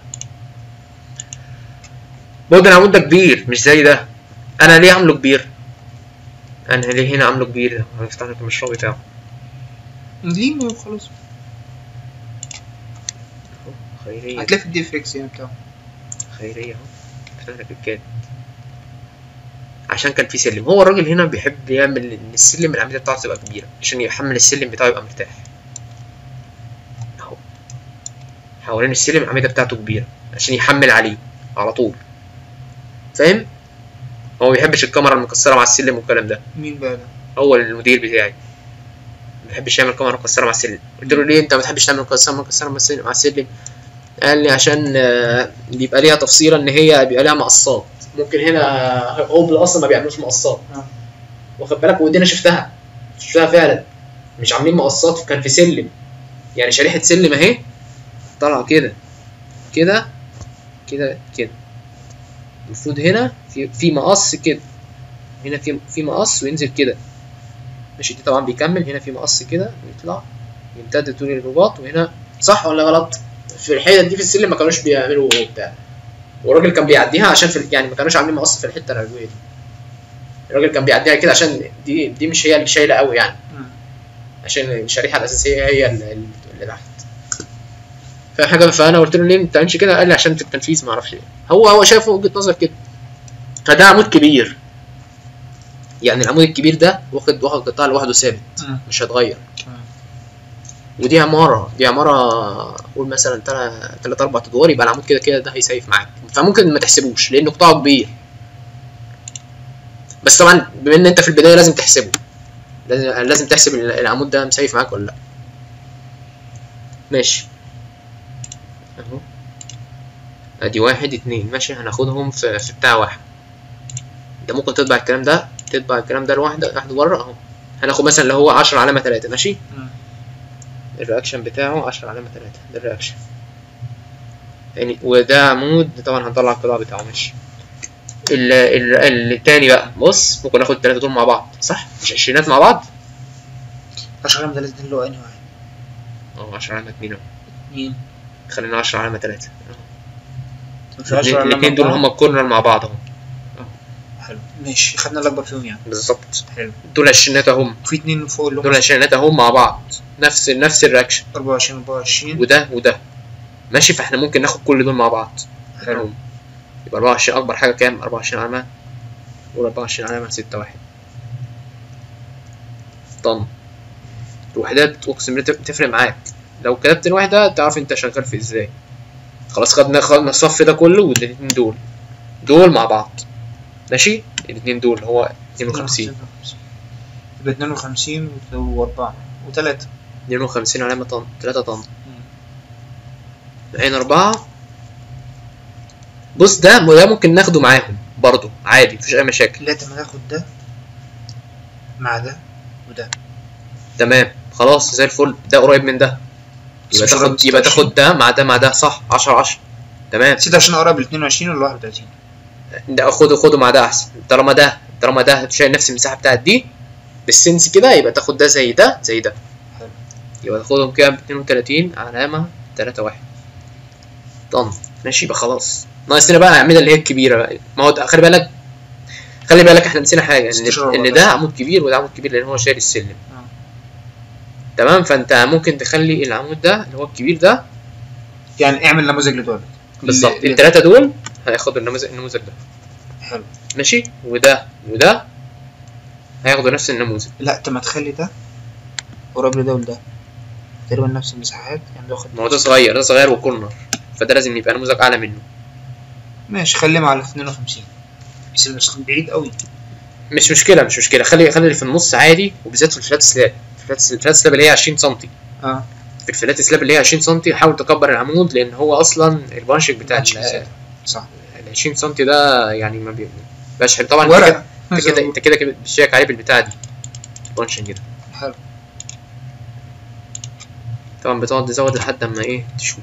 بعد العمود ده كبير مش زي ده انا ليه عامله كبير انا ليه هنا عامله كبير ده هنفتح لك المشروع بتاعه ليه وخلاص خيريه هتلاقي في الدي افكس يعني بتاعه خيريه اهو فتح لك الكاد عشان كان في سلم هو الراجل هنا بيحب يعمل ان السلم الاعمده بتاعته تبقى كبيره عشان يحمل السلم بتاعه يبقى مرتاح اهو حوالين السلم الاعمده بتاعته كبيره عشان يحمل عليه على طول فاهم هو ما بيحبش الكاميرا المكسره مع السلم والكلام ده مين بقى ده؟ هو المدير بتاعي ما بيحبش يعمل كاميرا مكسره مع السلم قلت له ليه انت ما بتحبش تعمل كاميرا مكسره مع السلم مع السلم قال لي عشان آه، بيبقى ليها تفصيله ان هي بيبقى ليها مقصات ممكن هنا هوبل اصلا ما بيعملوش مقصات آه. واخد بالك ودي انا شفتها شفتها فعلا مش عاملين مقصات كان في سلم يعني شريحه سلم اهي طالعه كده كده كده كده المفروض هنا في في مقص كده هنا في في مقص وينزل كده ماشي دي طبعا بيكمل هنا في مقص كده ويطلع يمتد طول الرباط وهنا صح ولا غلط في الحته دي في السلم ما كانوش بيعملوا بتاع والراجل كان بيعديها عشان في يعني ما كانوش عاملين مقص في الحته العلويه دي الراجل كان بيعديها كده عشان دي دي مش هي اللي شايله قوي يعني مم. عشان الشريحه الاساسيه هي اللي اللي تحت فحاجه فانا قلت له ليه ما بتعملش كده قال لي عشان في التنفيذ ما اعرفش ليه هو هو شايف وجهه نظر كده فده عمود كبير يعني العمود الكبير ده واخد واخد قطاع لوحده ثابت مم. مش هيتغير تمام. ودي عماره دي عماره قول مثلا تلات تلات اربع ادوار يبقى العمود كده كده ده هيسيف معاك فممكن ما تحسبوش لانه قطاعه كبير بس طبعا بما ان انت في البدايه لازم تحسبه لازم لازم تحسب ال- العمود ده مسيف معاك ولا لا ماشي اهو ادي واحد اتنين ماشي هناخدهم في, في بتاع واحد انت ممكن تطبع الكلام ده تطبع الكلام ده لوحده لوحده بره اهو هناخد مثلا اللي هو 10 علامه 3 ماشي مم. الرياكشن بتاعه 10 علامة 3 ده الرياكشن يعني وده عمود طبعا هنطلع القطاع بتاعه ماشي ال ال التاني بقى بص ممكن ناخد التلاتة دول مع بعض صح مش عشرينات مع بعض 10 ده لازم اللي هو انهي واحد؟ اه 10 علامة 2 اهو مين؟ خلينا 10 علامة 3 مش 10 علامة الاثنين دول أربعة؟ هما الكورنر مع بعض اهو حلو ماشي خدنا الاكبر فيهم يعني بالظبط حلو دول عشرينات اهم في اتنين فوق اللي دول هم عشرينات اهم مع بعض نفس نفس الرياكشن 24 24 وده وده ماشي فاحنا ممكن ناخد كل دول مع بعض حلو يبقى 24 اكبر حاجه كام 24 علامه قول 24 علامه 6 1 طن الوحدات اقسم بالله تفرق معاك لو كتبت الوحده تعرف انت شغال في ازاي خلاص خدنا خدنا الصف ده كله والاتنين دول دول مع بعض ماشي الاتنين دول هو 52 يبقى 52 و4 و3 52 علامه طن 3 طن عين أربعة بص ده ده ممكن ناخده معاهم برضو عادي مفيش أي مشاكل لا ما ناخد ده مع ده وده تمام خلاص زي الفل ده قريب من ده بس يبقى مش قريب تاخد يبقى 26. تاخد ده مع ده مع ده صح 10 10 تمام نسيت عشان اقرب ل 22 ولا 31 ده خده خده مع ده احسن طالما ده طالما ده شايل نفس المساحه بتاعت دي بالسنس كده يبقى تاخد ده زي ده زي ده حلو. يبقى تاخدهم كده ب 32 علامه 3 1 طن ماشي يبقى خلاص ناقص لنا بقى الاعمده اللي هي الكبيره بقى ما هو ده- خلي بالك خلي بالك احنا نسينا حاجه ان 16 ان 14. ده عمود كبير وده عمود كبير لان هو شايل السلم آه. تمام فانت ممكن تخلي العمود ده اللي هو الكبير ده يعني اعمل نموذج لدول بالظبط اللي- الثلاثه دول هياخدوا النموذج النموذج ده حلو ماشي وده وده هياخدوا نفس النموذج لا انت ما تخلي ده قريب لده ولده تقريبا نفس المساحات يعني ده واخد ما هو ده صغير ده صغير وكورنر فده لازم يبقى نموذج اعلى منه ماشي خليهم على 52 بس مش بعيد قوي مش مشكله مش مشكله خلي خلي اللي في النص عادي وبالذات في الفلات سلاب الفلات الفلات سلاب اللي هي 20 سم اه في الفلات سلاب اللي هي 20 سم حاول تكبر العمود لان هو اصلا البانشنج بتاع ماتش ال بزيادة. صح ال 20 سم ده يعني ما بيبقاش حلو طبعا انت كده ورقة انت كده انت كده كده بتشيك عليه بالبتاع دي البانشنج ده حلو طبعا بتقعد تزود لحد اما ايه تشوف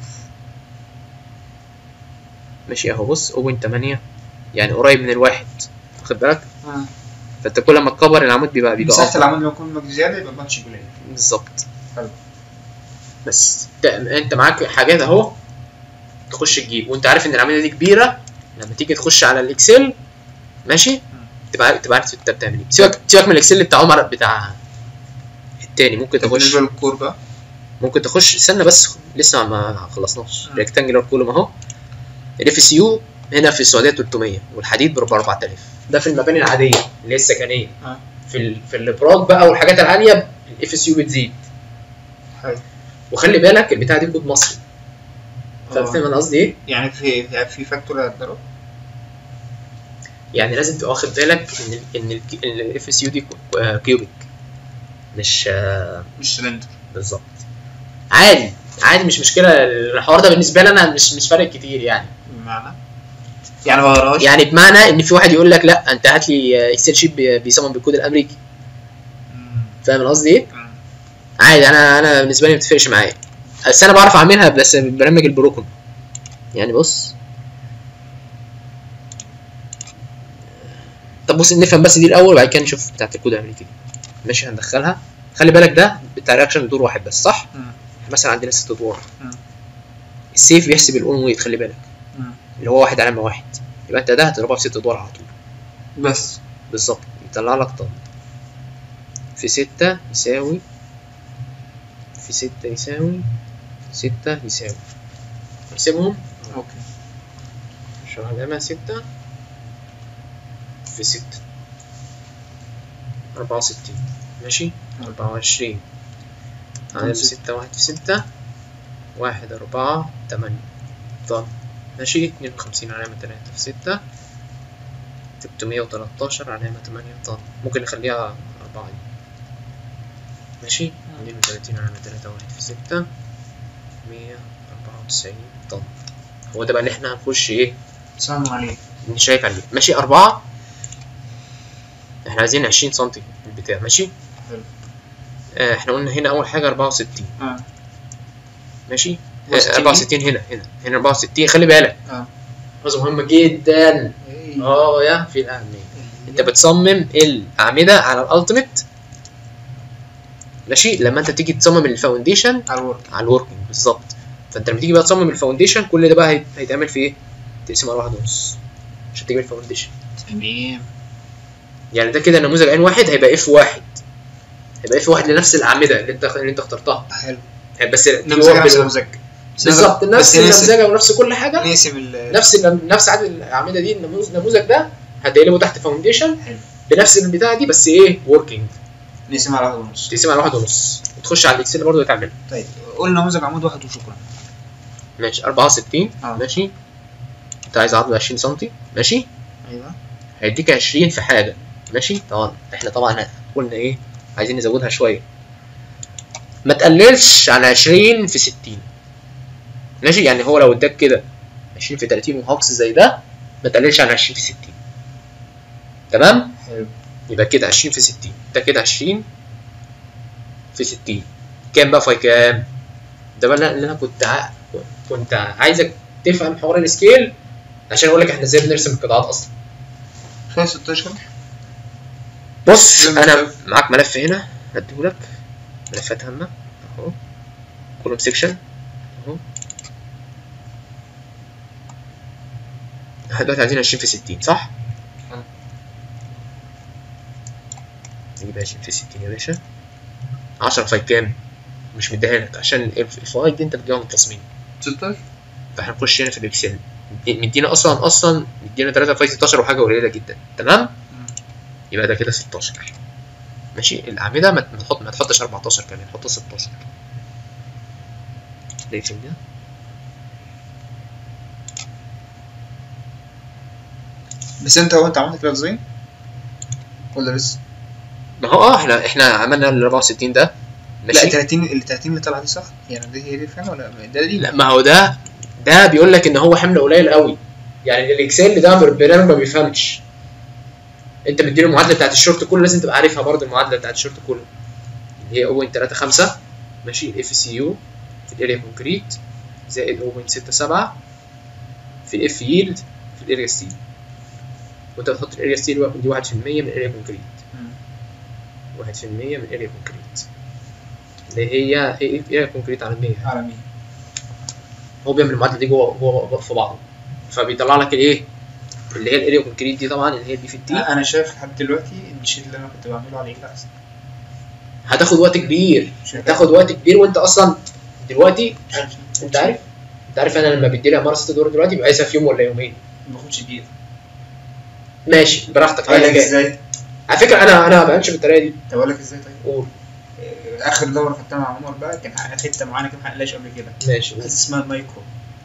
ماشي اهو بص 0.8 يعني قريب من الواحد واخد بالك آه. فانت كل ما تكبر العمود بيبقى بيبقى مساحة أفضل. العمود لما يكون مجد زيادة يبقى الماتش قليل بالظبط حلو. بس ده انت معاك حاجات اهو تخش تجيب وانت عارف ان العمليه دي كبيره لما تيجي تخش على الاكسل ماشي تبقى عارف- تبقى عارف انت بتعمل ايه سيبك سيبك من الاكسل بتاع عمر بتاع التاني ممكن طب تخش بالنسبة للكور بقى ممكن تخش استنى بس لسه ما خلصناش مم. ريكتانجلر كولوم اهو الاف اس يو هنا في السعوديه 300 والحديد ب 4000 ده في المباني العاديه اللي هي السكنيه آه. في ال... في الابراج بقى والحاجات العاليه الاف اس يو بتزيد حلو وخلي بالك البتاع دي كود مصري فاهم آه. فاهم انا قصدي ايه؟ يعني في في- في فاكتور هيقدروا يعني لازم تبقى واخد بالك ان ال ان الاف اس يو دي كو- آه، كيوبيك مش آه، مش سلندر بالظبط عادي عادي مش مشكله الحوار ده بالنسبه لي انا مش مش فارق كتير يعني بمعنى يعني ما وراش يعني بمعنى ان في واحد يقول لك لا انت هات لي اكسل شيت بي- بيصمم بالكود الامريكي مم. فاهم أنا قصدي ايه؟ مم. عادي انا انا بالنسبه لي ما بتفرقش معايا بس انا بعرف اعملها بس برنامج البروكن يعني بص طب بص نفهم بس دي الاول وبعد كده نشوف بتاعت الكود الامريكي دي ماشي هندخلها خلي بالك ده بتاع رياكشن دور واحد بس صح؟ مم. مثلا عندنا ست ادوار مم. السيف بيحسب الاون ويت خلي بالك مم. اللي هو واحد علامه واحد يبقى انت ده هتضربها في ست ادوار على طول بس بالظبط يطلع لك طن في ستة يساوي في ستة يساوي ستة يساوي نحسبهم اوكي عشان علامة ستة في ستة أربعة وستين ماشي أربعة وعشرين علامة ستة. ستة واحد في ستة واحد أربعة تمانية طن ماشي اتنين وخمسين علامة تلاتة في ستة تلتمية وتلاتاشر علامة تمانية طن ممكن نخليها أربعة دي ماشي اتنين وتلاتين علامة تلاتة واحد في ستة مية أربعة وتسعين طن هو ده بقى اللي احنا هنخش ايه سلام عليك نشيك عليه ماشي أربعة احنا عايزين عشرين سنتي البتاع ماشي حلو. آه احنا قلنا هنا أول حاجة أربعة وستين اه ماشي 64 أربعة وستين هنا هنا هنا أربعة وستين خلي بالك اه نقطة مهمة جدا إيه. اه يا في الأهمية انت بتصمم الأعمدة على الألتيميت ماشي لما انت تيجي تصمم الفاونديشن على الورك على الوركينج بالظبط فانت لما تيجي بقى تصمم الفاونديشن كل ده بقى هيت- هيتعمل في ايه؟ تقسمه على واحد ونص عشان تجيب الفاونديشن تمام يعني ده كده نموذج عين واحد هيبقى اف واحد هيبقى اف واحد لنفس الاعمده اللي انت اللي انت اخترتها حلو يعني بس نموذج نفس النموذج بالظبط نفس بس نقسم النمذجه ونفس كل حاجه نقسم ال نفس النم- نفس عدد الاعمده دي النموذج النموذج ده هتقلبه تحت فاونديشن حلو. بنفس البتاعه دي بس ايه وركينج نقسم على واحد ونص تقسم على واحد ونص وتخش على الاكسل برضه تعمل طيب قول نموذج عمود واحد وشكرا ماشي 64 اه. ماشي انت عايز عرض 20 سم ماشي ايوه هيديك 20 في حاجه ماشي طبعا احنا طبعا قلنا ايه عايزين نزودها شويه ما تقللش عن 20 في 60 ماشي يعني هو لو اداك كده 20 في 30 وهوكس زي ده ما تقللش عن 20 في 60 تمام حلو يبقى كده 20 في 60 ده كده 20 في 60 كام بقى في كام ده بقى اللي انا كنت ع... كنت عايزك تفهم حوار السكيل عشان اقول لك احنا ازاي بنرسم القطاعات اصلا خمسة 16 بص ده انا ملف. معاك ملف هنا هديهولك ملفات هامه اهو كولوم سيكشن اهو احنا دلوقتي عايزين 20 في 60 صح؟ اه. نجيب 20 في 60 يا باشا 10 فاي كام؟ مش مديها لك عشان الفاي دي انت بتجيبها من التصميم 16 فاحنا نخش هنا في الاكسل مدينا اصلا اصلا مدينا 3 فاي 16 وحاجه قليله جدا تمام يبقى ده كده 16 ماشي الاعمده ما ما تحط ما تحطش 14 كمان حط 16 لقيت ده بس انت هو انت عملت كده ازاي؟ ولا لسه؟ ما هو اه احنا احنا عملنا ال 64 ده لا ماشي ال 30 ال 30 اللي طلع دي صح؟ يعني دي هي دي فعلا ولا ده دي؟ لا ما هو ده ده بيقول لك ان هو حمل قليل قوي يعني الاكسل ده برنامج ما بيفهمش انت مديله المعادله بتاعت الشورت كله لازم تبقى عارفها برضه المعادله بتاعت الشورت كله اللي هي 0.35 ماشي الاف سي يو في الاريا كونكريت زائد 0.67 في الاف ييلد في الاريا ستيل وانت بتحط الاريا ستيل دي 1% من الاريا كونكريت 1% من الاريا كونكريت اللي هي هي اريا كونكريت على 100 عالمي هو بيعمل المعادله دي جوه جوه في بعضه فبيطلع لك الايه اللي هي الاريا كونكريت دي طبعا اللي هي دي في التي انا شايف لحد دلوقتي ان الشيت اللي انا كنت بعمله على ايه احسن هتاخد وقت كبير شايف هتاخد وقت كبير وانت اصلا دلوقتي مش عارف انت عارف انت عارف انا لما بدي لي عماره ست دور دلوقتي ببقى عايزها في يوم ولا يومين ما باخدش دقيقه ماشي براحتك اقول انا لك جاي ازاي؟ على فكره انا انا ما بعملش بالطريقه دي طب اقول لك ازاي طيب؟ قول آه، اخر دوره خدتها مع عمر بقى كان حققت حته معينه كده ما حققناش قبل كده ماشي حاجه اسمها المايكرو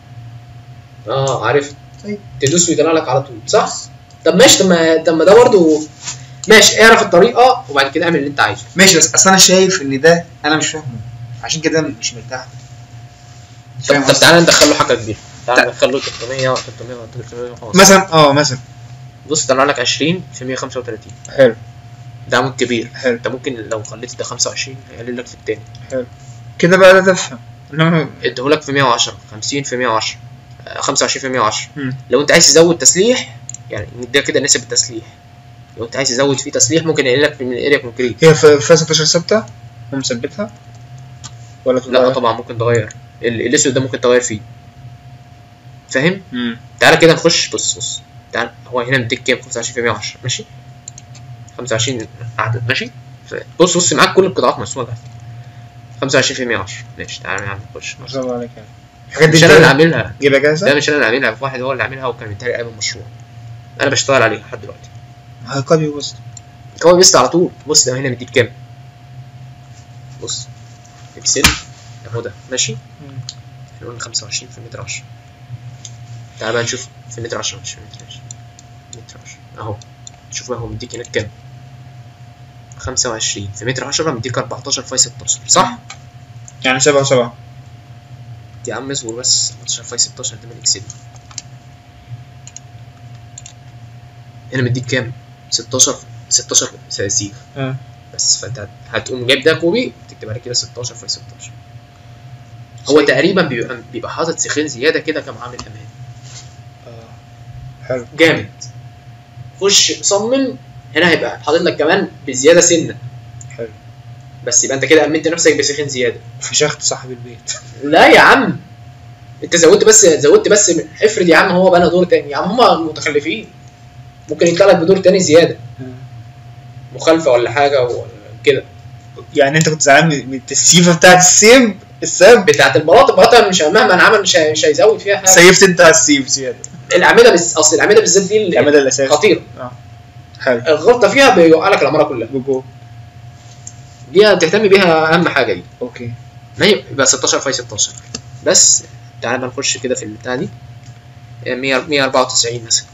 اه عارف طيب. تدوس ويطلع لك على طول صح طب ماشي طب ما طب ما ده برضه ماشي اعرف الطريقه وبعد كده اعمل اللي انت عايزه ماشي بس اصل انا شايف ان ده انا مش فاهمه عشان كده مش مرتاح طب, فاهم طب قصدي؟ تعالى ندخل له حاجه كبيره تعالى طب. ندخل له 300 300 350 مثلا اه مثلا بص طلع لك 20 في 135 حلو ده عمود كبير حلو انت ممكن لو خليت ده 25 هيقلل لك في التاني كده بقى ده تفهم انما اديهولك في 110 50 في 110 آه، 25 في 110 مم. لو انت عايز تزود تسليح يعني ده كده نسب التسليح لو انت عايز تزود فيه تسليح ممكن يقلل لك من الاريا كونكريت هي في فيها 16 ثابته ومثبتها ولا لا تتغير؟ طبعا ممكن تغير ال- الاسود ده ممكن تغير فيه فاهم مم. تعالى كده نخش بص بص تعال هو هنا مديك كام 25 في 110 ماشي 25 عدد ماشي ف- بص بص معاك كل القطاعات مرسومه تحت 25 في 110 ماشي تعالى يا عم نخش ما شاء الله عليك يعني الحاجات دي مش انا اللي انت عاملها جايبها ده جاهزه؟ مش انا اللي عاملها في واحد هو اللي عاملها وكان متهيألي قايم المشروع انا بشتغل عليه لحد دلوقتي هيقابل بص هو بيست على طول بص ده هنا مديك كام بص اكسل اهو ده ماشي احنا قلنا 25 في متر 10 تعال بقى نشوف في متر 10 مش في متر 10 متر 10 اهو شوف بقى هو مديك هناك كام 25 في متر 10 مديك 14 في 16 صح؟ يعني سبعة وسبعة يا عم اصبر بس 14 في 16 ده من اكسل هنا مديك كام؟ 16 16 سيخ اه بس فانت هت- هتقوم جايب ده كوبي تكتب عليه كده 16 في 16 هو تقريبا بيبقى بيبقى حاطط سيخين زياده كده كمعامل امان اه حلو جامد خش صمم هنا هيبقى حاطط لك كمان بزياده سنه حلو بس يبقى انت كده امنت نفسك بسيخين زياده في شخط صاحب البيت لا يا عم انت زودت بس زودت بس من- افرض يا عم هو بنى دور تاني يا عم هما متخلفين ممكن يطلع بدور تاني زياده مخالفه ولا حاجه ولا كده يعني انت كنت زعلان من من التسييفه بتاعت السيب الساب بتاعت البلاط البلاطه مش مهما انا عمل مش هي- مش هيزود فيها حاجه سيفت انت على السيب زياده الاعمده بس اصل الاعمده بالذات دي اللي العماد الاساسي خطيره حلو الغلطه فيها بيوقع لك العماره كلها جوجو دي تهتم بيها اهم حاجه دي اوكي ما هي يبقى 16 في 16 بس تعالى بقى نخش كده في البتاع دي 100 194 مثلا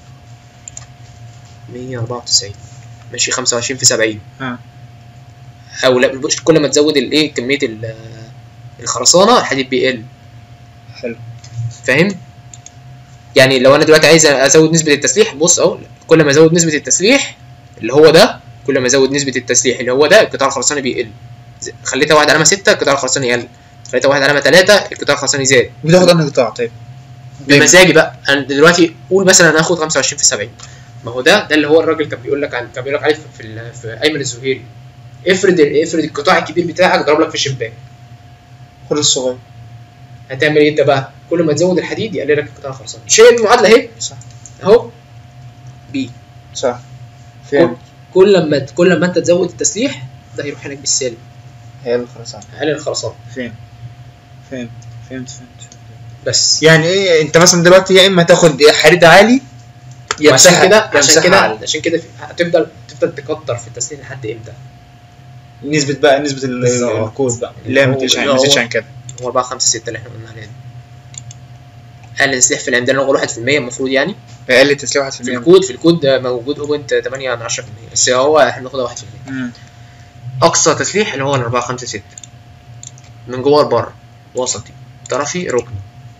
194 ماشي 25 في 70 اه او لا بص، كل ما تزود الايه كميه ال- الخرسانه الحديد بيقل حلو فاهم يعني لو انا دلوقتي عايز ازود نسبه التسليح بص اهو كل ما ازود نسبه التسليح اللي هو ده كل ما ازود نسبه التسليح اللي هو ده القطاع الخرساني بيقل ز- خليتها واحد علامه 6 القطاع الخرساني يقل خليتها واحد علامه 3 القطاع الخرساني زاد بتاخد انهي قطاع طيب بمزاجي بقى انا دلوقتي قول مثلا انا هاخد 25 في 70 ما هو ده ده اللي هو الراجل كان بيقول لك عن كان بيقول لك عليه في, في, ال- في ايمن الزهيري افرض افرض القطاع الكبير بتاعك ضرب لك في الشباك خد الصغير هتعمل ايه انت بقى كل ما تزود الحديد يقلل لك القطاع الخرساني شايف المعادله اهي صح اهو بي صح كل, فين كل ما كل ما انت تزود التسليح ده هيروح هناك بالسالب هي اللي خلاص عارف. هيقلل الخرسانه فين فين فهمت فهمت فهمت بس يعني ايه انت مثلا دلوقتي يا اما تاخد حديد عالي يا وعشان مساحة- كده يا عشان مساحة كده عالية. عشان كده في- هتفضل تفضل تكتر في التسليم لحد امتى؟ نسبة بقى نسبة ال- بالظبط. الكود بقى اللي هي ما تقلش عن هو- ما تزيدش عن كده هو 4 5 6 اللي احنا قلنا عليه ده. هل التسليح في العمدان لغه 1% المفروض يعني اقل تسليح 1% في الكود في الكود ده موجود 0.8 من 10% بس هو احنا بناخدها 1% مم. اقصى تسليح اللي هو ال 4 5 6 من جوه لبره وسطي طرفي ركني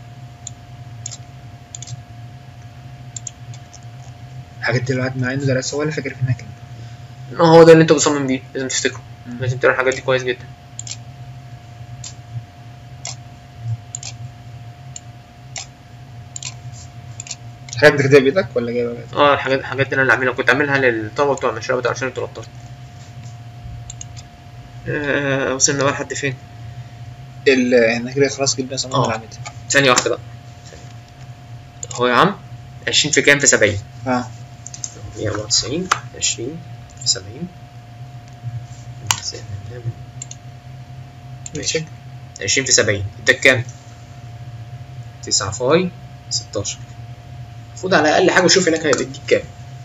الحاجات دي الواحد مع انه درسها ولا فاكر فيها كده ما هو ده اللي انت بتصمم بيه لازم تفتكره مم. لازم تعمل الحاجات دي كويس جدا الحاجات دي كده بايدك ولا جايبها بقى؟ اه الحاجات الحاجات دي انا اللي عاملها كنت عاملها للطلبه بتوع المشروع بتاع 2013 آه وصلنا بقى لحد فين؟ ال- احنا كده خلاص جبنا صمام آه. العمود ثانية واحدة بقى هو يا عم 20 في كام في 70 اه 194 20 في 70 ماشي 20 في 70 اداك كام؟ 9 فاي 16 خد على اقل حاجه وشوف هناك هيديك كام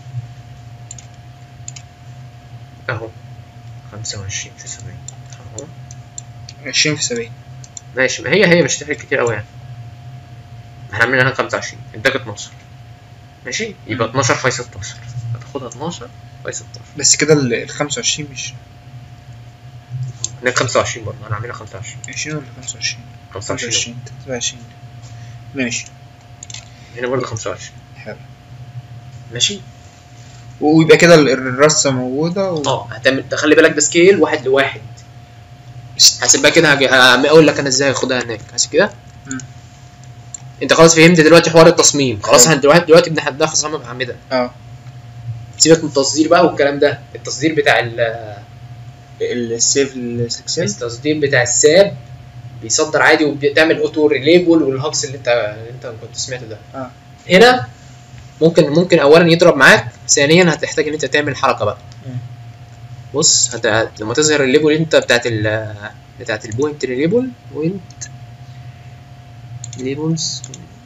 اهو 25 في 70 اهو 20 في 70 ماشي ما هي هي مش هتفرق كتير قوي يعني احنا عاملين هنا 25 اداك 12 ماشي يبقى 12 في 16 هتاخدها 12 في 16 بس كده ال ال 25 مش هناك 25 برضه انا عاملها 25 20 ولا 25 25 25 23 ماشي هنا برضه 25 حلو ماشي ويبقى كده ال- الرصة موجودة و... اه هتعمل تخلي بالك ده سكيل واحد لواحد حاسب بقى كده هاجي هعمل- اقول لك انا ازاي هاخدها هناك حاسب كده مم. انت خلاص فهمت دلوقتي حوار التصميم خلاص احنا دلوقتي دلوقتي بنحددها في صمم اعمده اه سيبك من التصدير بقى والكلام ده التصدير بتاع ال- السيف السكسس التصدير بتاع الساب بيصدر عادي وبتعمل اوتو ريليبل والهاكس اللي انت اللي انت كنت سمعته ده اه هنا ممكن ممكن اولا يضرب معاك ثانيا هتحتاج ان انت تعمل حركه بقى مم. بص هت... لما تظهر الليبل انت بتاعت ال بتاعت البوينت ريليبل بوينت ليبلز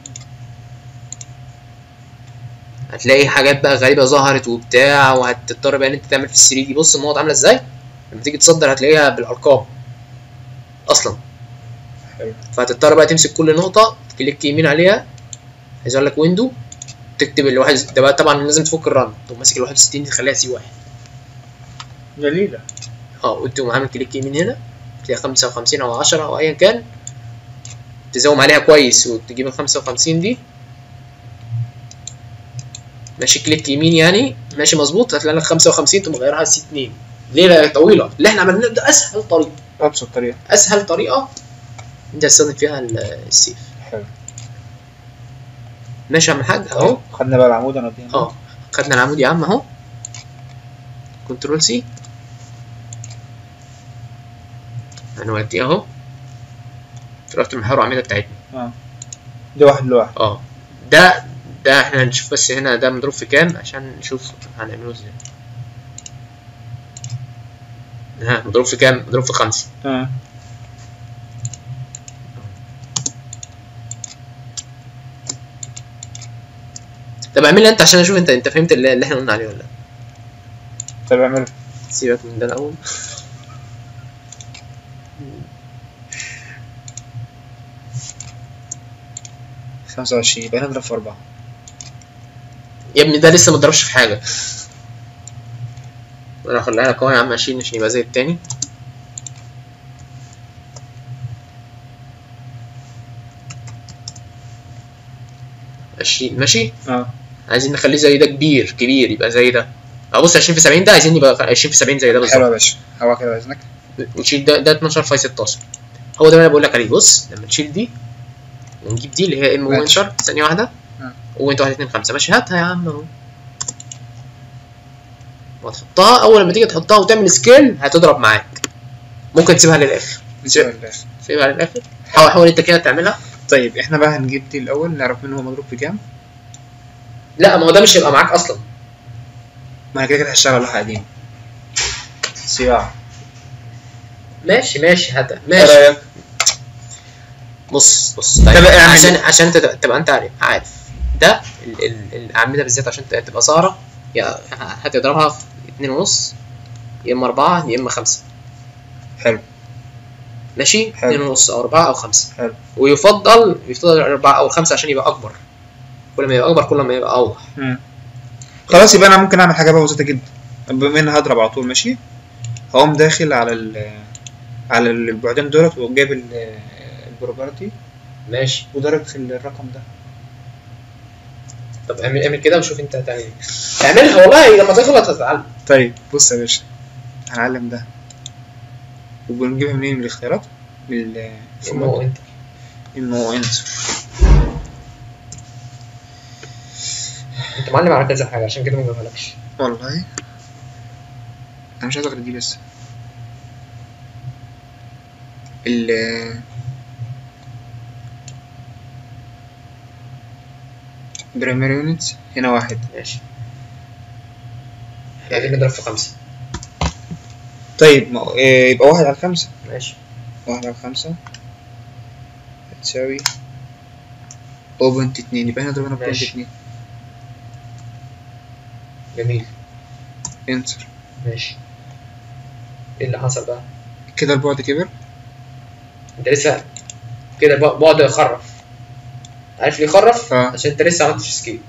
هتلاقي حاجات بقى غريبه ظهرت وبتاع وهتضطر بقى ان انت تعمل في ال 3 دي بص النقط عامله ازاي لما تيجي تصدر هتلاقيها بالارقام اصلا حلو فهتضطر بقى تمسك كل نقطة تكليك يمين عليها هيظهر لك ويندو تكتب الواحد ده بقى طبعا لازم تفك الرن تقوم ماسك ال 61 دي تخليها سي واحد جميلة اه وتقوم عامل كليك يمين هنا تلاقي 55 او 10 او ايا كان تزوم عليها كويس وتجيب ال 55 دي ماشي كليك يمين يعني ماشي مظبوط هتلاقي لك 55 تقوم غيرها سي 2 ليه لا طويلة اللي احنا عملناه ده اسهل طريقة أبسط طريقة اسهل طريقة انت تستخدم فيها ال- السيف حلو ماشي يا عم الحاج اهو خدنا بقى العمود انا اديها اه خدنا العمود يا عم اهو كنترول سي هنوديه اهو رحت المحور العميدة بتاعتنا اه ده واحد لواحد اه ده ده احنا هنشوف بس هنا ده مضروب في كام عشان نشوف هنعمله ازاي ها مضروب في كام مضروب في خمسة اه طب اعملها انت عشان اشوف انت انت فهمت اللي, اللي احنا قلنا عليه ولا لا طب اعمل سيبك من ده الاول خمسة وعشرين يبقى نضرب في أربعة يا ابني ده لسه ما ضربش في حاجه انا هخليها لك اهو يا عم 20 عشان يبقى زي التاني عشرين ماشي اه عايزين نخليه زي ده كبير كبير يبقى زي ده اه بص 20 في 70 ده عايزين يبقى 20 في 70 زي ده حلو بالظبط يا باشا هو كده باذنك نشيل ده ده 12 في 16 هو ده اللي انا بقول لك عليه بص لما نشيل دي ونجيب دي اللي هي ام ماشي. وينتر ثانيه واحده آه. وانت 1 2 5 ماشي هاتها يا عم اهو وتحطها اول لما تيجي تحطها وتعمل سكيل هتضرب معاك ممكن تسيبها للاخر بسم الله سيبها للاخر حاول حاول انت كده تعملها طيب احنا بقى هنجيب دي الاول نعرف منه هو مضروب في كام لا ما هو ده مش هيبقى معاك اصلا ما انا كده كده هشتغل على لوحة قديمة صياعة ماشي ماشي هات ايه ماشي رايك؟ بص بص طيب طب اعمل عشان إيه؟ عشان انت تبقى انت عارف عارف ده ال- ال- الاعمده بالذات عشان ت- تبقى ظاهره يا هتضربها في اتنين ونص يا اما اربعه يا اما خمسه حلو ماشي حلو. اتنين ونص او اربعه او خمسه حلو ويفضل يفضل اربعه او خمسه عشان يبقى اكبر كل ما يبقى اكبر كل ما يبقى اوضح مم. خلاص يبقى انا ممكن اعمل حاجه بقى بسيطه جدا بما اني هضرب على طول ماشي هقوم داخل على ال على البعدين دولت وجايب ال- البروبرتي ماشي وضرب في الرقم ده طب اعمل اعمل كده وشوف انت هتعمل ايه اعملها والله لما تغلط هتتعلم طيب بص يا باشا هنعلم ده وبنجيبها منين من الاختيارات من ال- هو انت انه انت انت معلم على كذا حاجه عشان كده ما جابهالكش والله انا مش عايز اغير دي لسه ال برايمري يونت هنا واحد ماشي احنا عايزين نضرب في خمسه طيب ما هو- إيه، يبقى واحد على خمسة ماشي واحد على خمسة هتساوي بوينت اتنين يبقى هنا ضربنا بوينت ماشي. اتنين جميل انتر ماشي ايه اللي حصل بقى؟ كده البعد كبر انت لسه كده بق- بعد يخرف عارف ليه يخرف؟ اه. عشان انت لسه ما عملتش سكيل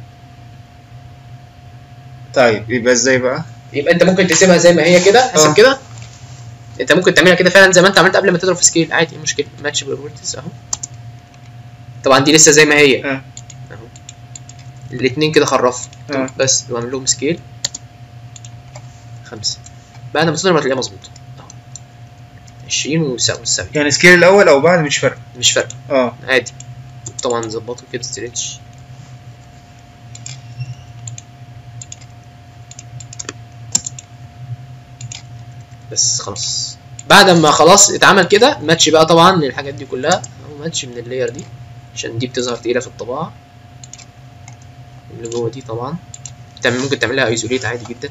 طيب يبقى ازاي بقى يبقى انت ممكن تسيبها زي ما هي كده اه. حسب كده انت ممكن تعملها كده فعلا زي ما انت عملت قبل ما تضرب في سكيل عادي ايه المشكله ماتش بروبرتيز اهو طبعا دي لسه زي ما هي اه. اهو الاثنين كده خرفوا اه. بس واعمل لهم سكيل خمسة بعد ما تضرب هتلاقيها مظبوطة اهو 20 وساوي والساوي يعني سكيل الاول او بعد مش فارقه مش فارقة اه عادي طبعا نظبطه كده ستريتش بس خلاص بعد ما خلاص اتعمل كده ماتش بقى طبعا للحاجات دي كلها اهو ماتش من اللاير دي عشان دي بتظهر تقيلة في الطباعة اللي جوه دي طبعا تعمل ممكن تعملها ايزوليت عادي جدا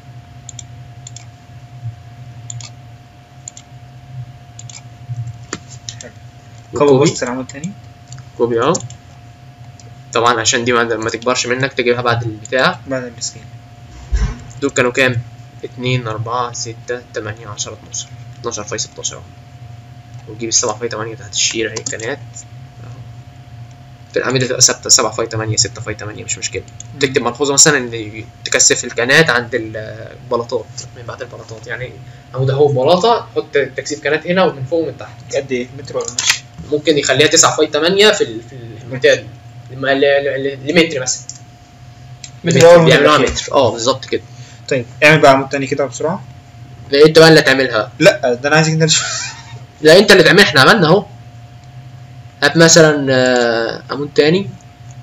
كوبي وكوبي. بص العمود تاني كوبي اهو طبعا عشان دي ما ما تكبرش منك تجيبها بعد البتاع بعد السكيل دول كانوا كام؟ اتنين أربعة ستة تمانية عشرة اتناشر اتناشر فاي ستاشر اهو وتجيب السبعة فاي تمانية بتاعت الشيرة اهي كانت اهو الأعمدة تبقى ثابتة سبعة فاي تمانية ستة فاي تمانية مش مشكلة تكتب ملحوظة مثلا إن تكثف الكانات عند البلاطات من بعد البلاطات يعني عمود اهو بلاطة حط تكثيف كانات هنا ومن فوق ومن تحت قد ايه متر ولا ماشي ممكن يخليها 9 فاي 8 في ال- في المنطقه دي لما- ل- ل- لمتر مثلا متر أول ومتر بيعملوها أخير. متر اه بالظبط كده طيب اعمل بقى عمود تاني كده بسرعه انت بقى اللي تعملها لا ده انا عايزك انت اللي- لا انت اللي تعملها احنا عملنا اهو هات مثلا آه، عمود تاني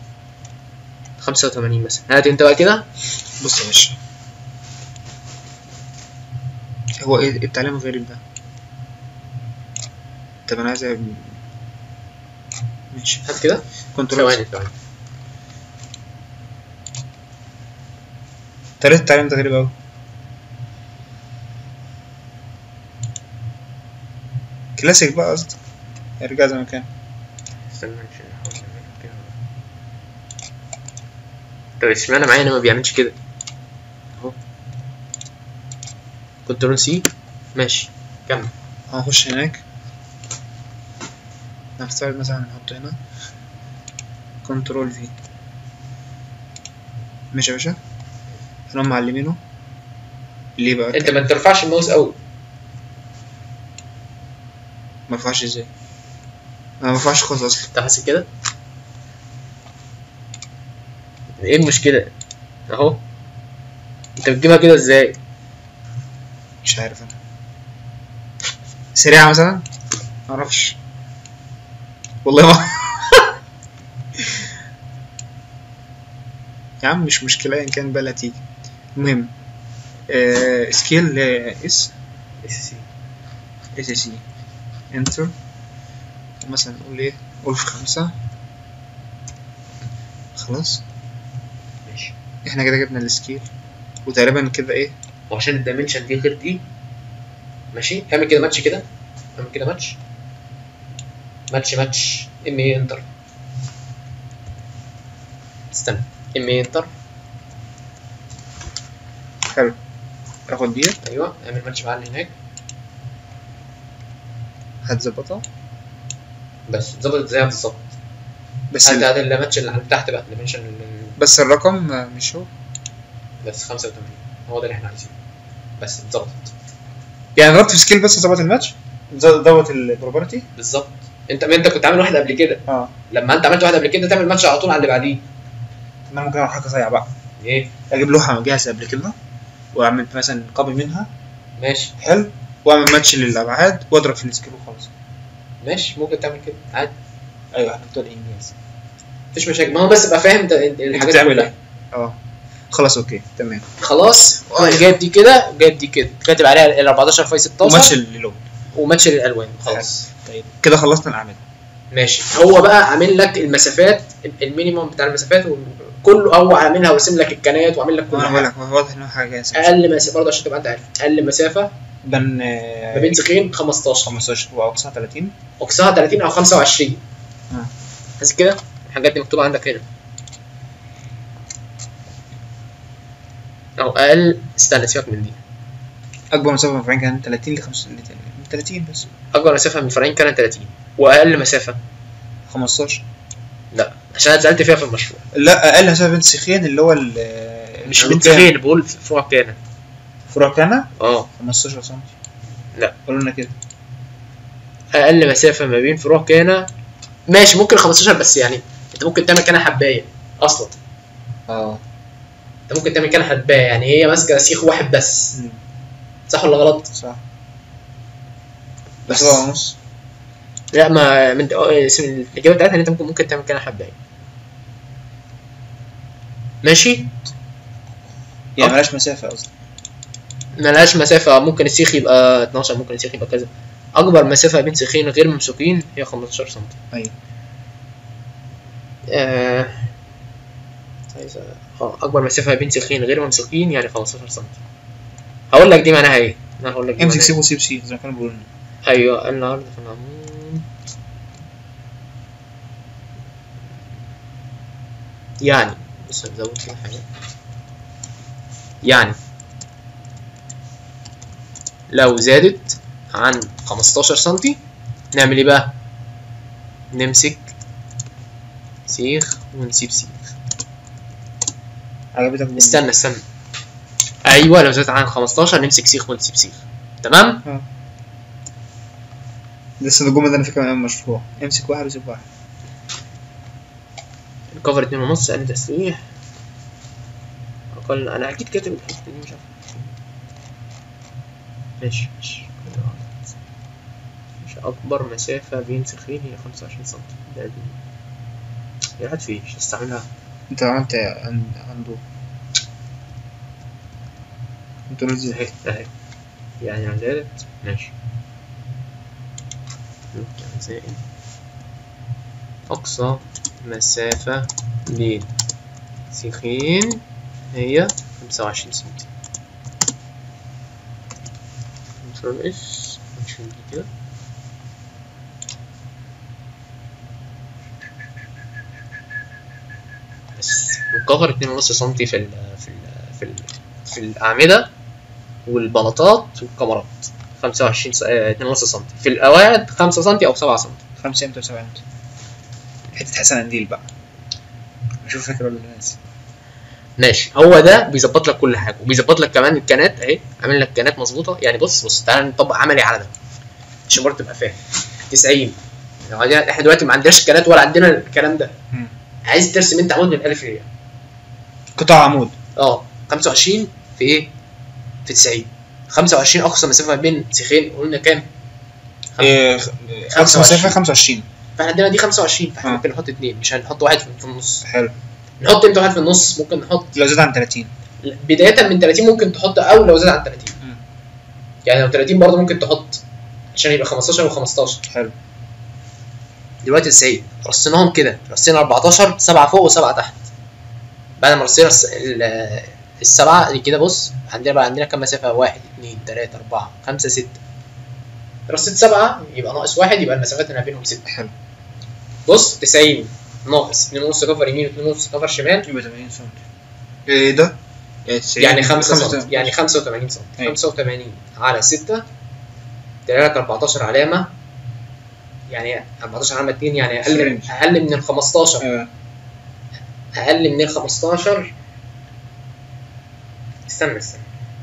85 مثلا هات انت بقى كده بص يا باشا هو ايه التعليم غير ده طب انا عايز أ- ماشي هات كده كنترول ثواني ثواني طريقة التعليم ده غريب أوي كلاسيك بقى قصدي ارجع زي ما كان استنى عشان احاول اعملها كده طب اشمعنى معايا انا ما بيعملش كده اهو كنترول سي ماشي كمل هنخش هناك نفترض مثلا نحط هنا كنترول في ماشي يا باشا هنقوم معلمينه ليه بقى انت ما ترفعش الماوس قوي ما ينفعش ازاي انا ما ينفعش خالص اصلا انت حاسس كده ايه المشكله اهو انت بتجيبها كده ازاي مش عارف انا سريعة مثلا معرفش والله ما يا عم مش مشكلة ان كان بقى لا تيجي المهم آه سكيل اس اس سي اس سي انتر مثلا نقول ايه قول في خمسة خلاص ماشي احنا كده جبنا السكيل وتقريبا كده ايه وعشان الدايمنشن دي غير دي ماشي اعمل كده ماتش كده اعمل كده ماتش ماتش ماتش ام اي انتر استنى ام اي انتر حلو اخد دي ايوه اعمل ماتش مع اللي هناك هتظبطها بس ظبطت زيها بالظبط بس هات ال... هات الماتش اللي تحت بقى دايمنشن بس الرقم آه، مش هو بس 85 هو ده اللي احنا عايزينه بس اتظبطت يعني ضربت في سكيل بس ظبط الماتش ظبط البروبرتي بالظبط انت ما انت كنت عامل واحد قبل كده اه لما انت عملت واحد قبل كده تعمل ماتش على طول على اللي بعديه انا ممكن اعمل حاجه صايعه بقى ايه اجيب لوحه جاهزه قبل كده واعمل مثلا كوبي منها ماشي حلو واعمل ماتش للابعاد واضرب في السكيل وخلاص ماشي ممكن تعمل كده عادي ايوه احنا بتوع الانجاز مفيش مشاكل ما هو بس ابقى فاهم ده- الحاجات بتعمل كلها ايه اه خلاص اوكي تمام خلاص جايب دي كده وجايب دي كده كاتب عليها ال 14 في 16 وماتش اللون وماتش للالوان خلاص طيب كده خلصنا الاعمال ماشي هو بقى عامل لك المسافات المينيموم بتاع المسافات كله هو عاملها ورسم لك الكنات وعامل لك كل وانا بقول حاجه لك واضح انه حاجه جاهزه اقل مسافه برضه عشان تبقى انت عارف اقل مسافه بين ما بين سخين 15 15 واقصى 30 اقصاها 30 او 25 آه. بس كده الحاجات دي مكتوبه عندك هنا او اقل استنى سيبك من دي اكبر مسافه من فرنك كان 30 ل 35 30 بس اكبر مسافه من الفرعين كانت 30 واقل مسافه 15 لا عشان انا اتسالت فيها في المشروع لا اقل مسافه بين سيخين اللي هو ال- مش الألوان بنت سخين بقول في فروع كان فروع كانا اه 15 سم لا. قالوا لنا كده اقل مسافه ما بين فروع كان ماشي ممكن 15 بس يعني انت ممكن تعمل كان حبايه اصلا اه انت ممكن تعمل كان حبايه يعني هي ماسكه سيخ واحد بس صح ولا غلط؟ صح بس بس هو ونص لا ما من اه، اسم الاجابه بتاعتها ان انت ممكن ممكن تعمل كان حبايه ماشي يعني أه. ملاش مسافه قصدي ملهاش مسافه ممكن السيخ يبقى 12 ممكن السيخ يبقى كذا اكبر مسافه بين سيخين غير ممسوكين هي 15 سم ايوه آه... عايز أ- اه اكبر مسافه بين سيخين غير ممسوكين يعني 15 سم هقول لك دي معناها ايه انا هقول لك دي امسك معناها سيب وسيب سي زي ما كانوا بيقولوا لنا إيه. ايوه النهارده في العموم يعني بص نزود كده حاجه يعني لو زادت عن 15 سنتي نعمل ايه بقى نمسك سيخ ونسيب سيخ عجبتك الجملة؟ استنى استنى ايوه لو زادت عن 15 نمسك سيخ ونسيب سيخ تمام لسه الجمله دي انا فاكرها من أيام المشروع امسك واحد وسيب واحد الكفر اتنين ونص اقل تسليح اقل انا اكيد كاتب الحته دي مش عارف ماشي ماشي مش اكبر مسافه بين سيخين هي 25 سم ده دي يا هات فيه مش هستعملها انت عملت عند- عنده انت نزل اهي اهي يعني لو زادت ماشي نقطة زائد أقصى مسافة بين سيخين هي خمسة وعشرين سنتي كنترول اس نشيل دي كده بس والكفر اتنين ونص سنتي في ال في ال في ال في الأعمدة والبلاطات والكاميرات 25 س... آه، 2.5 سم في القواعد 5 سم او 7 سم خمسة امتى وسبعة امتى حتة حسن قنديل بقى اشوف فاكر ولا ناس ماشي هو ده بيظبط لك كل حاجه وبيظبط لك كمان الكانات اهي عامل لك كانات مظبوطه يعني بص بص تعالى نطبق عملي على ده عشان برضه تبقى فاهم 90 لو عندنا- احنا دلوقتي ما عندناش كانات ولا عندنا الكلام ده مم. عايز ترسم انت عمود من الالف للياء قطع عمود اه 25 في ايه؟ في 90 25 اقصى مسافه ما بين سيخين قلنا كام؟ إيه، خ- اقصى 25. مسافة 25 فاحنا عندنا دي 25 فاحنا آه. ممكن نحط اثنين مش هنحط واحد في في النص حلو نحط امتى واحد في النص ممكن نحط لو زاد عن 30 بدايه من 30 ممكن تحط او لو زاد عن 30 مم. يعني لو 30 برضه ممكن تحط عشان يبقى 15 و15 حلو دلوقتي 90 رصيناهم كده رصينا 14 سبعه فوق وسبعه تحت بعد ما رصينا الس- ال- السبعه دي كده بص عندنا بقى عندنا كام مسافه 1 2 3 4 5 6 رصيد سبعة يبقى ناقص واحد يبقى المسافات اللي ما بينهم ستة حلو بص 90 ناقص 2.5 كفر يمين و2.5 كفر شمال يبقى 80 سم ايه ده؟ يعني 90 يعني 5 خمسة سم يعني 85 سم أيوة. 85 على 6 طلع لك 14 علامة يعني 14 علامة 2 يعني اقل فرنج. اقل من ال 15 آه. اقل من ال 15 استنى استنى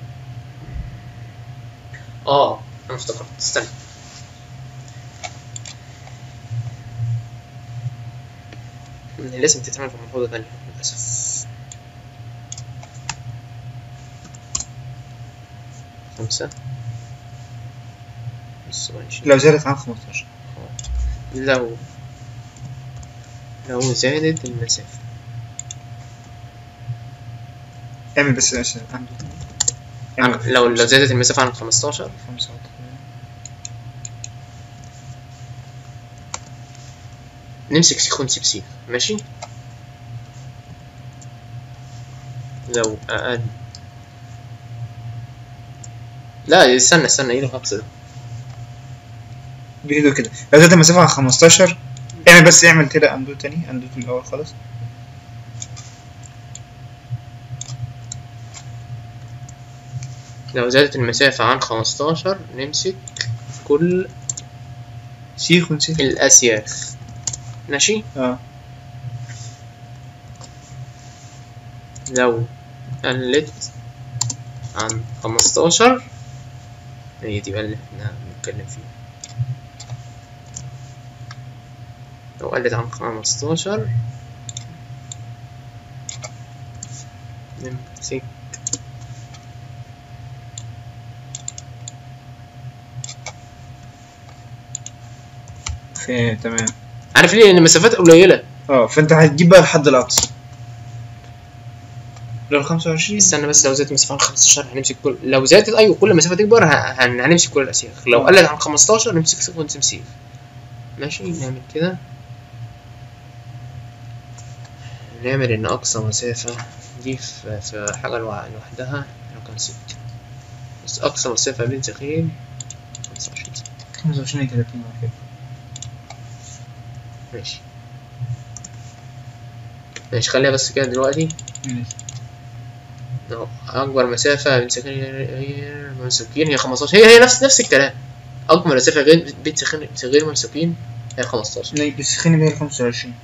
اه انا افتكرت استنى لازم تتعمل في ملحوظة تانية للأسف خمسة بص ماشي لو زادت عن 15 لو لو زادت المسافة اعمل بس عشان عنده عن لو لو زادت المسافة عن 15 5 نمسك سيخ ونسيب سيخ ماشي لو أقل لا استنى استنى ايه الغطس ده بايده كده لو زادت المسافة عن 15 اعمل بس اعمل كده اندو تاني اندو من الاول خالص لو زادت المسافة عن 15 نمسك كل سيخ ونسيخ الأسياخ ماشي اه لو قلت عن 15 هي دي بقى اللي احنا بنتكلم فيها لو قلت عن 15 نمسك في تمام عارف ليه؟ لأن المسافات قليلة اه فانت هتجيب بقى الحد الاقصى لو 25 استنى بس لو زادت المسافة عن 15 هنمسك كل لو زادت أيوة كل مسافة تكبر ه- هن... هنمسك كل الأسياخ لو آه. قلت عن 15 نمسك سيخ ونسيب سيخ ماشي نعمل كده نعمل إن أقصى مسافة دي في, في حاجة لوع- لوحدها رقم ستة بس أقصى مسافة بين سيخين 25 سنة 25 30 كده ماشي ماشي خليها بس كده دلوقتي ماشي. أهو، أكبر مسافة بين سكين غير ممسوكين هي 15 هي هي نفس نفس الكلام أكبر مسافة غير بين سكين غير ممسوكين هي 15 لا، بس خلينا بيها 25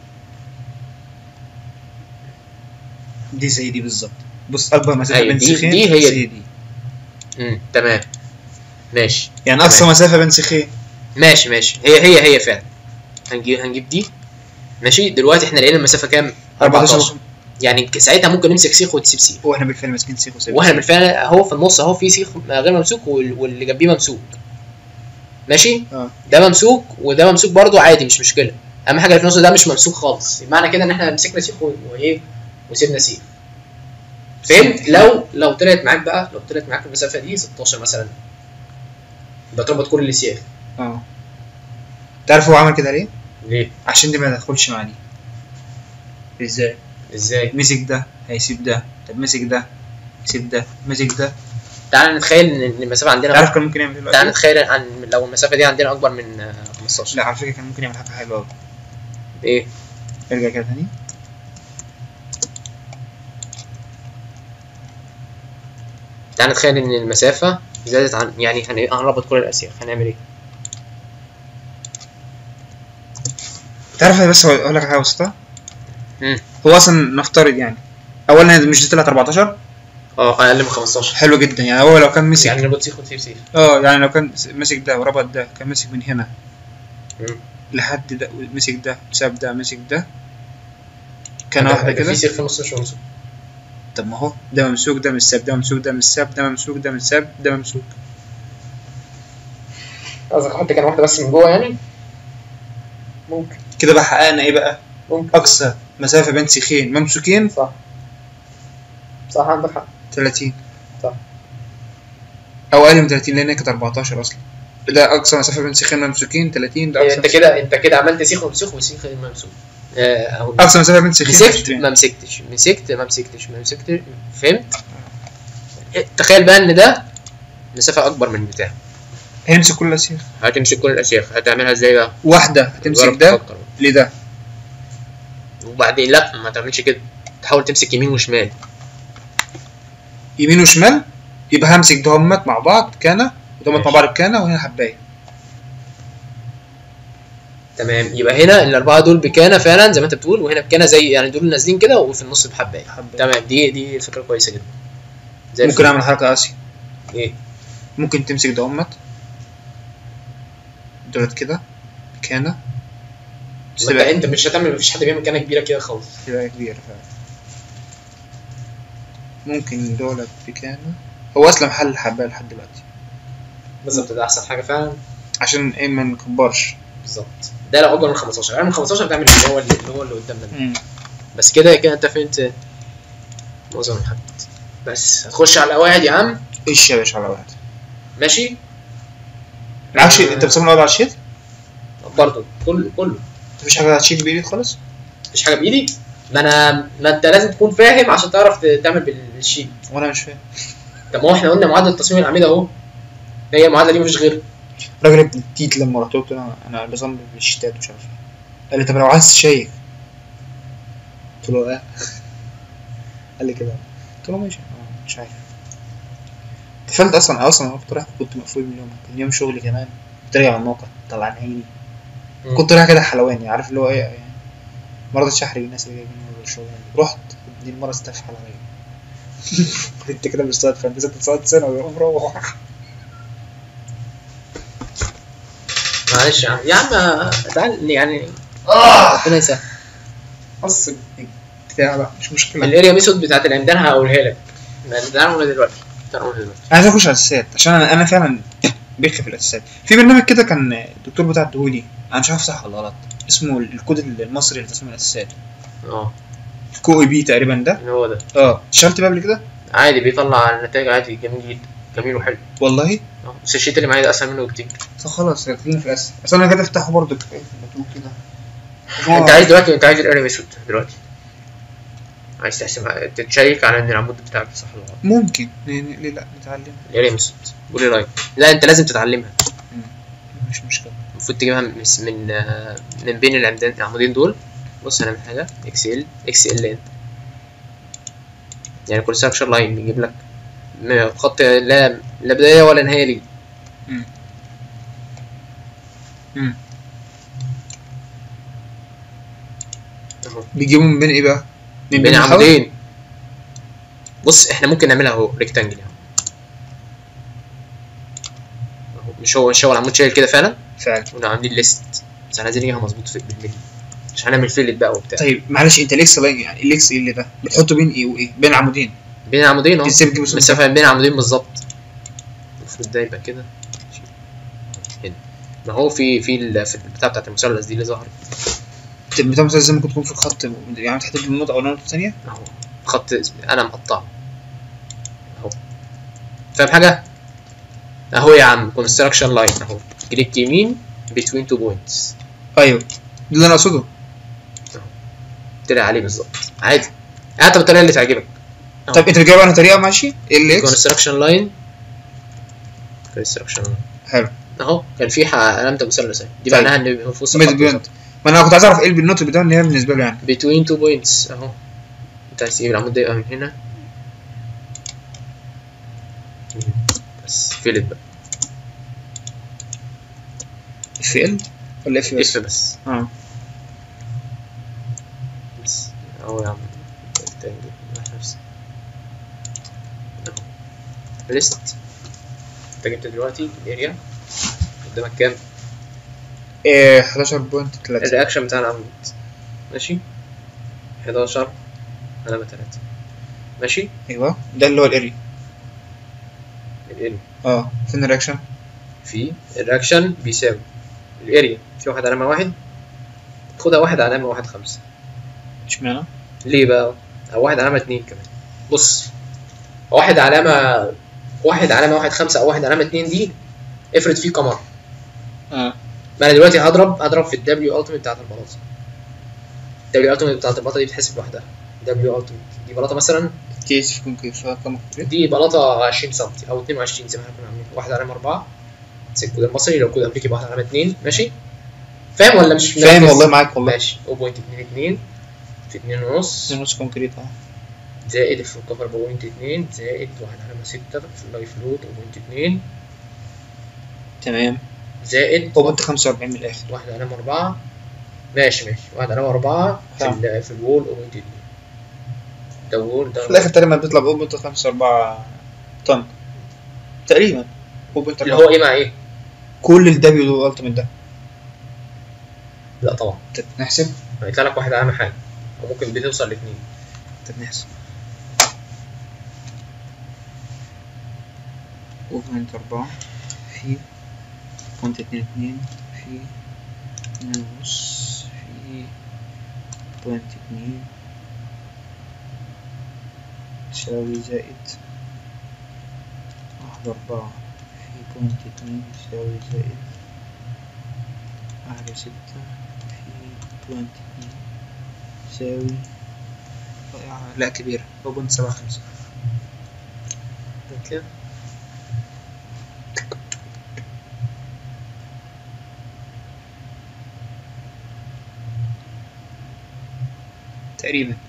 دي زي دي بالظبط بص اكبر مسافه أيوة، بين دي- سيخين دي هي زي دي امم تمام ماشي يعني اقصى تمام. مسافه بين سيخين ماشي ماشي هي هي هي فعلا هنجيب هنجيب دي ماشي دلوقتي احنا لقينا المسافة كام؟ 14 14 يعني ك- ساعتها ممكن نمسك سيخ وتسيب سيخ واحنا بالفعل ماسكين سيخ وسيخ واحنا بالفعل اهو في النص اهو في سيخ غير ممسوك وال- واللي جنبيه ممسوك ماشي اه ده ممسوك وده ممسوك برضو عادي مش مشكله اهم حاجه اللي في النص ده مش ممسوك خالص معنى كده ان احنا مسكنا سيخ و- وايه وسيبنا سيخ فهمت لو لو طلعت معاك بقى لو طلعت معاك المسافه دي 16 مثلا يبقى تربط كل السياخ اه تعرف هو عمل كده ليه؟ ليه عشان دي ما يدخلش مع دي ازاي؟ ازاي مسك ده هيسيب ده طب مسك ده يسيب ده مسك ده تعال نتخيل ان المسافه عندنا تعرف كان ممكن يعمل ايه تعال دلوقتي؟ نتخيل عن لو المسافه دي عندنا اكبر من آه، 15 لا على فكره كان ممكن يعمل حاجه حلوه قوي ايه ارجع كده تاني تعال نتخيل ان المسافه زادت عن يعني هن- هنربط كل الاسياخ هنعمل ايه تعرف بس اقول لك حاجه بسيطه مم. هو اصلا نفترض يعني اولا مش دي طلعت 14 اه اقل من 15 حلو جدا يعني هو لو كان مسك يعني نربط سيخ وتسيب سيخ اه يعني لو كان مسك ده وربط ده كان مسك من هنا مم. لحد ده مسك ده ساب ده مسك ده كان واحده هيبقى كده في سيخ في النص مش ممسوك طب ما هو ده ممسوك ده مش ساب ده ممسوك ده مش ساب ده ممسوك ده مش ساب ده ممسوك قصدك احط كان واحده بس من جوه يعني ممكن كده بقى حققنا ايه بقى ممكن اقصى مسافه بين سيخين ممسوكين صح صح عندك حق 30 صح. او اقل من 30 لان هي كانت 14 اصلا ده اقصى مسافه بين سيخين ممسوكين 30 ده إيه، اقصى انت كده انت كده عملت سيخ ومسوك وسيخ غير ممسوك آه، او اقصى مسافه بين سيخين مسكت 20. ما مسكتش مسكت ما مسكتش ما مسكتش فهمت إيه، تخيل بقى ان ده مسافه اكبر من البتاع هيمسك كل الاسياخ هتمسك كل الاسياخ هتعملها ازاي بقى؟ واحده هتمسك جرب ده تفكر. لده وبعدين لا ما تعملش كده تحاول تمسك يمين وشمال يمين وشمال يبقى همسك دهمت مع بعض كانه ودهمت مع ماشي. بعض بكانه وهنا حبايه تمام يبقى هنا الاربعه دول بكانه فعلا زي ما انت بتقول وهنا بكانه زي يعني دول نازلين كده وفي النص بحبايه حباية. تمام دي دي فكره كويسه جدا زي ممكن الفل. اعمل حركه قاسيه ايه ممكن تمسك دهمت دولت كده بكانه ما انت انت مش هتعمل مفيش حد بيعمل كانه كبيره كده خالص تبقى كبيرة فعلا ممكن دولت بكانه هو اسلم حل الحبايه لحد دلوقتي بالظبط ده احسن حاجه فعلا عشان ايه ما نكبرش بالظبط ده لو اكبر من 15 يعني من 15 تعمل اللي هو اللي هو اللي قدامنا ده بس كده كده انت فهمت معظم الحاجات بس هتخش على القواعد يا عم ايش يا باشا على واحد ماشي العكس انت بتصمم الاول على الشيت برضه كله كله مفيش حاجه على الشيت بايدك خالص مفيش حاجه بايدي ما انا ما انت لازم تكون فاهم عشان تعرف تعمل بالشيت وانا مش فاهم طب ما هو احنا قلنا معادله تصميم الاعمده اهو هي المعادله دي مفيش غيرها راجل ابن التيت لما رحت قلت له انا انا بصمم بالشيتات ومش عارف ايه قال لي طب لو عايز تشيك قلت له ايه قال لي كده قلت له ماشي آه، مش عارف اتفلت اصلا اصلا انا كنت رايح كنت مقفول من يوم كان يوم شغلي كمان كنت راجع على الموقع طلعان عيني مم. كنت رايح كده حلواني عارف اللي هو ايه يعني ما رضيتش احرج الناس اللي جايبين من الشغل رحت دي المره استفحل عليا انت كده مش صادف انت ست صاد سنه ويقوم مروح معلش يا عم يا عم تعال يعني ربنا يسهل بص بتاع بقى مش مشكله الاريا ميثود بتاعت العمدان هقولها لك ما تعالوا نقولها دلوقتي تعالوا نقولها دلوقتي انا عايز اخش على الاساسيات عشان انا انا فعلا بيخ في الاساسيات في برنامج كده كان الدكتور بتاع الدهولي انا مش عارف صح ولا غلط اسمه الكود المصري لتصميم الاساسيات اه كو اي بي تقريبا ده هو ده اه اشتغلت بيه قبل كده عادي بيطلع النتائج عادي جميل جدا جميل وحلو والله اه بس الشيت اللي معايا ده اسهل منه بكتير طب خلاص خلينا في الاساس اصل انا كده افتحه برضه كده مكتوب كده انت عايز دلوقتي انت عايز الاريا ميثود دلوقتي عايز تحسب تتشيك على ان العمود بتاعك صح ولا غلط ممكن ليه ليه لا نتعلم الاريا ميثود قولي رايك لا انت لازم تتعلمها مش مشكله المفروض تجيبها من من آه، من بين العمدان العمودين دول بص هنعمل حاجه اكس ال اكس ال ان يعني كونستراكشن لاين بيجيب لك م- خط لا لا بدايه ولا نهايه ليه مم. مم. اهو بيجيبوا من بين ايه بقى؟ من بين الحوض؟ عمودين بص احنا ممكن نعملها اهو ريكتانجل اهو اهو مش هو مش هو العمود شايل كده فعلا فعلا كنا عاملين ليست بس احنا عايزين نجيبها مظبوط في بالملي مش هنعمل فيلت بقى وبتاع طيب معلش انت الاكس لاين يعني الاكس اللي ده بتحطه بين ايه وايه؟ بين عمودين بين عمودين اهو ازاي بتجيب السمك؟ مسافه بين عمودين بالظبط المفروض ده يبقى كده هنا ما هو في في ال- في البتاع بتاعت المثلث دي اللي ظهرت بتاع مثلا زي ممكن تكون في الخط يعني تحدد النقطه او النقطه الثانيه اهو خط انا مقطعه اهو فاهم حاجه اهو يا عم كونستراكشن لاين اهو كليك يمين بين تو بوينتس ايوه ده اللي انا اقصده طلع عليه بالظبط عادي هات بالطريقه اللي تعجبك أهو. طب انت بتجاوب على طريقه ماشي الاكس كونستراكشن لاين كونستراكشن لاين حلو اهو كان في ح- علامه المثلث اهي دي طيب. معناها ان هو في وسط ميد الخط بوينت ما انا كنت عايز اعرف ايه النقطه اللي اللي هي بالنسبه له يعني between two points اهو انت عايز تجيب العمود ده يبقى من هنا بس فيلت بقى اف ال ولا اف بس؟ اف بس اه بس اهو يا عم تاني نفس اهو ليست انت جبت دلوقتي الاريا قدامك كام؟ إيه 11.3 الرياكشن بتاع العمود ماشي 11 علامة 3 ماشي ايوه ده اللي هو الاري الاريا اه فين الرياكشن؟ في الرياكشن بيساوي الاريا في واحد علامة واحد خدها واحد علامة واحد خمسة اشمعنى؟ ليه بقى؟ أو واحد علامة اتنين كمان بص واحد علامة واحد علامة واحد خمسة أو واحد علامة اتنين دي افرض فيه قمر اه ما أنا دلوقتي هضرب هضرب في الدبليو التيميت بتاعت البلاطة الدبليو التيميت بتاعت البلاطة دي بتحسب لوحدها دبليو التيميت دي بلاطة مثلا كيس يكون كيف كم كبير دي بلاطة 20 سم أو 22 زي ما احنا كنا عاملين واحد علامة أربعة الكود المصري لو كود امريكي يبقى واحد علامه 2 ماشي فاهم ولا مش فاهم مركز؟ والله معاك والله ماشي 0.22 في 2 ونص نص كونكريت اه زائد في الكفر 0.2 زائد واحد علامه 6 في اللايف لود 0.2 تمام زائد هو انت 45 من الاخر واحد علامة أربعة ماشي ماشي واحد علامة أربعة في تمام. ال في الوول أوبنت اتنين ده وول ده في الاخر تقريبا بيطلع ب 0.54 طن تقريبا اللي هو إيه مع إيه؟ كل الدبليو التيميت ده لا طبعا طب نحسب هيطلع لك واحد أهم حاجة وممكن بتوصل لاتنين طب نحسب 0.4 في بوينت اتنين اتنين في اتنين ونص في بوينت اتنين تساوي زائد واحد أربعة في بوينت اتنين تساوي زائد واحد ستة في بوينت اتنين تساوي لا كبيرة هو بوينت سبعة خمسة كده تقريبا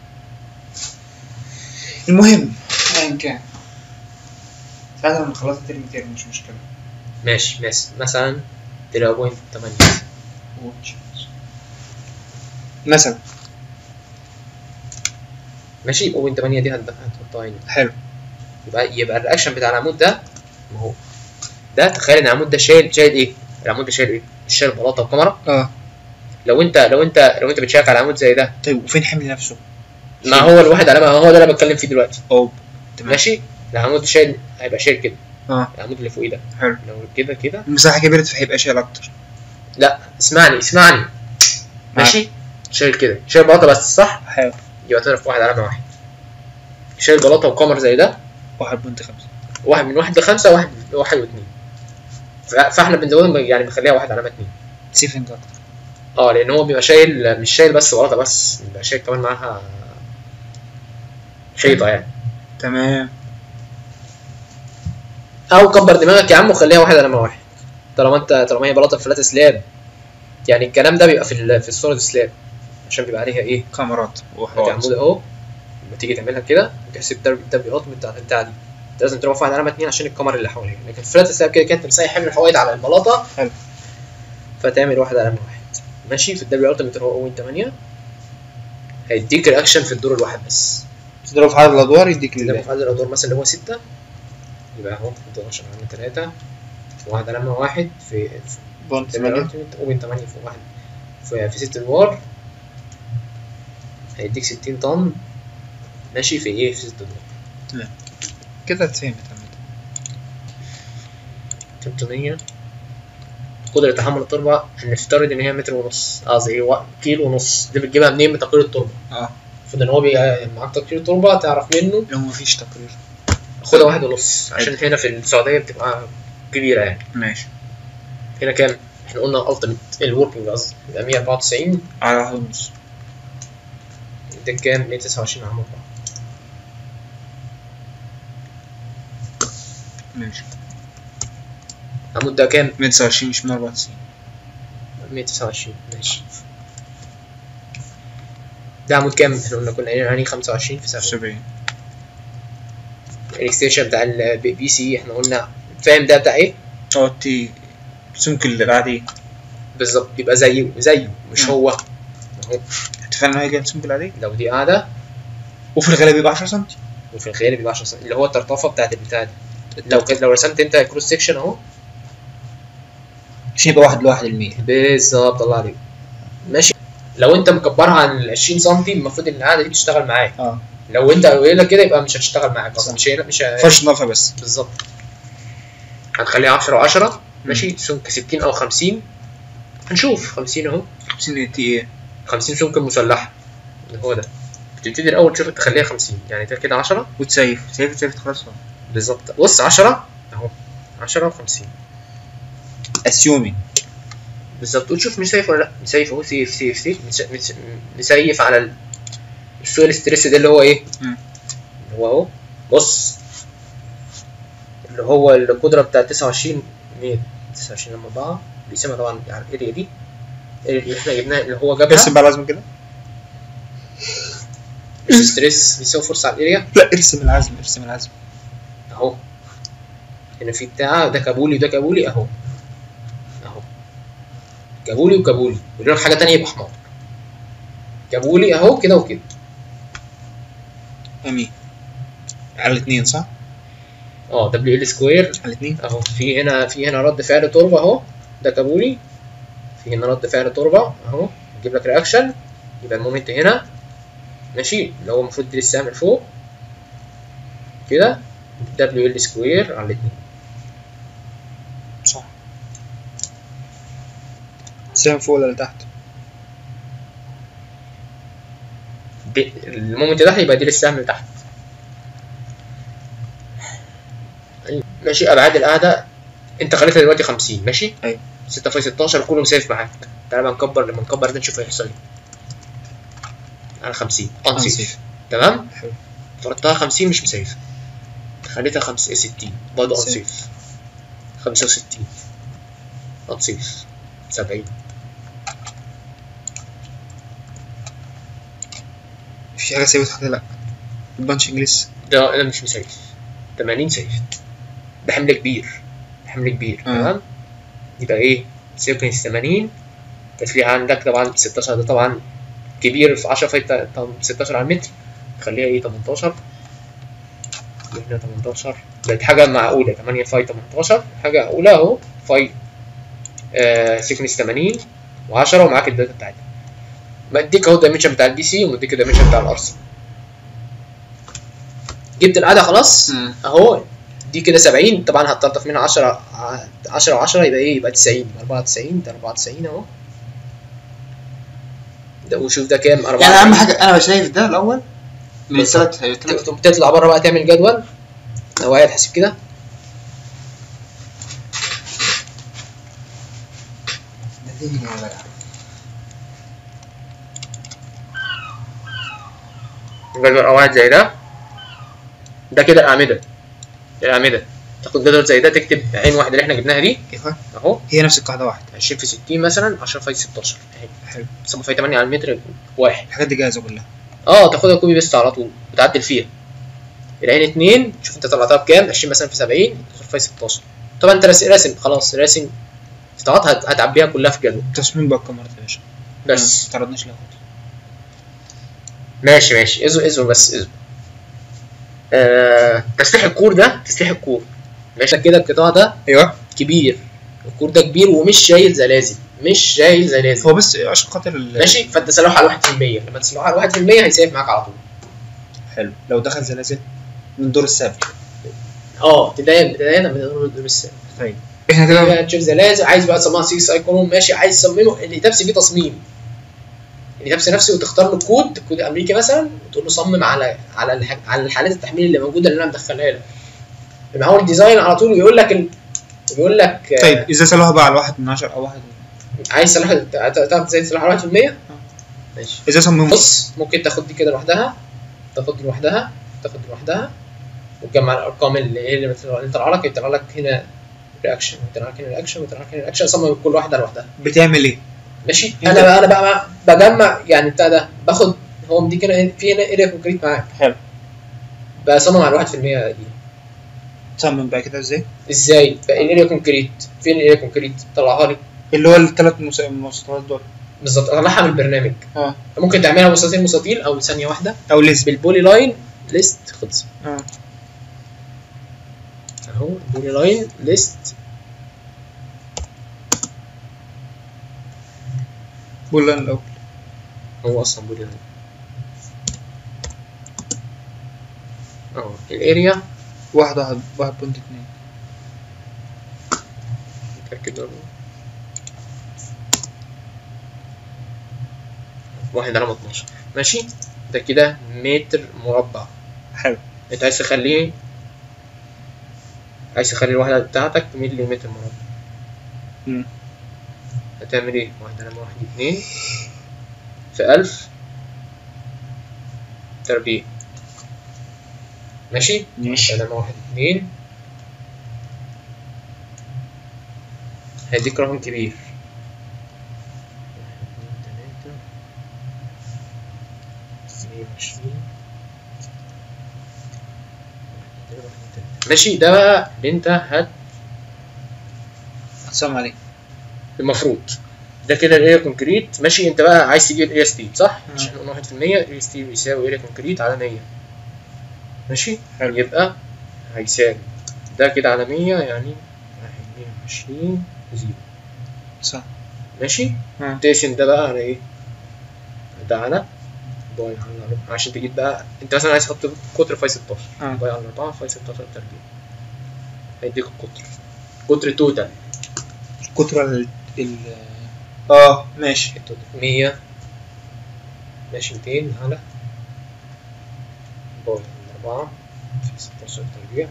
المهم ايا كان ساعتها لما خلصت الترم التاني مش مشكلة ماشي ماشي مثلا تلاتة بوينت تمانية مثلا ماشي بوينت تمانية دي هت- هتحطها هنا حلو يبقى يبقى الرياكشن بتاع العمود ده ما هو ده تخيل ان العمود ده شايل شايل ايه؟ العمود ده شايل ايه؟ مش شايل بلاطه وكاميرا اه لو انت لو انت لو انت بتشيك على عمود زي ده طيب وفين حمل نفسه؟ ما هو الواحد علامه هو ده اللي انا بتكلم فيه دلوقتي اوب تمام ماشي العمود شايل هيبقى شايل كده اه العمود اللي فوقيه ده حلو لو كده كده المساحة كبرت فهيبقى شايل أكتر لا اسمعني اسمعني ماشي شايل كده شايل بلاطه بس صح حلو يبقى تعرف واحد علامه واحد شايل بلاطه وكاميرا زي ده واحد بوينت خمسة واحد من واحد لخمسه واحد واحد واثنين ف- فاحنا بنزود يعني بنخليها واحد علامه اتنين سيفنج أكتر اه لان هو بيبقى شايل مش شايل بس بلاطه بس بيبقى شايل كمان معاها حيطه يعني تمام او كبر دماغك يا عم وخليها واحد علامه واحد طالما انت طالما هي بلاطه فلات سلاب يعني الكلام ده بيبقى في ال في السوليد سلاب عشان بيبقى عليها ايه كاميرات ادي وحوار عمود اهو لما تيجي تعملها كده وتحسب الدبليو الدبليو اوت بتاع البتاع دي انت لازم تروح واحد علامه اتنين عشان الكاميرا اللي حواليها لكن في فلات سلاب كده كده انت مسيح حمل الحوائط على البلاطه حلو. فتعمل واحد علامه واحد ماشي في الدبليو اوت هو 8 هيديك رياكشن في الدور الواحد بس تضرب في عدد الأدوار يديك لما لله في عدد الادوار مثلا اللي هو 6 يبقى اهو 12 علامه 3 في واحد علامه واحد في في بوينت تمانية ثمانية وبين 8 في واحد في, في 6 ادوار هيديك 60 طن ماشي في ايه في 6 ادوار كده اتفهمت عامة 300 قدرة تحمل التربة هنفترض إن هي متر ونص قصدي هو كيلو ونص دي بتجيبها منين من تقرير التربة اه المفروض إن هو بي- معاك تقرير تربة تعرف منه لو مفيش تقرير خدها واحد ونص عشان هنا في السعودية بتبقى كبيرة يعني ماشي هنا كام؟ احنا قلنا الالتيميت الوركينج قصدي يبقى 194 على واحد ونص ده كام؟ 129 عمود ماشي العمود ده كام؟ 129 مش 194 129 ماشي ده عمود كام؟ احنا قلنا كنا قايلين عليه 25 في 70 70 الاكستنشن بتاع البي سي احنا قلنا فاهم ده بتاع ايه؟ اه تي سمك العادي بالظبط يبقى زيه زيه مش مم. هو اهو اتفقنا ان هو يجي سمك العادي لو دي قاعده وفي الغالب يبقى 10 سم وفي الغالب بيبقى 10 سم اللي هو الطرطفه بتاعت البتاع دي لو كده لو رسمت انت كروس سيكشن اهو عشان يبقى واحد لواحد المية بالظبط الله عليك ماشي لو انت مكبرها عن ال 20 سم المفروض ان القاعده دي تشتغل معاك اه لو انت قليله كده يبقى مش هتشتغل معاك اصلا صح. مش هي مش ه- فرش نظافة بس بالظبط هنخليها 10 و10 ماشي سمك 60 او 50 هنشوف 50 اهو 50 تي ايه 50 سمك مسلحه اللي هو ده بتبتدي الاول تشوف تخليها 50 يعني ده كده 10 وتسيف سيف سيف خلاص بالظبط بص 10 اهو 10 و50 اسيومي بالظبط وتشوف مسيف ولا لا مسيف اهو سيف سيف سيف مس- مس- مسيف على ال- السويل ستريس ده اللي هو ايه؟ مم. اللي هو اهو بص اللي هو القدره بتاع 29 ميل 29 لما 4 بيقسمها طبعا على الاريا دي الاريا اللي احنا جبناها اللي هو جابها ارسم بقى لازم كده مش ستريس بيساوي فرصه على الاريا لا ارسم العزم ارسم العزم اهو هنا في بتاع ده كابولي وده كابولي اهو اهو كابولي وكابولي ولو حاجه تانية يبقى حمار كابولي اهو كده وكده امين على الاثنين صح؟ اه دبليو ال سكوير على الاثنين اهو في هنا في هنا رد فعل تربه اهو ده كابولي في هنا رد فعل تربه اهو يجيب لك رياكشن يبقى المومنت هنا ماشي اللي هو المفروض دي السهم لفوق كده دبليو ال سكوير على الاثنين صح سهم فوق ولا لتحت؟ دي- المومنت ده هيبقى دي السهم اللي تحت أيوة. ماشي ابعاد القاعده انت خليتها دلوقتي 50 ماشي أيوة. 6 في 16 كله مسيف معاك تعالى بقى نكبر لما نكبر ده نشوف هيحصل ايه على 50 انسيف تمام حلو فرضتها 50 مش مسيف خليتها 5 60 برضه سيف. انسيف 65 انسيف 70 في حاجه سيبت حاجه لا البانش انجليز ده ده مش مسيف 80 سيف ده حمل كبير حمل كبير آه. تمام يبقى ايه سيكونس 80 تفريع عندك طبعا 16 ده طبعا كبير في 10 في 16 على المتر خليها ايه 18 هنا 18 بقت حاجه معقوله 8 فاي 18 حاجه معقوله اهو فاي آه سيكونس 80 و10 ومعاك الداتا بتاعتك مديك اهو الدايمنشن بتاع البي سي ومديك الدايمنشن بتاع الارسنال جبت القاعده خلاص مم. اهو دي كده 70 طبعا هتطرف منها 10 10 و10 يبقى ايه يبقى 90 94 ده 94 اهو ده وشوف ده كام 4 يعني اهم حاجه انا شايف ده الاول من بالظبط. ثلاث تكتب تطلع بره بقى تعمل جدول لو قاعد حاسب كده جدول قواعد زي ده ده كده الاعمده الاعمده تاخد جدول زي ده تكتب عين واحده اللي احنا جبناها دي كيف اهو هي نفس القاعده واحده 20 في 60 مثلا 10 في 16 اهي حلو 7 في 8 على المتر واحد الحاجات دي جاهزه كلها اه تاخدها كوبي بيست على طول وتعدل فيها العين 2 شوف انت طلعتها بكام 20 مثلا في 70 10 في 16 طبعا انت راسم راسم خلاص راسم قطاعات هت- هتعبيها كلها في جدول تصميم بقى كاميرا يا باشا بس ما تعرضناش لها ماشي ماشي اصبر اصبر بس اصبر آه تسليح الكور ده تسليح الكور ماشي كده القطاع ده ايوه كبير الكور ده كبير ومش شايل زلازل مش شايل زلازل هو بس عشان خاطر ال- ماشي فانت تسلحه على 1% لما تسلحه على 1% هيسيف معاك على طول حلو لو دخل زلازل من دور السابع اه بدايه بدايه من الدور السابع طيب احنا كده بقى تشوف زلازل عايز بقى تصممها 6 ايكونوم ماشي عايز تصممه اللي تبسي فيه تصميم اللي تبسي نفسه وتختار له كود كود امريكي مثلا وتقول له صمم على على الح... على الحالات التحميل اللي موجوده اللي انا مدخلها لك يبقى هو الديزاين على طول بيقول لك ال... بيقول لك آه، طيب ازاي سالوها بقى على واحد من عشرة او واحد من... عايز تصلح تعرف ازاي تصلح على 1% ماشي ازاي صمموا بص ممكن تاخد دي كده لوحدها تاخد دي لوحدها تاخد دي لوحدها وتجمع الارقام اللي هي اللي بتطلع- اللي طالعه لك يطلع لك هنا رياكشن ويطلع لك هنا رياكشن ويطلع لك هنا رياكشن صمم كل واحده لوحدها بتعمل ايه؟ ماشي انت- انا بقى انا بقى بجمع يعني بتاع ده باخد هو مديك هنا في هنا اريا كونكريت معاك حلو بصمم على 1% دي تصمم بقى كده ازاي؟ ازاي؟ بقى الاريا كونكريت فين الاريا كونكريت؟ طلعها لي اللي هو الثلاث مواصفات دول بالظبط اطلعها من البرنامج اه ممكن تعملها مستطيل مستطيل او ثانيه واحده او ليست بالبولي لاين ليست خلص اه اهو البولي لاين ليست بولان الاول هو اصلا بولي لاين اه الاريا واحد واحد واحد بوينت اتنين متأكد ولا واحد على 12 ماشي ده كده متر مربع حلو انت عايز تخليه عايز تخلي الوحدة بتاعتك ملي متر مربع مم. هتعمل ايه؟ واحد على واحد اتنين في ألف تربيع ماشي؟ ماشي واحد على واحد اتنين هيديك رقم كبير ماشي ده بقى اللي انت هت هتسمع عليه المفروض ده كده الاريا كونكريت ماشي انت بقى عايز تجيب الاريا ستيت صح؟ مم. عشان قلنا 1% الاريا ستيت بيساوي اريا كونكريت على 100 ماشي؟ حلو. يبقى هيساوي ده كده على 100 يعني 120 زيرو صح ماشي؟ مم. تقسم ده بقى على ايه؟ ده على باي على أربعة. عشان تجيب بقى انت مثلا عايز تحط قطر فاي 16 مم. باي على 4 فاي 16 تربيع هيديك القطر قطر توتال الكترة ال ال اه ماشي 100 ماشي 200 على باي على 4 في 16 تربيع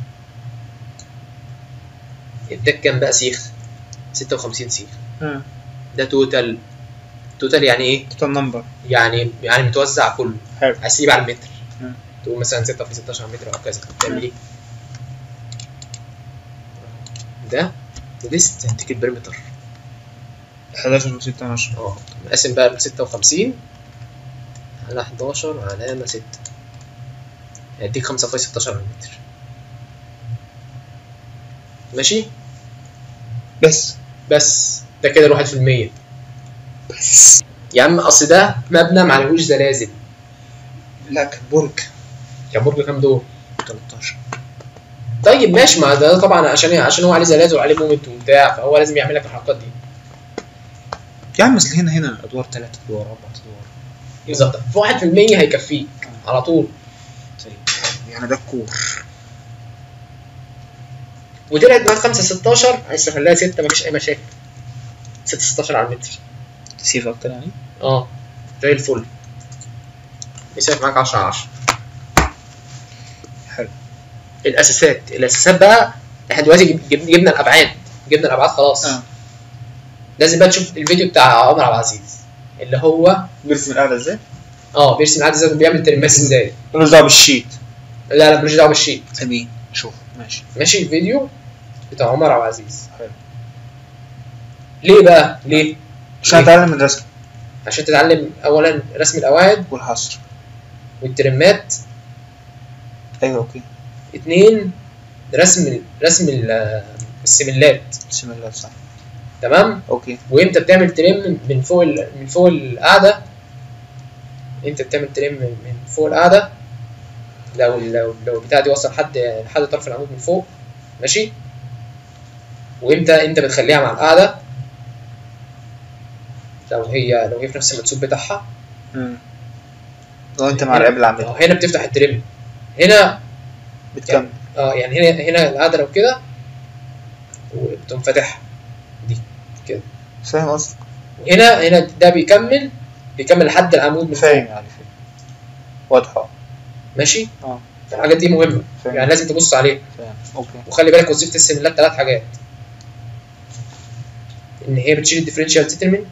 اداك كام بقى سيخ؟ 56 سيخ مم. ده توتال توتال يعني ايه؟ توتال نمبر يعني يعني متوزع كله حلو عايز تجيب على المتر مم. تقول مثلا 6 في 16 على المتر او كذا تعمل ايه؟ ده ليست هديك البريمتر 11 و 6 10 اه نقسم بقى ب 56 على 11 علامة 6 هيديك 5 في 16 على المتر ماشي بس بس ده كده الواحد في المية بس يا عم اصل ده مبنى معلهوش زلازل لا كان برج كان برج كام دور 13 طيب ماشي ما ده طبعا عشان عشان هو عليه زلازل وعليه مومنت وبتاع فهو لازم يعمل لك الحركات دي يا عم اصل هنا هنا ادوار 3 ادوار 4 ادوار بالظبط في 1% هيكفيك على طول طيب يعني ده الكور وطلعت معاك 5 16 عايز تخليها 6 مفيش اي مشاكل 6 16 على المتر تسيف اكتر يعني اه زي الفل يساوي معاك 10 على 10 حلو الاساسات الاساسات بقى احنا دلوقتي جب- جب- جبنا الابعاد جبنا الابعاد خلاص اه لازم بقى تشوف الفيديو بتاع عمر عبد العزيز اللي هو بيرسم القعده ازاي؟ اه بيرسم العدد ازاي وبيعمل ترماس ازاي ملوش دعوه بالشيت لا لا ملوش دعوه بالشيت امين شوف ماشي ماشي الفيديو بتاع عمر عبد العزيز حلو. ليه بقى ليه عشان ليه؟ اتعلم الرسم عشان تتعلم اولا رسم القواعد والحصر والترمات ايوه اوكي اتنين رسم ال- رسم ال- السملات بسم الله صح تمام اوكي وانت بتعمل ترم من فوق ال- من فوق القاعده انت بتعمل ترم من من فوق القاعده لو لو لو البتاع دي وصل لحد لحد طرف العمود من فوق ماشي وامتى انت بتخليها مع القاعده لو هي لو هي في نفس المنسوب بتاعها امم لو انت مع العيب اللي عاملها اه هنا بتفتح الترم هنا بتكمل اه يعني هنا هنا القاعده لو كده وبتقوم فاتحها دي كده فاهم قصدك هنا هنا ده بيكمل بيكمل لحد العمود من فوق فاهم يعني فاهم واضحه ماشي اه الحاجات دي مهمه فاهم يعني لازم تبص عليها فاهم اوكي وخلي بالك وظيفه السيميلات ثلاث حاجات ان هي بتشيل الديفرنشال سيتلمنت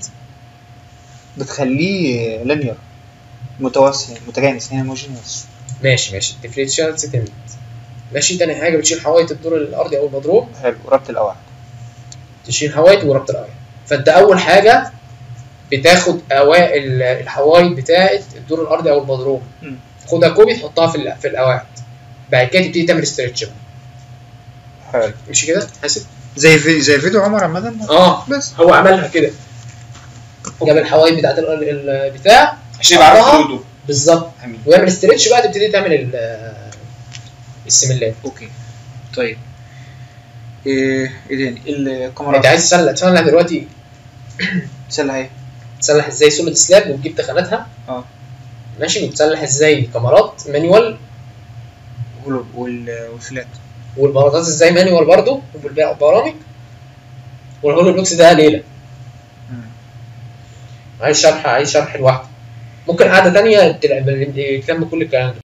بتخليه لينير متوسط متجانس يعني هوموجينيوس ماشي ماشي الديفرنشال سيتلمنت ماشي تاني حاجه بتشيل حوايط الدور الارضي او المضروب حلو ربط القواعد تشيل حوايط وربط القواعد فانت اول حاجه بتاخد اوائل الحوايط بتاعه الدور الارضي او المضروب مم. خدها كوبي تحطها في ال- في القواعد بعد كده تبتدي تعمل استرتش بقى حلو مش كده حاسب زي في زي فيديو عمر عامة اه بس هو عملها كده جاب الحوايط بتاعت ال- ال- البتاع عشان يبقى عارف حطها. حدوده بالظبط امين ويعمل استرتش بقى تبتدي تعمل ال- السملات اوكي طيب ايه ايه تاني الكاميرا انت عايز تسلح تسلح دلوقتي تسلح ايه تسلح ازاي سوليد سلاب وتجيب تخاناتها اه ماشي وتسلح ازاي كاميرات مانيوال وال- وال- والفلات والبلاطات ازاي مانيوال برضه وبالبرامج والهولو بلوكس ده ليله مم. عايز شرح عايز شرح لوحده ممكن قعده تانية تلعب- تهتم بكل الكلام ده